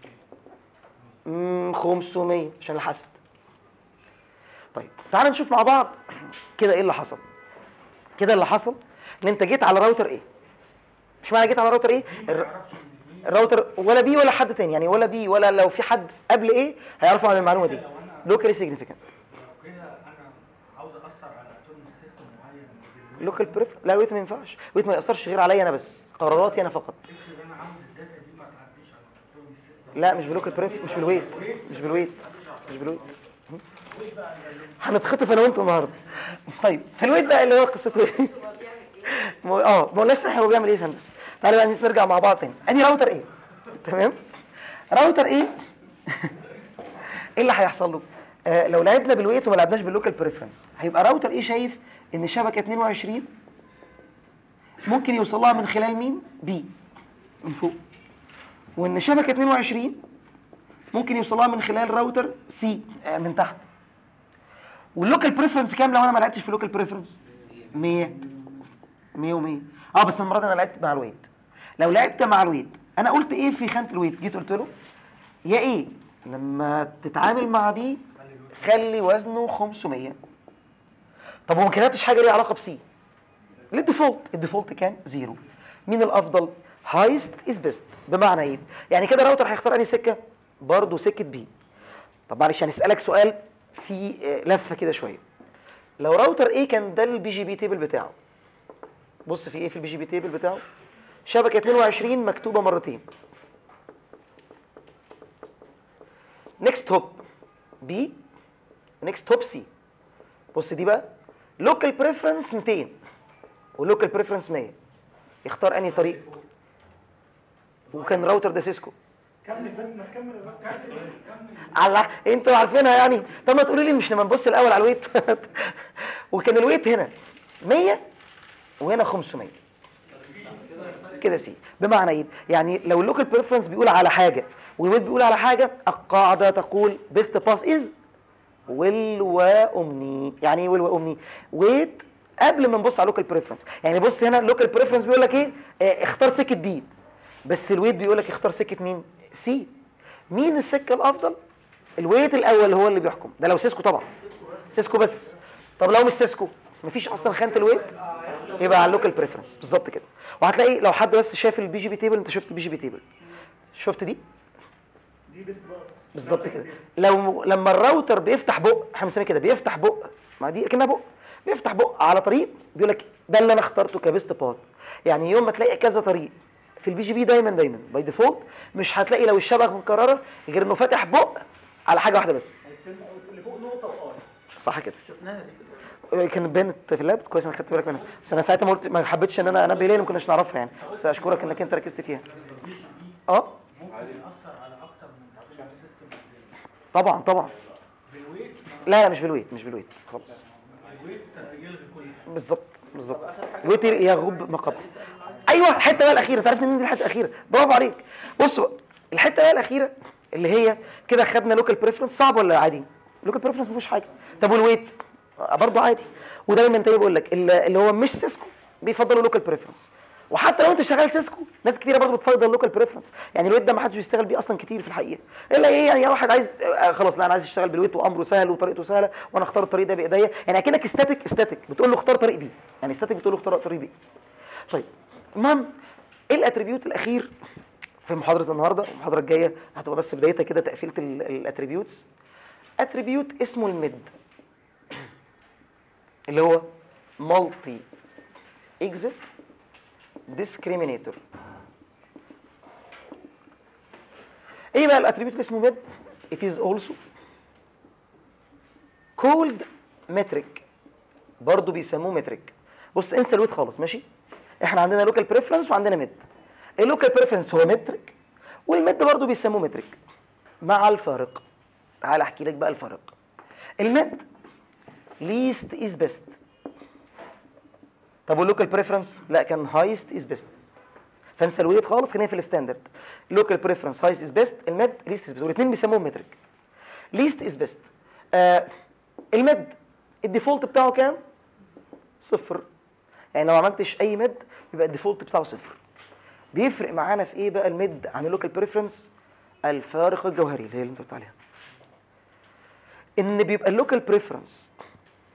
500 عشان الحسد طيب تعال نشوف مع بعض كده ايه اللي حصل كده اللي حصل ان انت جيت على راوتر ايه مش معنى جيت على راوتر ايه الر- الراوتر ولا بي ولا حد تاني يعني ولا بي ولا لو في حد قبل ايه هيعرفوا عن المعلومه دي لوكالي سيجنيفيكانت لو كده انا عاوز اثر على اتوميك سيستم معين بالويت. لوكال بريف لا الويت ما ينفعش الويت ما ياثرش غير عليا انا بس قراراتي انا فقط افرض انا عاوز الداتا دي ما تعديش على اتوميك سيستم لا مش بلوكال بريف مش بالويت مش بالويت مش بالويت هنتخطف انا وانت النهارده طيب في الويت بقى اللي هو قصته ايه هو بيعمل ايه؟ ما هو- اه ما هو لسه هو بيعمل ايه يا بس تعالى بقى نرجع مع بعض تاني ادي راوتر ايه تمام راوتر ايه ايه اللي هيحصل له آه لو لعبنا بالويت وما لعبناش باللوكال بريفرنس هيبقى راوتر ايه شايف ان شبكه 22 ممكن يوصل لها من خلال مين بي من فوق وان شبكه 22 ممكن يوصل لها من خلال راوتر سي آه من تحت واللوكال بريفرنس كام لو انا ما لعبتش في اللوكال بريفرنس 100 100 و100 اه بس المره دي انا لعبت مع الويت لو لعبت مع الويت انا قلت ايه في خانه الويت جيت قلت له يا ايه لما تتعامل مع بي خلي وزنه 500 طب هو ما كتبتش حاجه ليها علاقه بسي ليه الديفولت الديفولت كان زيرو مين الافضل هايست از بيست بمعنى ايه يعني كده راوتر هيختار انهي سكه برضه سكه بي طب معلش هنسالك سؤال في آه، لفه كده شويه لو راوتر ايه كان ده البي جي بي تيبل بتاعه بص في ايه في البي جي بي تيبل بتاعه شبكه 22 مكتوبه مرتين نيكست هوب بي نيكست هوب سي بص دي بقى لوكال بريفرنس 200 ولوكال بريفرنس 100 يختار انهي طريق وكان راوتر ده سيسكو كمل بس ما تكمل الله انتوا عارفينها يعني طب ما تقولوا لي مش لما نبص الاول على الويت وكان الويت هنا 100 وهنا 500 كده سي بمعنى ايه يعني لو اللوكال بريفرنس بيقول على حاجه والويت بيقول على حاجه القاعده تقول بيست باس از ويل وامني يعني ايه ويل وامني ويت قبل ما نبص على اللوكال بريفرنس يعني بص هنا اللوكال بريفرنس بيقول لك ايه اه اختار سكه بي بس الويت بيقول لك اختار سكه مين سي مين السكه الافضل الويت الاول هو اللي بيحكم ده لو سيسكو طبعا سيسكو بس طب لو مش سيسكو مفيش اصلا خانه الويت يبقى على اللوكال بريفرنس بالظبط كده وهتلاقي لو حد بس شاف البي جي بي تيبل انت شفت البي جي بي تيبل شفت دي دي بيست باص بالظبط كده لو لما الراوتر بيفتح بق احنا بنسميه كده بيفتح بق ما دي اكنها بق بيفتح بق على طريق بيقول لك ده اللي انا اخترته كبيست باث يعني يوم ما تلاقي كذا طريق في البي جي بي دايما دايما باي ديفولت مش هتلاقي لو الشبكه مكرره غير انه فاتح بق على حاجه واحده بس اللي فوق نقطه وار صح كده شفناها دي كانت بانت في اللاب كويس انك خدت بالك منها بس انا ساعتها ما قلت ما حبيتش ان انا انبه ليه ما كناش نعرفها يعني بس اشكرك انك انت ركزت فيها اه ممكن ياثر على اكتر من اتوميك سيستم طبعا طبعا بالويت لا لا مش بالويت مش بالويت خالص الويت يلغي كل حاجه بالظبط بالظبط الويت يغب ما قبل ايوه الحته بقى الاخيره تعرف ان دي الحته الاخيره برافو عليك بص بقى الحته بقى الاخيره اللي هي كده خدنا لوكال بريفرنس صعب ولا عادي لوكال بريفرنس ما فيهوش حاجه طب والويت آه، برضه عادي ودايما تاني بقول لك اللي اللي هو مش سيسكو بيفضلوا لوكال بريفرنس وحتى لو انت شغال سيسكو ناس كتيره برضه بتفضل لوكال بريفرنس يعني الويت ده ما حدش بيشتغل بيه اصلا كتير في الحقيقه الا ايه يعني واحد عايز آه، خلاص لا انا عايز اشتغل بالويت وامره سهل وطريقته سهله وانا اختار الطريق ده بايديا يعني اكنك استاتيك استاتيك بتقول له اختار طريق بي يعني استاتيك بتقول له اختار طريق بي طيب المهم ايه الاتريبيوت الاخير في محاضره النهارده المحاضره الجايه هتبقى بس بدايتها كده تقفيله الاتريبيوتس اتريبيوت اسمه الميد اللي هو مالتي اكزيت ديسكريمينيتور ايه بقى الاتريبيوت اللي اسمه ميد it is also called metric برضه بيسموه مترك بص انسى الويت خالص ماشي احنا عندنا لوكال بريفرنس وعندنا ميد اللوكال بريفرنس هو مترك والميد برضه بيسموه مترك مع الفارق تعال احكي لك بقى الفرق الميد ليست از بيست طب واللوكال بريفرنس لا كان هايست از بيست فانسى الويت خالص خلينا في الستاندرد لوكال بريفرنس هايست از بيست الميد ليست از بيست والاثنين بيسموهم مترك ليست از بيست آه الميد الديفولت بتاعه كام صفر يعني لو ما عملتش اي ميد يبقى الديفولت بتاعه صفر بيفرق معانا في ايه بقى الميد عن اللوكال بريفرنس الفارق الجوهري اللي هي اللي انت قلت عليها ان بيبقى اللوكال بريفرنس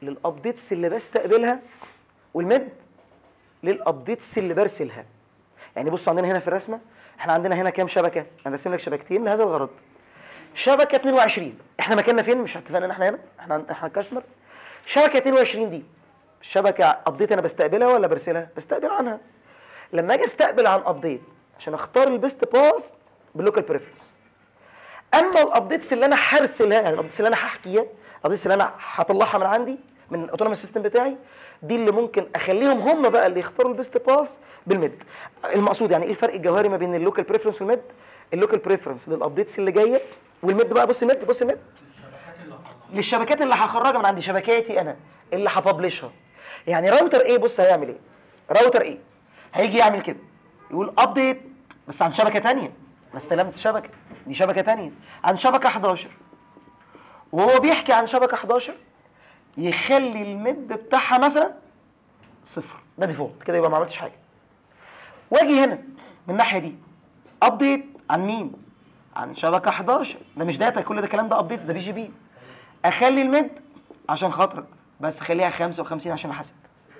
للابديتس اللي بستقبلها والميد للابديتس اللي برسلها يعني بصوا عندنا هنا في الرسمه احنا عندنا هنا كام شبكه انا راسم لك شبكتين لهذا الغرض شبكه 22 احنا مكاننا فين مش اتفقنا ان احنا هنا احنا احنا كاستمر شبكه 22 دي الشبكه ابديت انا بستقبلها ولا برسلها بستقبل عنها لما اجي استقبل عن ابديت عشان اختار البيست باث باللوكال بريفرنس اما الابديتس اللي انا هرسلها يعني الابديتس اللي انا هحكيها الابديتس اللي انا هطلعها من عندي من الاوتونوموس سيستم بتاعي دي اللي ممكن اخليهم هم بقى اللي يختاروا البيست باث بالميد المقصود يعني ايه الفرق الجوهري ما بين اللوكال بريفرنس والميد اللوكال بريفرنس للابديتس اللي جايه والميد بقى بص الميد بص الميد للشبكات اللي هخرجها من عندي شبكاتي انا اللي هببلشها يعني راوتر ايه بص هيعمل ايه راوتر ايه هيجي يعمل كده يقول ابديت بس عن شبكه تانية انا استلمت شبكه دي شبكه تانية عن شبكه 11 وهو بيحكي عن شبكه 11 يخلي المد بتاعها مثلا صفر ده ديفولت كده يبقى ما عملتش حاجه واجي هنا من الناحيه دي ابديت عن مين عن شبكه 11 ده مش داتا كل ده الكلام ده ابديتس ده بي جي بي اخلي المد عشان خاطرك بس خليها 55 عشان احسد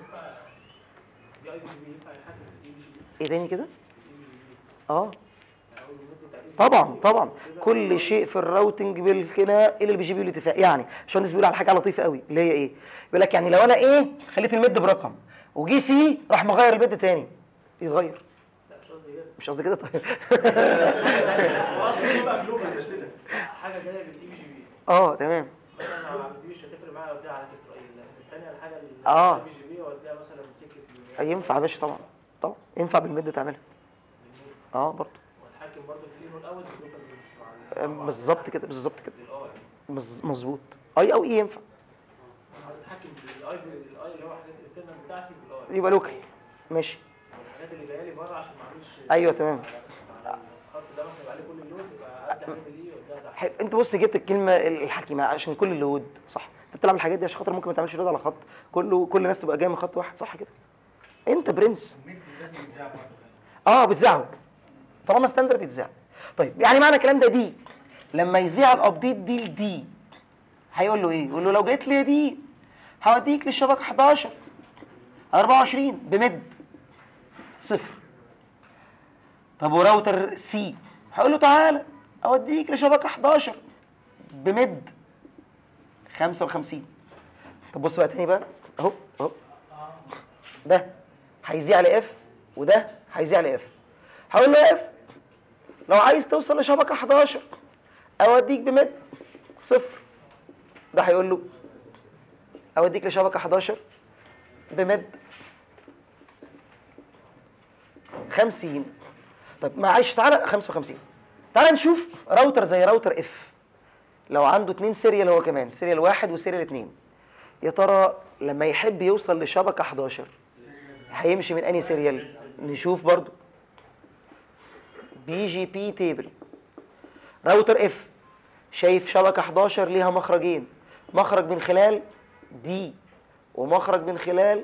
ايه تاني كده اه طبعا طبعا كل شيء في الراوتنج بالخناق الا البي جي بي والاتفاق يعني باشمهندس بيقول على حاجه لطيفه قوي اللي هي ايه بيقول لك يعني لو انا ايه خليت المد برقم وجي سي راح مغير المد تاني يتغير مش قصدي كده طيب حاجه جايه بالاي بي جي بي اه تمام مثلا انا ما عنديش هتفرق معايا اوديها على اسرائيل لكن الثانيه الحاجه اللي آه. الاي بي جي بي اوديها مثلا سكه ينفع يا باشا طبعا طبعا ينفع بالمد تعملها اه برضه واتحكم برضه في الانو الاول باللوكال مع ال- بالظبط كده بالظبط كده بالاي مز- مظبوط اي او اي ينفع عايز اتحكم بالاي بالاي اللي هو حاجات الانترنال بتاعتي بالاي يبقى لوكال ماشي والحاجات اللي جايه لي بره عشان ما اعملش ايوه تمام على الخط ده مثلا يبقى عليه كل اللود يبقى ادي حاجه بالاي واديها تحت حلو انت بص جبت الكلمه الحكيمه عشان كل اللود صح انت بتلعب الحاجات دي عشان خاطر ممكن ما تعملش لود على خط كله كل الناس تبقى جايه من خط واحد صح كده انت برنس الميد لازم يتذاع برضه اه بتذاعه طالما ستاندر بيتذاع طيب يعني معنى الكلام ده دي لما يذيع الابديت دي لدي هيقول له ايه يقول له لو جيت لي دي هوديك للشبكه 11 24 بمد صفر طب وراوتر سي هقول له تعالى اوديك لشبكه 11 بمد 55 طب بص بقى تاني بقى اهو اهو ده هيذيع لاف وده هيذيع لاف هقول له اف لو عايز توصل لشبكه 11 اوديك بمد صفر ده هيقول له اوديك لشبكه 11 بمد 50 طب معلش تعالى 55 تعالى نشوف راوتر زي راوتر اف لو عنده اتنين سيريال هو كمان سيريال واحد وسيريال اتنين يا ترى لما يحب يوصل لشبكه 11 هيمشي من انهي سيريال نشوف برضو بي جي بي تيبل راوتر اف شايف شبكه 11 ليها مخرجين مخرج من خلال دي ومخرج من خلال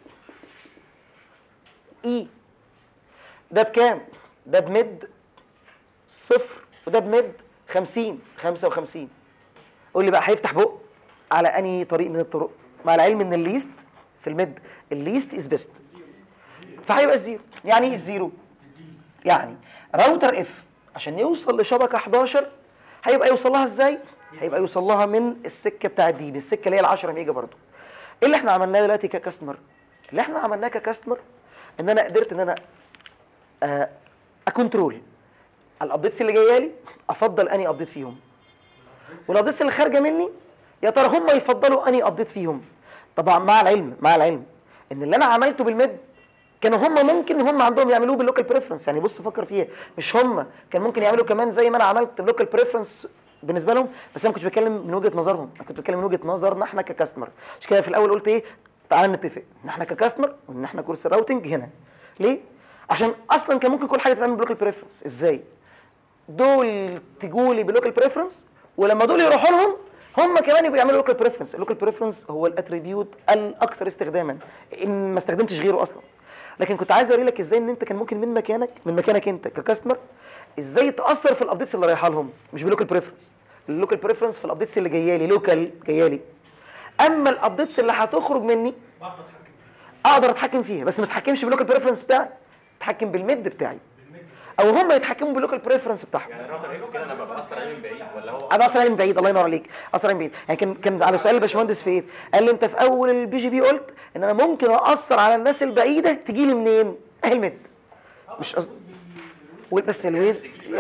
اي ده بكام ده بمد صفر وده بمد 50 55 قول لي بقى هيفتح بق على انهي طريق من الطرق مع العلم ان الليست في المد الليست از بيست فهيبقى الزيرو يعني ايه الزيرو يعني راوتر اف عشان يوصل لشبكه 11 هيبقى يوصل لها ازاي هيبقى يوصل لها من السكه بتاعت دي من السكه اللي هي ال 10 ميجا برضو ايه اللي احنا عملناه دلوقتي ككاستمر اللي احنا عملناه ككاستمر ان انا قدرت ان انا آه، اكنترول الابديتس اللي جايه لي افضل اني ابديت فيهم والابديتس اللي خارجه مني يا ترى هم يفضلوا اني ابديت فيهم طبعا مع العلم مع العلم ان اللي انا عملته بالميد كانوا هم ممكن هم عندهم يعملوه باللوكال بريفرنس يعني بص فكر فيها مش هم كان ممكن يعملوا كمان زي ما انا عملت اللوكال بريفرنس بالنسبه لهم بس انا ما كنتش بتكلم من وجهه نظرهم انا كنت بتكلم من وجهه نظرنا احنا ككاستمر عشان كده في الاول قلت ايه تعال نتفق ان احنا ككاستمر وان احنا كورس الراوتنج هنا ليه عشان اصلا كان ممكن كل حاجه تتعمل بلوكال بريفرنس ازاي دول تجوا لي بلوكال بريفرنس ولما دول يروحوا لهم هم كمان يبقوا يعملوا لوكال بريفرنس اللوكال بريفرنس هو الاتريبيوت الاكثر استخداما ان ما استخدمتش غيره اصلا لكن كنت عايز اوري لك ازاي ان انت كان ممكن من مكانك من مكانك انت ككاستمر ازاي تاثر في الابديتس اللي رايحه لهم مش بلوكال بريفرنس اللوكال بريفرنس في الابديتس اللي جايه لي لوكال جايه لي اما الابديتس اللي هتخرج مني برضه اتحكم فيه اقدر اتحكم فيها بس ما اتحكمش باللوكال بريفرنس بتاعي اتحكم بالميد بتاعي او هم يتحكموا باللوكال بريفرنس بتاعهم يعني الراوتر اف كده انا ببقى باثر عليه من بعيد ولا هو انا اصلا من بعيد الله ينور عليك اصلا من بعيد يعني كان كان على سؤال الباشمهندس في ايه قال لي انت في اول البي جي بي قلت ان انا ممكن اثر على الناس البعيده تجي لي منين اهي الميد مش قصدي بس الويف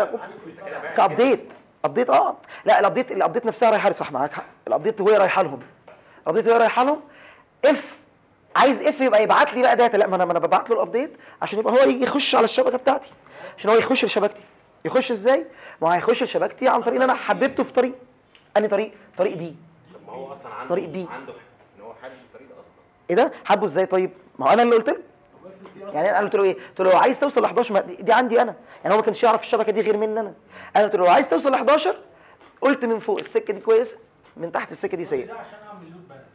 كابديت ابديت اه لا الابديت الابديت نفسها رايحه صح معاك حق الابديت وهي رايحه لهم الابديت وهي رايحه لهم اف عايز اف يبقى يبعت لي بقى داتا لا ما انا ما انا ببعت له الابديت عشان يبقى هو يجي يخش على الشبكه بتاعتي عشان هو يخش لشبكتي يخش ازاي ما هو هيخش لشبكتي عن طريق ان انا حببته في طريق انهي طريق طريق دي طب ما هو اصلا عنده طريق بي. عنده ان هو حابب الطريق ده اصلا ايه ده حبه ازاي طيب ما هو انا اللي قلت له يعني انا قلت له ايه قلت له لو عايز توصل ل 11 ما دي دي عندي انا يعني هو ما كانش يعرف الشبكه دي غير مني انا انا قلت له لو عايز توصل ل 11 قلت من فوق السكه دي كويسه من تحت السكه دي سيئه ده عشان اعمل لود بالانس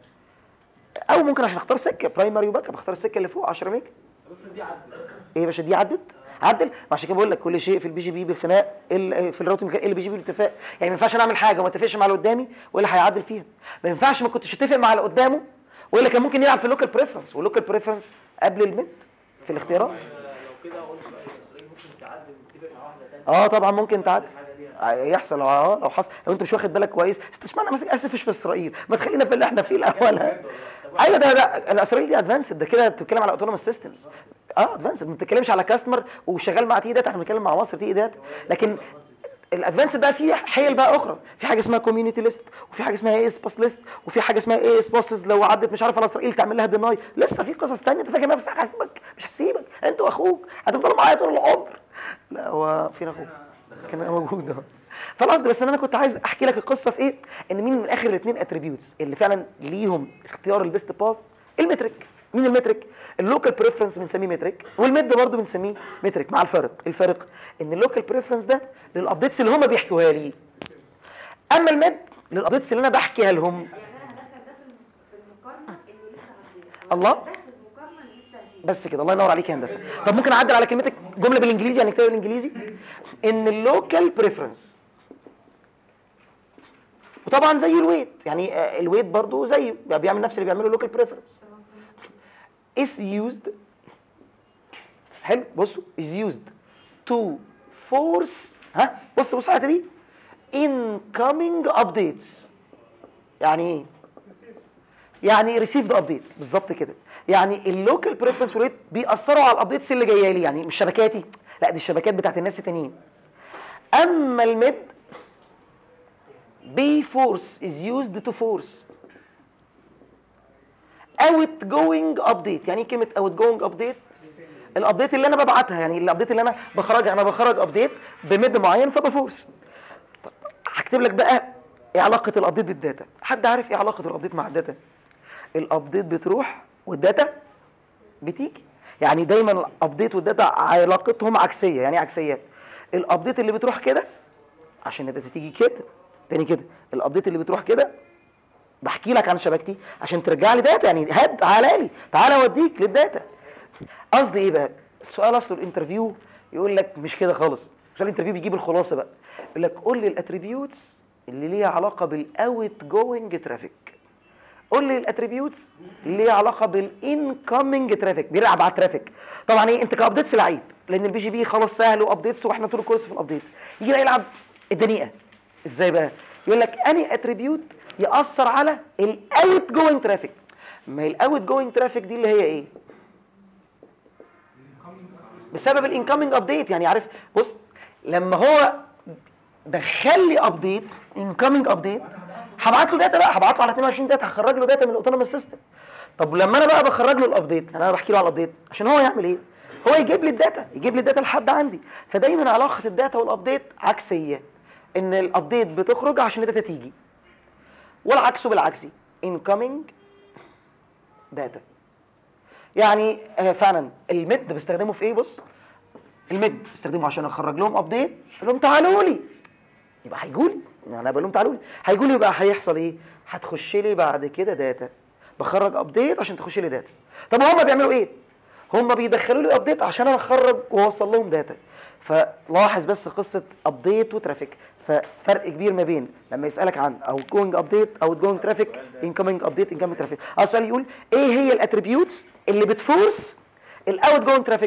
او ممكن عشان اختار سكه برايمري وباك اب اختار السكه اللي فوق 10 ميجا افرض دي عدت ايه يا باشا دي عدت عدل عشان كده بقول لك كل شيء في البي جي بي بالخناق ال- في الراوتنج ال بي جي بي بالاتفاق يعني ما ينفعش انا اعمل حاجه وما اتفقش مع اللي قدامي والا هيعدل فيها ما ينفعش ما كنتش اتفق مع اللي قدامه والا كان ممكن يلعب في اللوكال بريفرنس واللوكال بريفرنس قبل الميد في الاختيارات لو كده قلت بقى الاسرائيلي ممكن تعدل وتتفق مع واحده ثانيه اه طبعا ممكن تعدل الحاجه دي يحصل اه لو حصل لو انت مش واخد بالك كويس انت اشمعنى ماسك اسفش في اسرائيل ما تخلينا في اللي احنا فيه الاول ها؟ ايوه ده ده الاسرائيل دي ادفانسد ده كده بتتكلم على اوتونوموس سيستمز اه ادفانسد ما بتتكلمش على كاستمر وشغال مع تي داتا احنا بنتكلم مع مصر تي داتا لكن الادفانس بقى فيه حيل بقى اخرى في حاجه اسمها كوميونتي ليست وفي حاجه اسمها اي اس باس ليست وفي حاجه اسمها اي اس باسز لو عدت مش عارف على اسرائيل تعمل لها ديناي لسه في قصص تانية انت فاكر نفسك هسيبك مش هسيبك انت واخوك هتفضلوا معايا طول العمر لا هو فين اخوك كان موجود اهو فالقصد بس ان انا كنت عايز احكي لك القصه في ايه ان مين من اخر الاثنين اتريبيوتس اللي فعلا ليهم اختيار البيست باث المترك مين المترك اللوكال بريفرنس بنسميه مترك والميد برضه بنسميه مترك مع الفرق الفرق ان اللوكال بريفرنس ده للابديتس اللي هم بيحكوها لي اما الميد للابديتس اللي انا بحكيها لهم يعني انا هدخل ده في الم- في المقارنه اللي لسه عندنا الله. ده في المقارنه اللي لسه عندنا بس كده الله ينور عليك يا هندسه طب ممكن اعدل على كلمتك جمله بالانجليزي يعني اكتبها بالانجليزي ان اللوكال بريفرنس وطبعا زي الويت يعني آه، الويت برضو زيه بيعمل نفس اللي بيعمله اللوكال بريفرنس is used حلو بصوا is used to force ها بص بص الحته دي incoming updates يعني ايه يعني ريسيفد ابديتس بالظبط كده يعني اللوكال بريفرنس ريت بيأثروا على الابديتس اللي جايه لي يعني مش شبكاتي لا دي الشبكات بتاعت الناس التانيين اما الميد بي فورس از يوزد تو فورس اوت جوينج ابديت يعني ايه كلمه اوت جوينج ابديت الابديت اللي انا ببعتها يعني الابديت اللي انا بخرجها انا بخرج ابديت بميد معين فبفورس طب هكتب لك بقى ايه علاقه الابديت بالداتا حد عارف ايه علاقه الابديت مع الداتا الابديت بتروح والداتا بتيجي يعني دايما الابديت والداتا علاقتهم عكسيه يعني ايه عكسيه الابديت اللي بتروح كده عشان الداتا تيجي كده تاني كده الابديت اللي بتروح كده بحكي لك عن شبكتي عشان ترجع لي داتا يعني هات تعالى لي تعالى اوديك للداتا قصدي ايه بقى السؤال اصله الانترفيو يقول لك مش كده خالص سؤال الانترفيو بيجيب الخلاصه بقى يقول لك قول لي الاتريبيوتس اللي ليها علاقه بالاوت جوينج ترافيك قول لي الاتريبيوتس اللي ليها علاقه بالانكمنج ترافيك بيلعب على الترافيك طبعا ايه انت كابديتس لعيب لان البي جي بي خلاص سهل وابديتس واحنا طول الكورس في الابديتس يجي بقى يلعب الدنيئه ازاي بقى يقول لك اني اتريبيوت ياثر على الاوت جوينج ترافيك ما الاوت جوينج ترافيك دي اللي هي ايه بسبب الانكمنج ابديت يعني عارف بص لما هو دخل لي ابديت انكمنج ابديت هبعت له داتا بقى هبعت له على 22 داتا هخرج له داتا من الاوتونوموس سيستم طب لما انا بقى بخرج له الابديت يعني انا بحكي له على الابديت عشان هو يعمل ايه هو يجيب لي الداتا يجيب لي الداتا لحد عندي فدايما علاقه الداتا والابديت عكسيه ان الابديت بتخرج عشان الداتا تيجي والعكس بالعكسي incoming داتا يعني آه، فعلا الميد بستخدمه في ايه بص الميد بستخدمه عشان اخرج لهم ابديت اقول لهم تعالوا لي يبقى هيجوا لي انا بقول لهم تعالوا لي هيجوا لي يبقى هيحصل ايه هتخش لي بعد كده داتا بخرج ابديت عشان تخش لي داتا طب هم بيعملوا ايه هم بيدخلوا لي ابديت عشان انا اخرج واوصل لهم داتا فلاحظ بس قصه ابديت وترافيك ففرق كبير ما بين لما يسالك عن او جوينج ابديت او جوينج ترافيك انكمنج ابديت انكمنج ترافيك السؤال يقول ايه هي الاتريبيوتس اللي بتفورس الاوت جوينج ترافيك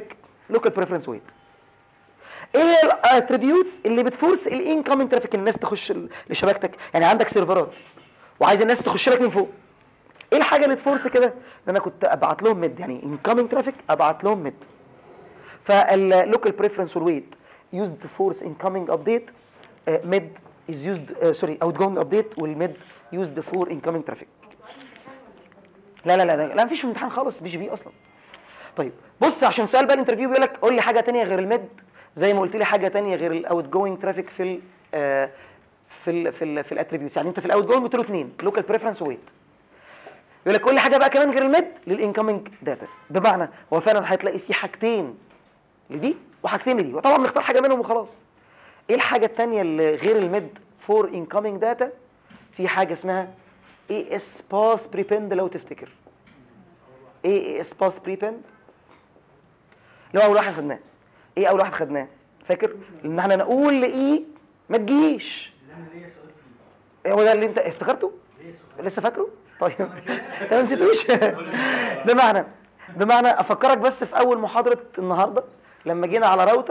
لوكال بريفرنس ويت ايه الاتريبيوتس اللي بتفورس الانكمنج ترافيك الناس تخش ال- لشبكتك يعني عندك سيرفرات وعايز الناس تخش لك من فوق ايه الحاجه اللي تفورس كده ان انا كنت ابعت لهم ميد يعني انكمنج ترافيك ابعت لهم ميد فاللوكال بريفرنس والويت used to force incoming update uh, mid is used uh, sorry outgoing update والميد used for incoming traffic لا لا لا لا, لا مفيش في الامتحان خالص بي جي بي اصلا طيب بص عشان سؤال بقى الانترفيو بيقول لك قول لي حاجه تانية غير الميد زي ما قلت لي حاجه تانية غير الاوت جوينج ترافيك في ال آه، في ال في ال في الاتريبيوتس يعني انت في الاوت جوينج قلت له اثنين لوكال بريفرنس ويت يقول لك قول لي حاجه بقى كمان غير الميد للانكمنج داتا بمعنى هو فعلا هتلاقي في حاجتين لدي وحاجتين لدي وطبعا نختار حاجه منهم وخلاص ايه الحاجه الثانيه اللي غير الميد فور انكمنج داتا في حاجه اسمها اي اس باث بريبند لو تفتكر ايه اي اس باث بريبند اللي هو اول واحد خدناه ايه اول واحد خدناه فاكر ان احنا نقول لايه ما تجيش اللي انا ليا سؤال فيه إيه هو ده اللي انت افتكرته ليا سؤال لسه فاكره طيب انت ما نسيتوش بمعنى بمعنى افكرك بس في اول محاضره النهارده لما جينا على راوتر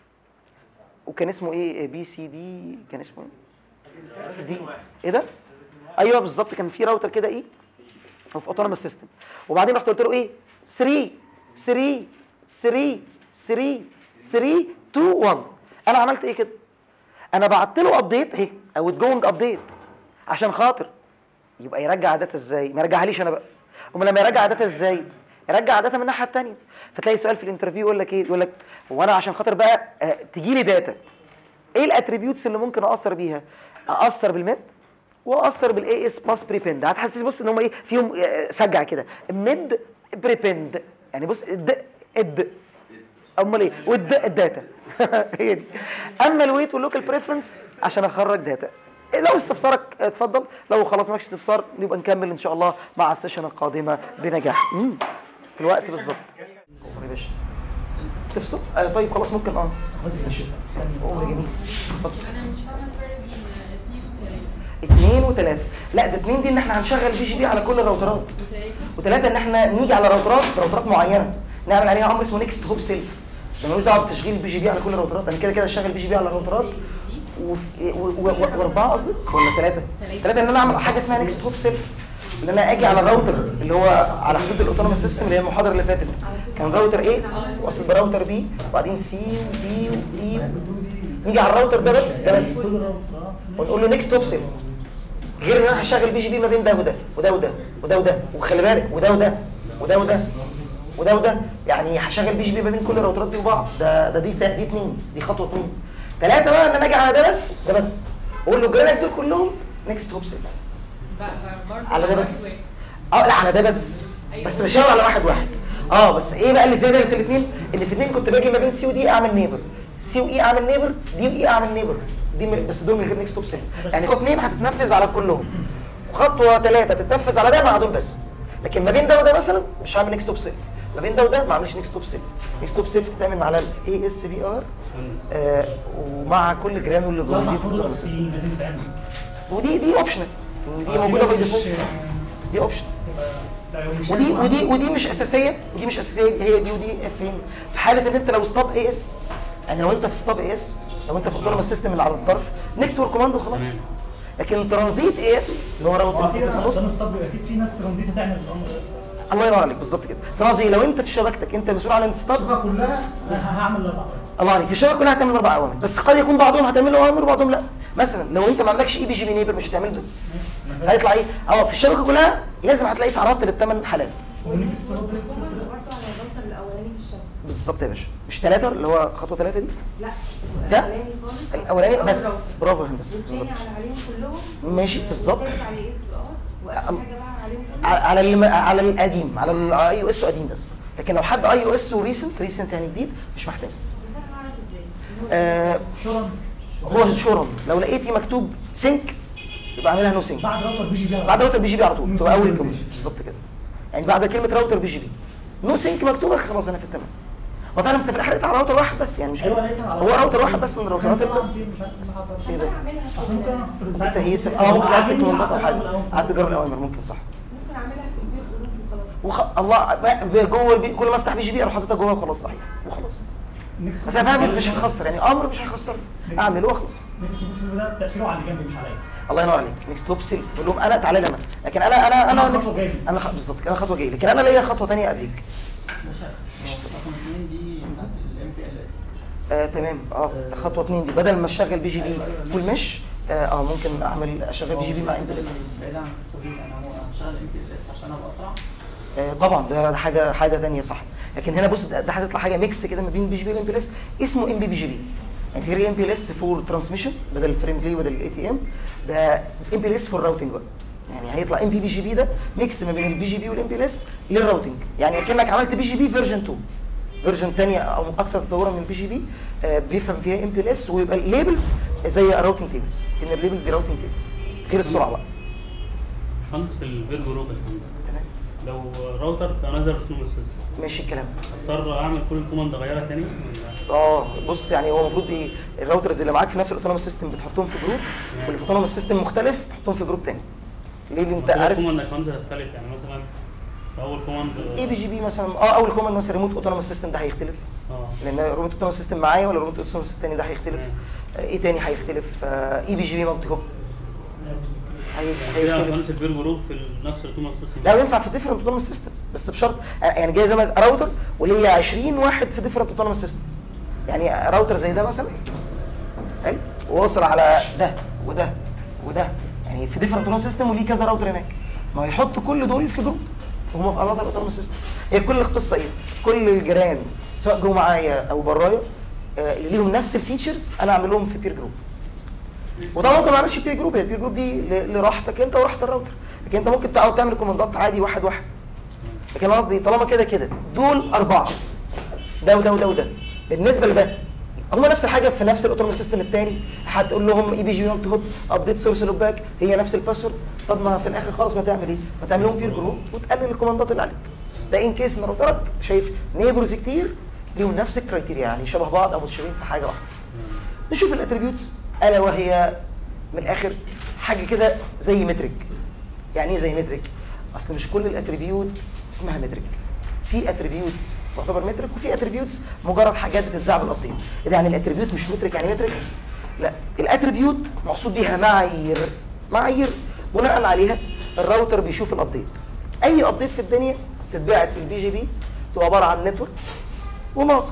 وكان اسمه ايه بي سي دي كان اسمه ايه دي ايه ده ايوه بالظبط كان في راوتر كده ايه هو في اوتونوموس سيستم وبعدين رحت قلت له ايه 3 3 3 3 3 2 1 انا عملت ايه كده انا بعت له ابديت اهي او جوينج ابديت عشان خاطر يبقى يرجع داتا ازاي ما يرجعهاليش انا بقى امال لما يرجع داتا ازاي يرجع داتا من الناحيه الثانيه فتلاقي سؤال في الانترفيو يقول لك ايه يقول لك هو انا عشان خاطر بقى آه تجي لي داتا ايه الاتريبيوتس اللي ممكن ااثر بيها ااثر بالميد واثر بالاي اس باس بريبند هتحسس بص ان هم ايه فيهم آه، سجع كده ميد بريبند يعني بص الد اد امال ايه والد الداتا هي دي اما الويت واللوكال بريفرنس عشان اخرج داتا لو استفسارك اتفضل لو خلاص مالكش استفسار نبقى نكمل ان شاء الله مع السيشن القادمه بنجاح مم. في الوقت بالظبط أمور يا باشا تفصل آه طيب خلاص ممكن اه ماشي امر جميل اتفضل انا مش فاهمه الفرق بين اتنين وتلاته اثنين وثلاثة لا ده اثنين دي ان احنا هنشغل بي جي بي على كل الراوترات وتلاته وثلاثة ان احنا نيجي على راوترات راوترات معينة نعمل عليها امر اسمه نيكست هوب سيلف ده ملوش دعوه بتشغيل البي جي بي على كل الراوترات انا كده كده هشغل بي جي بي على الراوترات دي وفي- و- و- و- واربعه قصدك ولا ثلاثه؟ تلاتة. ثلاثه ان انا اعمل حاجه اسمها نيكست هوب سيلف ان انا اجي على الراوتر اللي هو على حدود الاوتونوموس سيستم اللي هي المحاضره اللي فاتت كان راوتر ايه واصل براوتر بي وبعدين سي ودي ودي نيجي على الراوتر ده بس ده بس ونقول له نيكست هوب سيلف غير ان انا هشغل بي جي بي ما بين ده وده وده وده وده وده وخلي بالك وده وده وده وده وده وده يعني هشغل بي جي بي ما بين كل الراوترات دي وبعض ده ده دي دي اتنين دي خطوه اتنين ثلاثه بقى ان انا اجي على ده بس ده بس اقول له جرانك دول كلهم نيكست هوب سيلف على ده بس اه لا على ده بس بس بشاور على واحد واحد اه بس ايه بقى اللي زياده اللي في الاثنين ان في الاثنين كنت باجي ما بين سي ودي اعمل نيبر سي واي اعمل نيبر دي واي اعمل نيبر دي من بس دول من غير نيكست توب سيل يعني خطوه اثنين هتتنفذ على كلهم وخطوه ثلاثه تتنفذ على ده مع دول بس لكن ما بين ده وده مثلا مش هعمل نيكست توب سيل ما بين ده وده ما اعملش نيكست توب سيل نيكست توب سيل تتعمل على الاي اس بي ار ومع كل جرانول اللي لا جوه محفوظ دي بس في لازم يتعمل ودي دي اوبشنال دي موجوده باي ديفولت دي اوبشن لا لو مش ودي هينفع. ودي ودي مش اساسيه ودي مش اساسيه هي دي ودي فين في حاله ان انت لو ستاب اي اس يعني لو انت في ستاب اي اس لو انت في اوتونوموس سيستم اللي على الطرف نكتور كوماندو خلاص لكن ترانزيت اي اس اللي هو هو راوتر اكيد اللي في النص عشان الصب اكيد في ناس ترانزيت هتعمل الامر ده. الله ينور عليك بالظبط كده بس أنا قصدي لو انت في شبكتك انت مسؤول عن الستاب الشبكه كلها أنا هعمل اربعه الله عليك في الشبكه كلها هتعمل اربع اوامر بس قد يكون بعضهم هتعمل له اوامر وبعضهم لا مثلا لو انت ما عندكش اي بي جي بي نيبر مش هتعمل ده هيطلع ايه اه في الشبكه كلها لازم هتلاقي تعرضت للثمان حالات والنكست هو برضه على الراوتر الاولاني في الشبكه بالظبط يا باشا مش ثلاثه اللي هو خطوه ثلاثه دي لا ده؟ الاولاني خالص الاولاني أول بس راوتر. برافو يا هندسه والتاني بالظبط على عليهم كلهم ماشي بالظبط والتالت على اس بي ار واخر أم- حاجه بقى عليهم كلهم على على الم- على القديم على الاي او اس قديم بس لكن لو حد اي او اس وريسنت ريسنت يعني جديد مش محتاج بس انا هعرف ازاي آه شرم هو شورم لو لقيتي مكتوب سينك يبقى اعملها نو سينك بعد راوتر بي جي بي بعد راوتر بي جي بي على طول No تبقى اول synchronization. جمله بالظبط كده يعني بعد كلمه راوتر بي جي بي نو سينك مكتوبه خلاص انا في التمام هو فعلا في الاخر لقيتها على راوتر واحد بس يعني مش ايوه كده لقيتها على هو راوتر واحد بس من الراوترات كان اللي طبعاً في مش عارف ايه اللي حصل ايه ده؟ ممكن اعملها في عشان كده ال- أنا كنت ممكن ساعات- تهيس اه ممكن قعدت عاجبني تنبط او أعمل حاجه الأول. قعدت تجرب الاوامر ممكن صح ممكن اعملها في البيت اوروبي وخلاص وخ... الله ما- جوه البي... كل ما افتح بي جي بي اروح حاططها جوه وخلاص صحيح وخلاص نكست بس انا فاهم مش هيخسر يعني امر مش هيخسر اعمل واخلص نكست بوكس ده تاثيره على الجنب مش عليا الله ينور عليك نيكست توب سيلف بقول لهم انا تعالى لي انا لكن انا انا انا أنا next- خطوة جاي. انا خ... بالظبط انا خطوه جاي لكن انا ليا خطوه ثانيه قبليك رقم اثنين دي بتاعت الام بي ال اس آه تمام اه خطوه اثنين دي بدل ما اشغل بي جي بي فول مش اه, آه ممكن اعمل اشغل بي جي بي مع ام بي اس بعيد عن القصه دي انا هو هشتغل ام بي ال اس عشان ابقى اسرع آه طبعا ده ده حاجه حاجه ثانيه صح لكن هنا بص ده ده هتطلع حاجه ميكس كده ما بين بي جي بي والام بي اس اسمه ام بي بي جي بي يعني غير ام بي اس فور ترانسميشن بدل الفريندلي بدل الاي تي ام ده ام بي اس فور راوتنج بقى يعني هيطلع ام بي بي جي بي ده ميكس ما بين البي جي بي والام بي اس للراوتنج يعني كانك عملت بي جي بي فيرجن 2 فيرجن ثانيه او اكثر تطورا من البي جي بي بيفهم فيها ام بي اس ويبقى الليبلز زي راوتنج تيبلز ان الليبلز دي راوتنج تيبلز غير السرعه بقى باشمهندس في الفيرجو رو باشمهندس لو راوتر في انذر اوتونوموس سيستم ماشي الكلام اضطر اعمل كل الكوماند اغيرها تاني ولا اه بص يعني هو المفروض ايه الراوترز اللي معاك في نفس الاوتونوموس سيستم بتحطهم في جروب واللي في اوتونوموس سيستم مختلف تحطهم في جروب تاني ليه اللي انت كل عارف الكوماند يا باشمهندس هتختلف يعني مثلا في اول كوماند اي بي جي بي مثلا اه اول كوماند مثلا ريموت اوتونوموس سيستم ده هيختلف اه لان ريموت اوتونوموس سيستم معايا ولا ريموت اوتونوموس التاني ده هيختلف تمام. آه، ايه تاني هيختلف اي بي جي بي مالتي هوب لازم هي- كده يا هيختلف باشمهندس الفيرجو رو في نفس الاوتونوموس سيستم لا ينفع في ديفرنت اوتونوموس سيستمز بس بشرط يعني جاي زي ما راوتر وليا 20 واحد في ديفرنت اوتونوموس سيستمز يعني راوتر زي ده مثلا حلو وواصل على ده وده وده يعني في ديفرنت اوتونوموس سيستم وليه كذا راوتر هناك ما يحط كل دول في جروب وهم في انظر اوتونوموس سيستم هي كل القصه ايه كل الجيران سواء جوه معايا او برايا آه، اللي ليهم نفس الفيتشرز انا اعمل لهم في بير جروب وطبعا ممكن ما اعملش بير جروب هي البير جروب دي ل- لراحتك انت وراحه الراوتر لكن انت ممكن تقعد تعمل كوماندات عادي واحد واحد لكن أنا قصدي طالما كده كده دول اربعه ده وده وده وده بالنسبه لده هم نفس الحاجه في نفس الاوتوماتيك سيستم الثاني هتقول لهم اي بي جي نوت هوب ابديت سورس لوب باك هي نفس الباسورد طب ما في الاخر خالص ما تعمل ايه؟ ما تعمل لهم بير جروب وتقلل الكوماندات اللي عليك ده ان كيس ان راوترك شايف نيبرز كتير ليهم نفس الكرايتيريا يعني شبه بعض او متشابهين في حاجه واحده نشوف الاتريبيوتس الا وهي من الاخر حاجه كده زي مترك يعني ايه زي مترك اصل مش كل الاتريبيوت اسمها مترك في اتريبيوتس تعتبر مترك وفي اتريبيوتس مجرد حاجات بتتذاع بالابديت ايه ده يعني الاتريبيوت مش مترك يعني مترك لا الاتريبيوت مقصود بيها معايير معايير بناء عليها الراوتر بيشوف الابديت اي ابديت في الدنيا تتبعت في البي جي بي تبقى عباره عن نتورك وماسك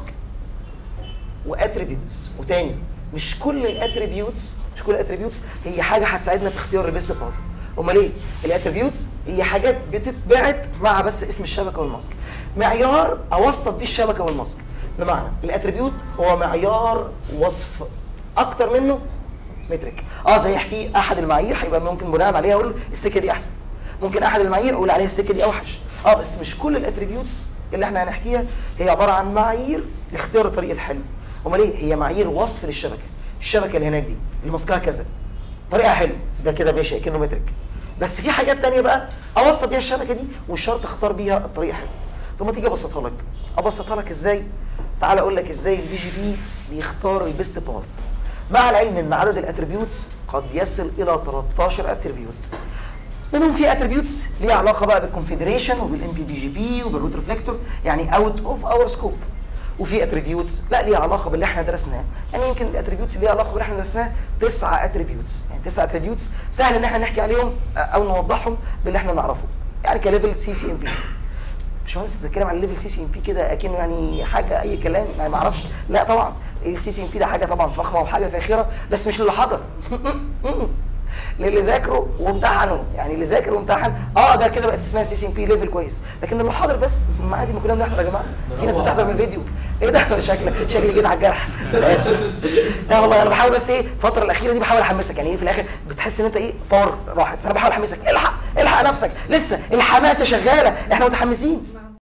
واتريبيوتس وتاني مش كل الاتريبيوتس مش كل الاتريبيوتس هي حاجه هتساعدنا في اختيار البيست باث امال ايه الاتريبيوتس هي حاجات بتتبعت مع بس اسم الشبكه والماسك معيار اوصف بيه الشبكه والماسك بمعنى الاتريبيوت هو معيار وصف اكتر منه مترك اه صحيح في احد المعايير هيبقى ممكن بناء عليها اقول السكه دي احسن ممكن احد المعايير اقول عليها السكه دي اوحش اه بس مش كل الاتريبيوتس اللي احنا هنحكيها هي عباره عن معايير لاختيار طريق الحل امال ايه هي معايير وصف للشبكه الشبكه اللي هناك دي اللي ماسكاها كذا طريقها حلو ده كده ماشي كانه مترك بس في حاجات تانية بقى اوصف بيها الشبكه دي مش شرط اختار بيها الطريق حلو طب ما تيجي ابسطها لك ابسطها لك ازاي تعال اقول لك ازاي البي جي بي بيختار البيست باث مع العلم ان عدد الاتريبيوتس قد يصل الى 13 اتريبيوت منهم في اتريبيوتس ليها علاقه بقى بالكونفيدريشن وبالام بي بي جي بي وبالروت ريفلكتور يعني اوت اوف اور سكوب وفي اتريبيوتس لا ليها علاقه باللي احنا درسناه يعني يمكن الاتريبيوتس اللي ليها علاقه باللي احنا درسناه تسعه اتريبيوتس يعني تسعه اتريبيوتس سهل ان احنا نحكي عليهم آه، او نوضحهم باللي احنا نعرفه يعني كليفل سي سي ام بي مش مهندس بتتكلم عن ليفل سي سي ام بي كده اكنه يعني حاجه اي كلام يعني ما اعرفش لا طبعا السي سي ام بي ده حاجه طبعا فخمه وحاجه فاخره بس مش للي حضر للي ذاكروا وامتحنوا يعني اللي ذاكر وامتحن اه ده كده بقت اسمها سي سي ام بي ليفل كويس لكن اللي حاضر بس ما عادي ما كلنا بنحضر يا جماعه في ناس بتحضر من الفيديو ايه ده شكلك شكلي جيت على الجرح أنا اسف لا والله انا بحاول بس ايه الفتره الاخيره دي بحاول احمسك يعني ايه في الاخر بتحس ان انت ايه باور راحت فانا بحاول احمسك الحق الحق نفسك لسه الحماسه شغاله احنا متحمسين